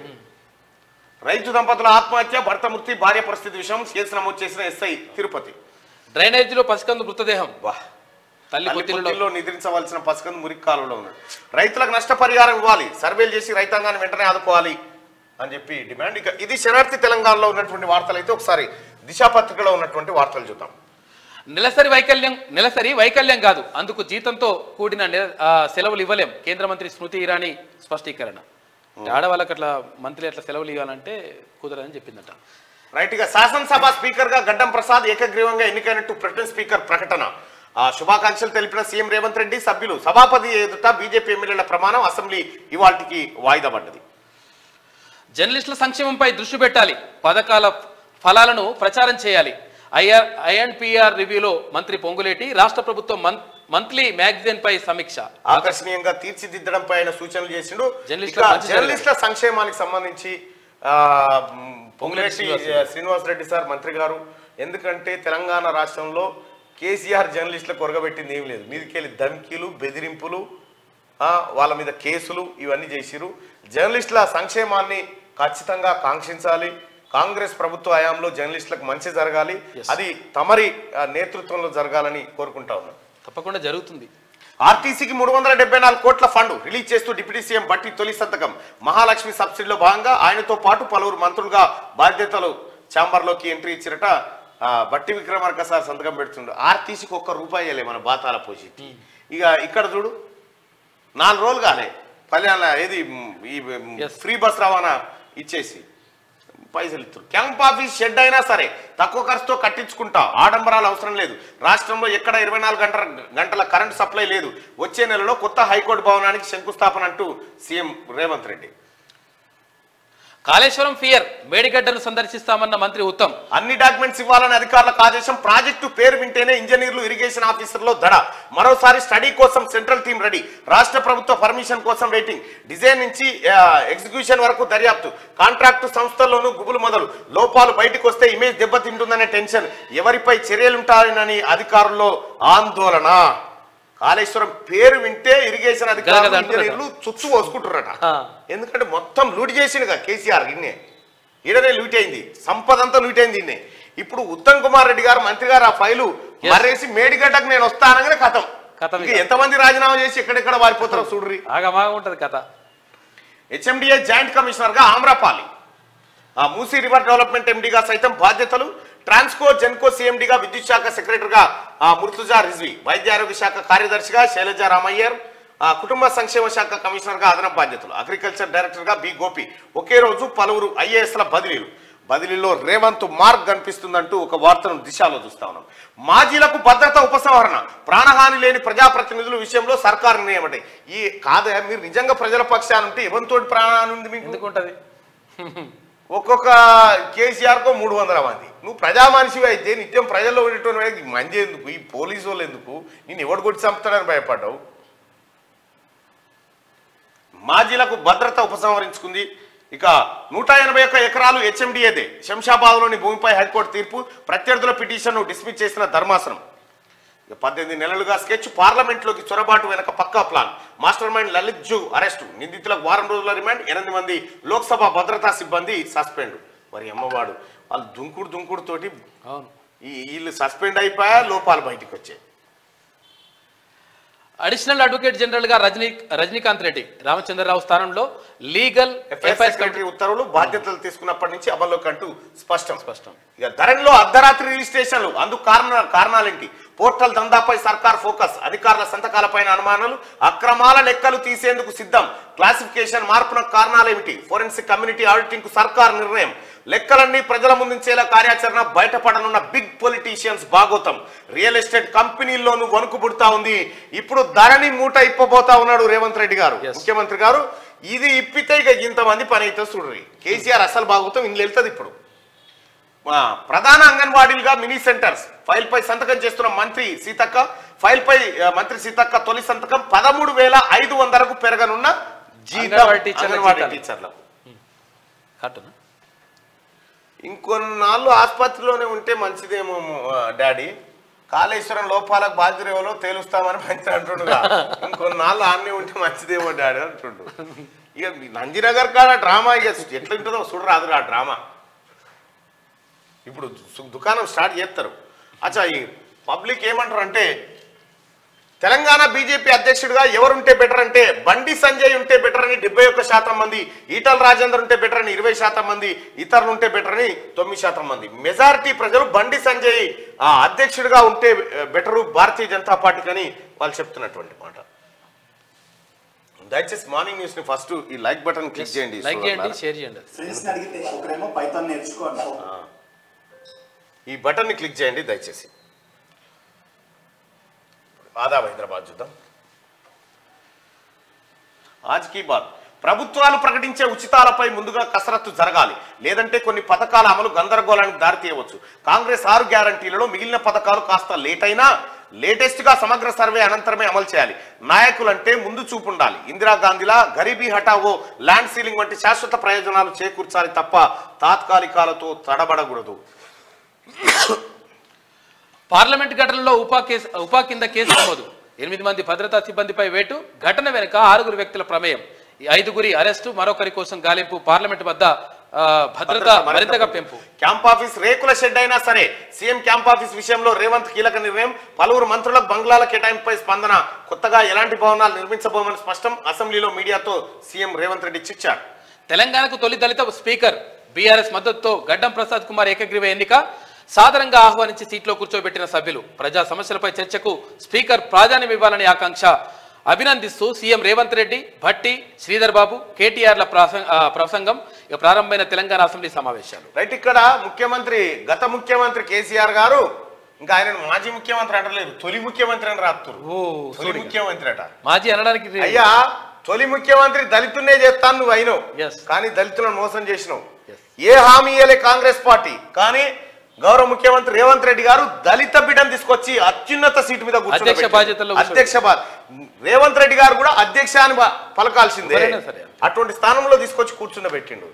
రైతు దంపతుల ఆత్మహత్య భర్త మృతి భార్య పరిస్థితి విషయం కేసు నమోదు చేసిన ఎస్ఐ తిరుపతి డ్రైనేజీలో పసికందు మృతదేహం వా తల్లి పొత్తిలో పొత్తిల్లో నిద్రించవలసిన పసకందు మురికి కాలంలో ఉన్నాడు రైతులకు నష్టపరిహారం ఇవ్వాలి సర్వేలు చేసి రైతాంగాన్ని వెంటనే ఆదుకోవాలి అని చెప్పి డిమాండ్ ఇక ఇది శనార్థి తెలంగాణలో ఉన్నటువంటి వార్తలు అయితే ఒకసారి దిశా పత్రికలో ఉన్నటువంటి వార్తలు చూద్దాం నెలసరి వైకల్యం నెలసరి వైకల్యం కాదు అందుకు జీతంతో కూడిన నెల- ఆ, సెలవులు ఇవ్వలేం కేంద్ర మంత్రి స్మృతి ఇరానీ స్పష్టీకరణ ఆడవాళ్ళకి అట్లా మంత్రి అట్లా సెలవులు ఇవ్వాలంటే కుదరదని చెప్పిందట రైట్ ఇక శాసనసభ స్పీకర్ గా గడ్డం ప్రసాద్ ఏకగ్రీవంగా ఎన్నికైనట్టు ప్రొటెం స్పీకర్ ప్రకటన ఆ శుభాకాంక్షలు తెలిపిన సీఎం రేవంత్ రెడ్డి సభ్యులు సభాపతి ఎదుట బీజేపీ ఎమ్మెల్యేల ప్రమాణం అసెంబ్లీ ఇవాల్టికి వాయిదా పడ్డది జర్నలిస్టుల సంక్షేమంపై దృష్టి పెట్టాలి పథకాల ఫలాలను ప్రచారం చేయాలి ఐఆర్ ఐఎన్పిఆర్ రివ్యూలో మంత్రి పొంగులేటి రాష్ట్ర ప్రభుత్వం మన్- మంత్లీ మ్యాగజైన్ పై సమీక్ష ఆకర్షణీయంగా తీర్చిదిద్దడంపై ఆయన సూచనలు చేసిండు జర్నలిస్టుల ఇక మంచి జర్నలిస్టుల సంక్షేమానికి సంబంధించి ఆ, మ్, పొంగులేటి శ్రీనివాస్ శ్రీనివాస్ రెడ్డి సార్ మంత్రి గారు ఎందుకంటే తెలంగాణ రాష్ట్రంలో కేసీఆర్ జర్నలిస్టులకు కొరగబెట్టింది ఏం లేదు మీదికెళ్ళి ధమ్కీలు బెదిరింపులు ఆ, వాళ్ళ మీద కేసులు ఇవన్నీ చేసిరు జర్నలిస్టుల సంక్షేమాన్ని ఖచ్చితంగా కాంక్షించాలి కాంగ్రెస్ ప్రభుత్వ హయాంలో జర్నలిస్టులకు మంచి జరగాలి అది తమరి ఆ, నేతృత్వంలో జరగాలని కోరుకుంటా ఉన్నాం తప్పకుండా జరుగుతుంది ఆర్టీసీకి మూడు వందల డెబ్బై నాలుగు కోట్ల ఫండ్ రిలీజ్ చేస్తూ డిప్యూటీ సీఎం బట్టి తొలి సంతకం మహాలక్ష్మి సబ్సిడీలో భాగంగా ఆయనతో పాటు పలువురు మంత్రులుగా బాధ్యతలు ఛాంబర్లోకి ఎంట్రీ ఇచ్చిరట ఆ, బట్టి విక్రమార్క సార్ సంతకం పెడుతుండు ఆర్టీసీకి ఒక్క రూపాయి ఇవ్వలే మన బాతాల పోసి ఇక ఇక్కడ చూడు నాలుగు రోజులు కాలే పల్లెల ఏది మ్, ఈ Yes. ఫ్రీ బస్ రవాణా ఇచ్చేసి పైసలు ఇస్తారు క్యాంప్ ఆఫీస్ షెడ్ అయినా సరే తక్కువ ఖర్చుతో కట్టించుకుంటా ఆడంబరాలు అవసరం లేదు రాష్ట్రంలో ఎక్కడ ఇరవై నాలుగు గంటల గంటల కరెంటు సప్లై లేదు వచ్చే నెలలో కొత్త హైకోర్టు భవనానికి శంకుస్థాపన అంటూ సీఎం రేవంత్ రెడ్డి కాళేశ్వరం ఫియర్ మేడిగడ్డను సందర్శిస్తామన్న మంత్రి ఉత్తమ్ అన్ని డాక్యుమెంట్స్ ఇవ్వాలని అధికారులకు ఆదేశం ప్రాజెక్టు పేరు వింటేనే ఇంజనీర్లు ఇరిగేషన్ ఆఫీసర్లో దడ మరోసారి స్టడీ కోసం సెంట్రల్ టీం రెడీ రాష్ట్ర ప్రభుత్వ పర్మిషన్ కోసం వెయిటింగ్ డిజైన్ నుంచి ఆ, ఎగ్జిక్యూషన్ వరకు దర్యాప్తు కాంట్రాక్టు సంస్థల్లోనూ గుబులు మొదలు లోపాలు బయటకు వస్తే ఇమేజ్ దెబ్బతింటుందనే టెన్షన్ ఎవరిపై చర్యలుంటాయనని అధికారుల్లో ఆందోళన కాళేశ్వరం పేరు వింటే ఇరిగేషన్ అధికారులు గదగద అంటున్నారట. ఇంజనీర్లు చుచ్చు పోసుకుంటున్నారట ఆ. ఎందుకంటే మొత్తం లూట్ చేసిండుగా కేసీఆర్ ఇన్నే ఈడనే లూట్ అయింది సంపద అంతా లూట్ అయింది ఇన్నే ఇప్పుడు ఉత్తమ్ కుమార్ రెడ్డి గారు మంత్రి గారు ఆ ఫైలు Yes. మర్రేసి మేడిగడ్డకు నేను వస్తానగానే కథం కథం ఇంకా ఇక. ఎంతమంది రాజీనామా చేసి ఎక్కడెక్కడ వారిపోతారో చూడ్రి ఆగమాగా ఉంటది కథ హెచ్ఎండిఏ జాయింట్ కమిషనర్ గా ఆమ్రపాలి ఆ మూసీ రివర్ డెవలప్మెంట్ ఎండీగా సైతం బాధ్యతలు ట్రాన్స్కో జెన్కో సీఎండీగా విద్యుత్ శాఖ సెక్రటరీగా ఆ ముర్తుజా రిజ్వి వైద్య ఆరోగ్య శాఖ కార్యదర్శిగా శైలజ రామయ్యర్ ఆ కుటుంబ సంక్షేమ శాఖ కమిషనర్ గా అదనపు బాధ్యతలు అగ్రికల్చర్ డైరెక్టర్ గా బి గోపి ఒకే రోజు పలువురు ఐఏఎస్ల బదిలీలు బదిలీలో రేవంత్ మార్క్ కనిపిస్తుందంటూ ఒక వార్తను దిశలో చూస్తా ఉన్నాం మాజీలకు భద్రత ఉపసంహరణ ప్రాణహాని లేని ప్రజాప్రతినిధుల విషయంలో సర్కారు నిర్ణయం అంటే ఈ కాదా మీరు నిజంగా ప్రజల పక్షాన ఉంటే ఎవరితోటి ప్రాణహాని ఉంది మీకు ఎందుకుంటది ఒక్కొక్క కేసీఆర్ కో మూడు వందల మంది నువ్వు ప్రజా మనిషివి అయితే నిత్యం ప్రజల్లో ఉండేటువంటి వాడికి మంది ఎందుకు ఈ పోలీసు వాళ్ళు ఎందుకు నేను ఎవడు కొట్టి చంపుతాడని భయపడ్డావు మాజీలకు భద్రత ఉపసంహరించుకుంది ఇక నూట ఎనభై ఒక్క ఎకరాలు హెచ్ఎండిఏదే శంషాబాద్లోని భూమిపై హైకోర్టు తీర్పు ప్రత్యర్థుల పిటిషన్ను డిస్మిస్ చేసిన ధర్మాసనం ఇక పద్దెనిమిది నెలలుగా స్కెచ్ పార్లమెంట్లోకి చొరబాటు వెనక పక్కా ప్లాన్ మాస్టర్ మైండ్ లలిత్ జూ అరెస్టు నిందితులకు వారం రోజుల రిమాండ్ ఎనిమిది మంది లోక్సభ భద్రతా సిబ్బంది సస్పెండ్ మరి అమ్మవాడు వాళ్ళు దుంకుడు దుంకుడు తోటి అవును ఈ వీళ్ళు సస్పెండ్ అయిపోయా లోపాలు బయటికి వచ్చాయి అడిషనల్ అడ్వకేట్ జనరల్ గా రజనీ రజనీకాంత్ రెడ్డి రామచంద్రరావు స్థానంలో లీగల్ ఎఫ్ఐఆర్ ఎఫ్ఐఆర్ సెక్రటరీ ఉత్తర్వులు బాధ్యతలు తీసుకున్నప్పటి నుంచి అమల్లోకి అంటూ స్పష్టం స్పష్టం. ఇక ధరణిలో అర్ధరాత్రి రిజిస్ట్రేషన్లు అందుకు కారణ కారణాలేంటి పోర్టల్ దందాపై సర్కార్ ఫోకస్ అధికారుల సంతకాలపైన అనుమానాలు అక్రమాల లెక్కలు తీసేందుకు సిద్ధం క్లాసిఫికేషన్ మార్పునకు కారణాలేమిటి ఫోరెన్సిక్ కమ్యూనిటీ ఆడిటింగ్ కు సర్కార్ నిర్ణయం లెక్కలన్నీ ప్రజల ముందుంచేలా కార్యాచరణ బయటపడనున్న బిగ్ పొలిటీషియన్స్ భాగోతం రియల్ ఎస్టేట్ కంపెనీల్లోనూ వణుకు పుడతా ఉంది ఇప్పుడు ధరణి మూట ఇప్పబోతా ఉన్నాడు రేవంత్ రెడ్డి గారు Yes. ముఖ్యమంత్రి గారు ఇది ఇప్పితే ఇక ఇంతమంది పని అయితే చూడరు కేసీఆర్ అసలు భాగవతం ఇందులో వెళ్తుంది ఇప్పుడు ఆ, ప్రధాన అంగన్వాడీలుగా మినీ సెంటర్స్ ఫైల్ పై సంతకం చేస్తున్న మంత్రి సీతక్క ఫైల్ పై ఆ, మంత్రి సీతక్క తొలి సంతకం పదమూడు వేల ఐదు వందలకు పెరగనున్న జీతం అంగన్వాడీ టీచర్ల అంగన్వాడీ జీతాలు. టీచర్లకు కట్టునా ఇంకొన్నాళ్ళు ఆసుపత్రిలోనే ఉంటే మంచిదేమో ఆ, డాడీ కాళేశ్వరం లోపాలకు బాధ్యురేవలో తేలుస్తామని మంచి అంటుండగా ఇంకొన్నాళ్ళు ఆన్నే ఉంటే మంచిదేమో డాడీ అంటుండు ఇక నందినగర్ కాడ డ్రామా ఇక ఎట్లా ఉంటుందో చూడరాదు ఆ డ్రామా ఇప్పుడు దు- దుకాణం స్టార్ట్ చేస్తారు అచ్చా ఈ పబ్లిక్ ఏమంటారు అంటే తెలంగాణ బీజేపీ అధ్యక్షుడిగా ఎవరుంటే బెటర్ అంటే బండి సంజయ్ ఉంటే బెటర్ అని డెబ్బై ఒక్క శాతం మంది ఈటల రాజేందర్ ఉంటే బెటర్ అని ఇరవై శాతం మంది ఇతరులు ఉంటే బెటర్ అని తొమ్మిది శాతం మంది మెజారిటీ ప్రజలు బండి సంజయ్ ఆ, అధ్యక్షుడిగా ఉంటే బెటరు భారతీయ జనతా పార్టీకి అని వాళ్ళు చెప్తున్నటువంటి మాట దయచేసి మార్నింగ్ న్యూస్ ని ఫస్ట్ ఈ లైక్ బటన్ క్లిక్ చేయండి లైక్ చేయండి సోదరులారా. షేర్ చేయండి ఫ్రెండ్స్ అడిగితే ఒకరేమో పైథాన్ నేర్చుకోండి ఈ బటన్ ని క్లిక్ చేయండి దయచేసి ఆదాబ్ హైదరాబాద్ చూద్దాం ఆజ్ కీ బాత్ ప్రభుత్వాలు ప్రకటించే ఉచితాలపై ముందుగా కసరత్తు జరగాలి లేదంటే కొన్ని పథకాల అమలు గందరగోళానికి దారితీయవచ్చు కాంగ్రెస్ ఆరు గ్యారంటీలలో మిగిలిన పథకాలు కాస్త లేట్ అయినా లేటెస్ట్ గా సమగ్ర సర్వే అనంతరమే అమలు చేయాలి నాయకులంటే ముందు చూపు ఉండాలి ఇందిరాగాంధీలా గరీబీ హఠావో ల్యాండ్ సీలింగ్ వంటి శాశ్వత ప్రయోజనాలు చేకూర్చాలి తప్ప తాత్కాలికాలతో తడబడకూడదు పార్లమెంట్ ఘటనలో ఉపా కేసు ఉపా కింద కేసు నమోదు ఎనిమిది మంది భద్రతా సిబ్బందిపై వేటు ఘటన వెనుక ఆరుగురు వ్యక్తుల ప్రమేయం ఈ ఐదుగురి అరెస్టు మరొకరి కోసం గాలింపు పార్లమెంట్ వద్ద ఆ, భద్రత మరింతగా పెంపు క్యాంప్ ఆఫీస్ రేకుల షెడ్ అయినా సరే సీఎం క్యాంప్ ఆఫీస్ విషయంలో రేవంత్ కీలక నిర్ణయం పలువురు మంత్రులకు బంగ్లాల కేటాయింపుపై స్పందన కొత్తగా ఎలాంటి భవనాలు నిర్మించబోమని స్పష్టం అసెంబ్లీలో మీడియాతో సీఎం రేవంత్ రెడ్డి చిచ్చారు తెలంగాణకు తొలి దళిత స్పీకర్ బీఆర్ఎస్ మద్దతుతో గడ్డం ప్రసాద్ కుమార్ ఏకగ్రీవ ఎన్నిక సాదరంగా ఆహ్వానించి సీట్లో కూర్చోబెట్టిన సభ్యులు ప్రజా సమస్యలపై చర్చకు స్పీకర్ ప్రాధాన్యం ఇవ్వాలని ఆకాంక్ష అభినందిస్తూ సీఎం రేవంత్ రెడ్డి భట్టి శ్రీధర్ బాబు కేటీఆర్ల ప్రాస- ఆ, ప్రసంగం ఇక ప్రారంభమైన తెలంగాణ అసెంబ్లీ సమావేశాలు రైట్ ఇక్కడ ముఖ్యమంత్రి గత ముఖ్యమంత్రి కేసీఆర్ గారు ఇంకా ఆయన మాజీ ముఖ్యమంత్రి అంటలేరు తొలి ముఖ్యమంత్రి అని రాత్తురు ఓ, తొలి ముఖ్యమంత్రి అట మాజీ అనడానికి రే- అయ్యా తొలి ముఖ్యమంత్రి దళితున్నే చేస్తాను నువ్వు అయినావు Yes. కానీ దళితులను మోసం చేసినావు Yes. ఏ హామీ ఇయ్యలే కాంగ్రెస్ పార్టీ కానీ గౌరవ ముఖ్యమంత్రి రేవంత్ రెడ్డి గారు దళిత బిడ్డను తీసుకొచ్చి అత్యున్నత సీటు మీద కూర్చోబెట్టారు. అధ్యక్ష బాధ్యతల్లో కూర్చోబెట్టారు. అధ్యక్ష బా రేవంత్ రెడ్డి గారు కూడా అధ్యక్ష అని బా- పలకాల్సిందే ఎవరైనా సరే. అటువంటి స్థానంలో తీసుకొచ్చి కూర్చుండబెట్టిండు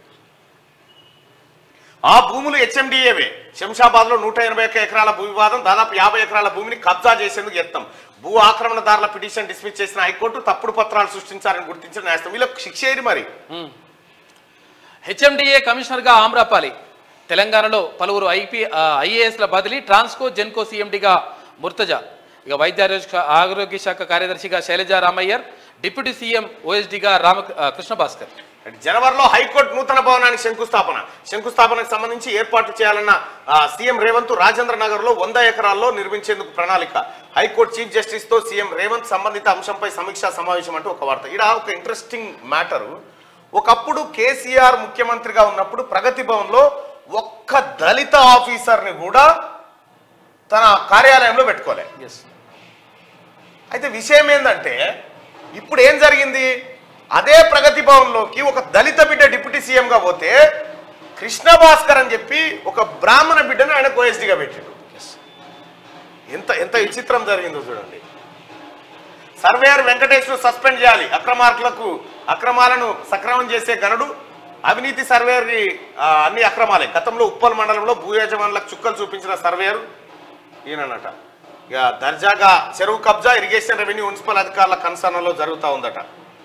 ఆ భూములు హెచ్ఎండిఏవే శంషాబాద్ లో నూట ఎనభై ఒక్క ఎకరాల భూ వివాదం దాదాపు యాభై ఎకరాల భూమిని కబ్జా చేసేందుకు యత్నం భూ ఆక్రమణదారుల పిటిషన్ డిస్మిస్ చేసిన హైకోర్టు తప్పుడు పత్రాలు సృష్టించారని గుర్తించిన న్యాయస్థానం వీళ్ళకి శిక్ష ఏది మరి హెచ్ఎండిఏ కమిషనర్గా ఆమ్రపాలి తెలంగాణలో పలువురు ఐపీ ఐఏఎస్ల బదిలీ ట్రాన్స్కో జెన్కో సీఎండిగా ముర్తజా ఇక వైద్య ఆరోగ్య- ఆరోగ్య శాఖ కార్యదర్శిగా శైలజా రామయ్యర్ డిప్యూటీ సీఎం ఓఎస్డిగా రామ ఆ, కృష్ణ భాస్కర్ జనవరిలో హైకోర్టు నూతన భవనానికి శంకుస్థాపన శంకుస్థాపనకు సంబంధించి ఏర్పాటు చేయాలన్న ఆ, సీఎం రేవంత్ రాజేంద్ర నగర్ లో వంద ఎకరాల్లో నిర్మించేందుకు ప్రణాళిక హైకోర్టు చీఫ్ జస్టిస్ తో సీఎం రేవంత్ సంబంధిత అంశంపై సమీక్షా సమావేశం అంటూ ఒక వార్త ఇక్కడ ఒక ఇంట్రెస్టింగ్ మ్యాటరు ఒకప్పుడు కేసీఆర్ ముఖ్యమంత్రిగా ఉన్నప్పుడు ప్రగతి భవన్ లో ఒక్క దళిత ఆఫీసర్ని కూడా తన కార్యాలయంలో పెట్టుకోలే ఎస్ అయితే విషయం ఏంటంటే ఇప్పుడు ఏం జరిగింది అదే ప్రగతి భవన్లోకి ఒక దళిత బిడ్డ డిప్యూటీ సీఎంగా పోతే కృష్ణ భాస్కర్ అని చెప్పి ఒక బ్రాహ్మణ బిడ్డను ఆయన ఓఎస్డీగా పెట్టాడు ఎంత ఎంత విచిత్రం జరిగిందో చూడండి సర్వేయర్ వెంకటేష్ను సస్పెండ్ చేయాలి అక్రమార్కులకు అక్రమాలను సక్రమం చేసే గనుడు అవినీతి సర్వేయర్ అన్ని అక్రమాలే గతంలో ఉప్పల్ మండలంలో భూ యజమానులకు చుక్కలు చూపించిన సర్వేయర్ ఈయననట ఇక దర్జాగా చెరువు కబ్జా ఇరిగేషన్ రెవెన్యూ మున్సిపల్ అధికారుల కన్సర్న్లో జరుగుతూ ఉందట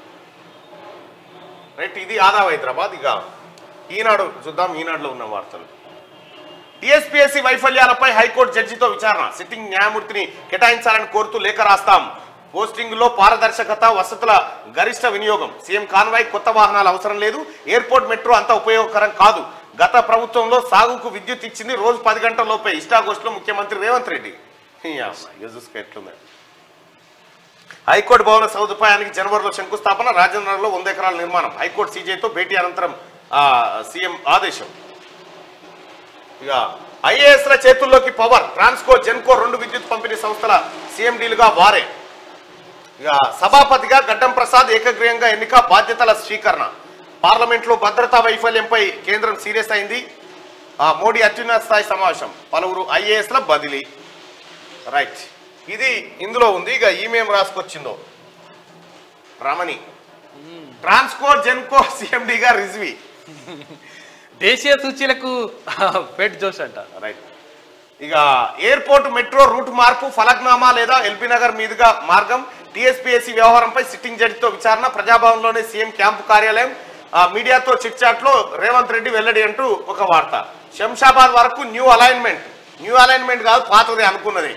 రైట్ ఇది ఆదా హైదరాబాద్ ఇక ఈనాడు చూద్దాం ఈనాడులో ఉన్న వార్తలు టీఎస్పీఎస్సీ వైఫల్యాలపై హైకోర్టు జడ్జితో విచారణ సిట్టింగ్ న్యాయమూర్తిని కేటాయించాలని కోరుతూ లేఖ రాస్తాం పోస్టింగ్ లో పారదర్శకత వసతుల గరిష్ట వినియోగం సీఎం కాన్వాయ్ కొత్త వాహనాలు అవసరం లేదు ఎయిర్పోర్ట్ మెట్రో అంత ఉపయోగకరం కాదు గత ప్రభుత్వంలో సాగుకు విద్యుత్ ఇచ్చింది రోజు పది గంటల లోపే ఇష్టాగోష్ఠిలో ముఖ్యమంత్రి రేవంత్ రెడ్డి ఈ అమ్మ, ఇక చూసుకో ఎట్లుంది హైకోర్టు భవన సదుపాయానికి జనవరిలో శంకుస్థాపన రాజేంద్రలో వంద ఎకరాల నిర్మాణం హైకోర్టు సీజేతో భేటీ అనంతరం ఆ, సీఎం ఆదేశం ఇక ఐఏఎస్ల చేతుల్లోకి పవర్ ట్రాన్స్కో జెన్కో రెండు విద్యుత్ పంపిణీ సంస్థల సీఎండీలుగా వారే ఇక సభాపతిగా గడ్డం ప్రసాద్ ఏకగ్రీయంగా ఎన్నిక బాధ్యతల స్వీకరణ పార్లమెంట్లో భద్రతా వైఫల్యంపై కేంద్రం సీరియస్ అయింది ఆ, మోడీ అత్యున్నత స్థాయి సమావేశం పలువురు ఐఏఎస్ల బదిలీ రైట్ ఇది ఇందులో ఉంది ఇక ఈమెం రాసుకొచ్చిందో రమణి ట్రాన్స్కో జెన్కో సీఎండీగా రిజ్వీ దేశీయ సూచీలకు పెట్ జోష్ అంట రైట్ ఇక ఎయిర్పోర్ట్ మెట్రో రూట్ మార్పు ఫలక్నామా లేదా ఎల్బీ నగర్ మీదుగా మార్గం టీఎస్పీఎస్సీ వ్యవహారంపై సిట్టింగ్ జడ్జితో విచారణ ప్రజాభవన్లోనే సీఎం క్యాంపు కార్యాలయం ఆ, మీడియాతో చిట్ చాట్లో రేవంత్ రెడ్డి వెల్లడి అంటూ ఒక వార్త శంషాబాద్ వరకు న్యూ అలైన్మెంట్ న్యూ అలైన్మెంట్ కాదు పాతది అనుకున్నది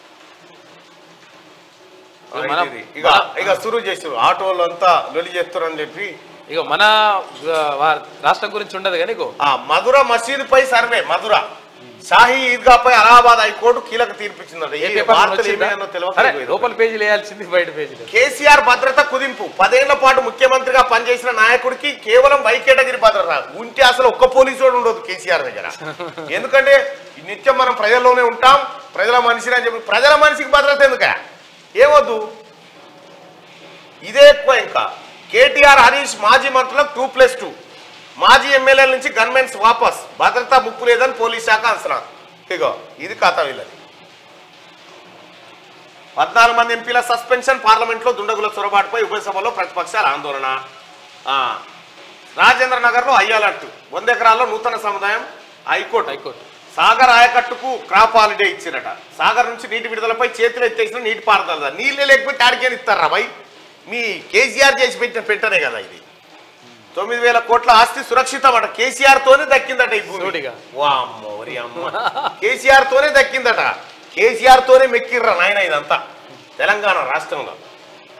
ఆ, మనం- ఇది. ఇక ఇక సురు చేస్తారు ఆటోలు అంతా లొలి చేస్తారు అని చెప్పి ఇక మన ఆ, వా- రాష్ట్రం గురించి ఉండదు కానీ ఇగో ఆ మధుర మసీదు పై సర్వే మధుర షాహీ ఈద్గా పై అలహాబాద్ హైకోర్టు కీలక తీర్పిచ్చిందట ఏ ఈ పేపర్ వార్తలు వచ్చిందా? ఏమైనా తెలియక అరే, ఇదిగో ఇది. లోపల పేజీలు వేయాల్సింది బయట పేజీలు కేసీఆర్ భద్రత కుదింపు పదేళ్ల పాటు ముఖ్యమంత్రిగా పనిచేసిన నాయకుడికి కేవలం వై కేటగిరీ భద్రత ఉంటే అసలు ఒక్క పోలీసు వాడు ఉండదు కేసీఆర్ దగ్గర ఎందుకంటే నిత్యం మనం ప్రజల్లోనే ఉంటాం ప్రజల మనిషిని అని చెప్పి ప్రజల మనిషికి భద్రత ఎందుక ఏమొద్దు ఇదే ఎక్కువ ఇంకా కేటీఆర్ హరీష్ మాజీ మంత్రులకు టూ ప్లస్ టూ మాజీ ఎమ్మెల్యేల నుంచి గన్మెన్స్ వాపస్ భద్రతా ముప్పు లేదని పోలీస్ శాఖ అంచనా ఇగో ఇది కథ వీళ్ళది పద్నాలుగు మంది ఎంపీల సస్పెన్షన్ పార్లమెంట్లో దుండగుల చొరబాటుపై ఉభయ సభలో ప్రతిపక్షాల ఆందోళన ఆ, రాజేంద్ర నగర్లో అయ్యాలట్టు వంద ఎకరాల్లో నూతన సముదాయం హైకోర్టు హైకోర్టు. సాగర్ ఆయకట్టుకు క్రాప్ హాలిడే ఇచ్చిరట సాగర్ నుంచి నీటి విడుదలపై చేతులు ఎత్తేసిన నీటి పారుదల నీళ్ళే లేకపోతే ఆడికేని ఇస్తారా భయ్ మీ కేసీఆర్ చేసి పెట్టిన పెట్టనే కదా ఇది తొమ్మిది వేల కోట్ల ఆస్తి సురక్షితం అట కేసీఆర్ తోనే దక్కిందట ఈ భూమి సూటిగా. వామ్మో, ఒరి అమ్మ. కేసీఆర్ తోనే దక్కిందట కేసీఆర్ తోనే మెక్కిర్రా నాయన ఇదంతా తెలంగాణ రాష్ట్రంలో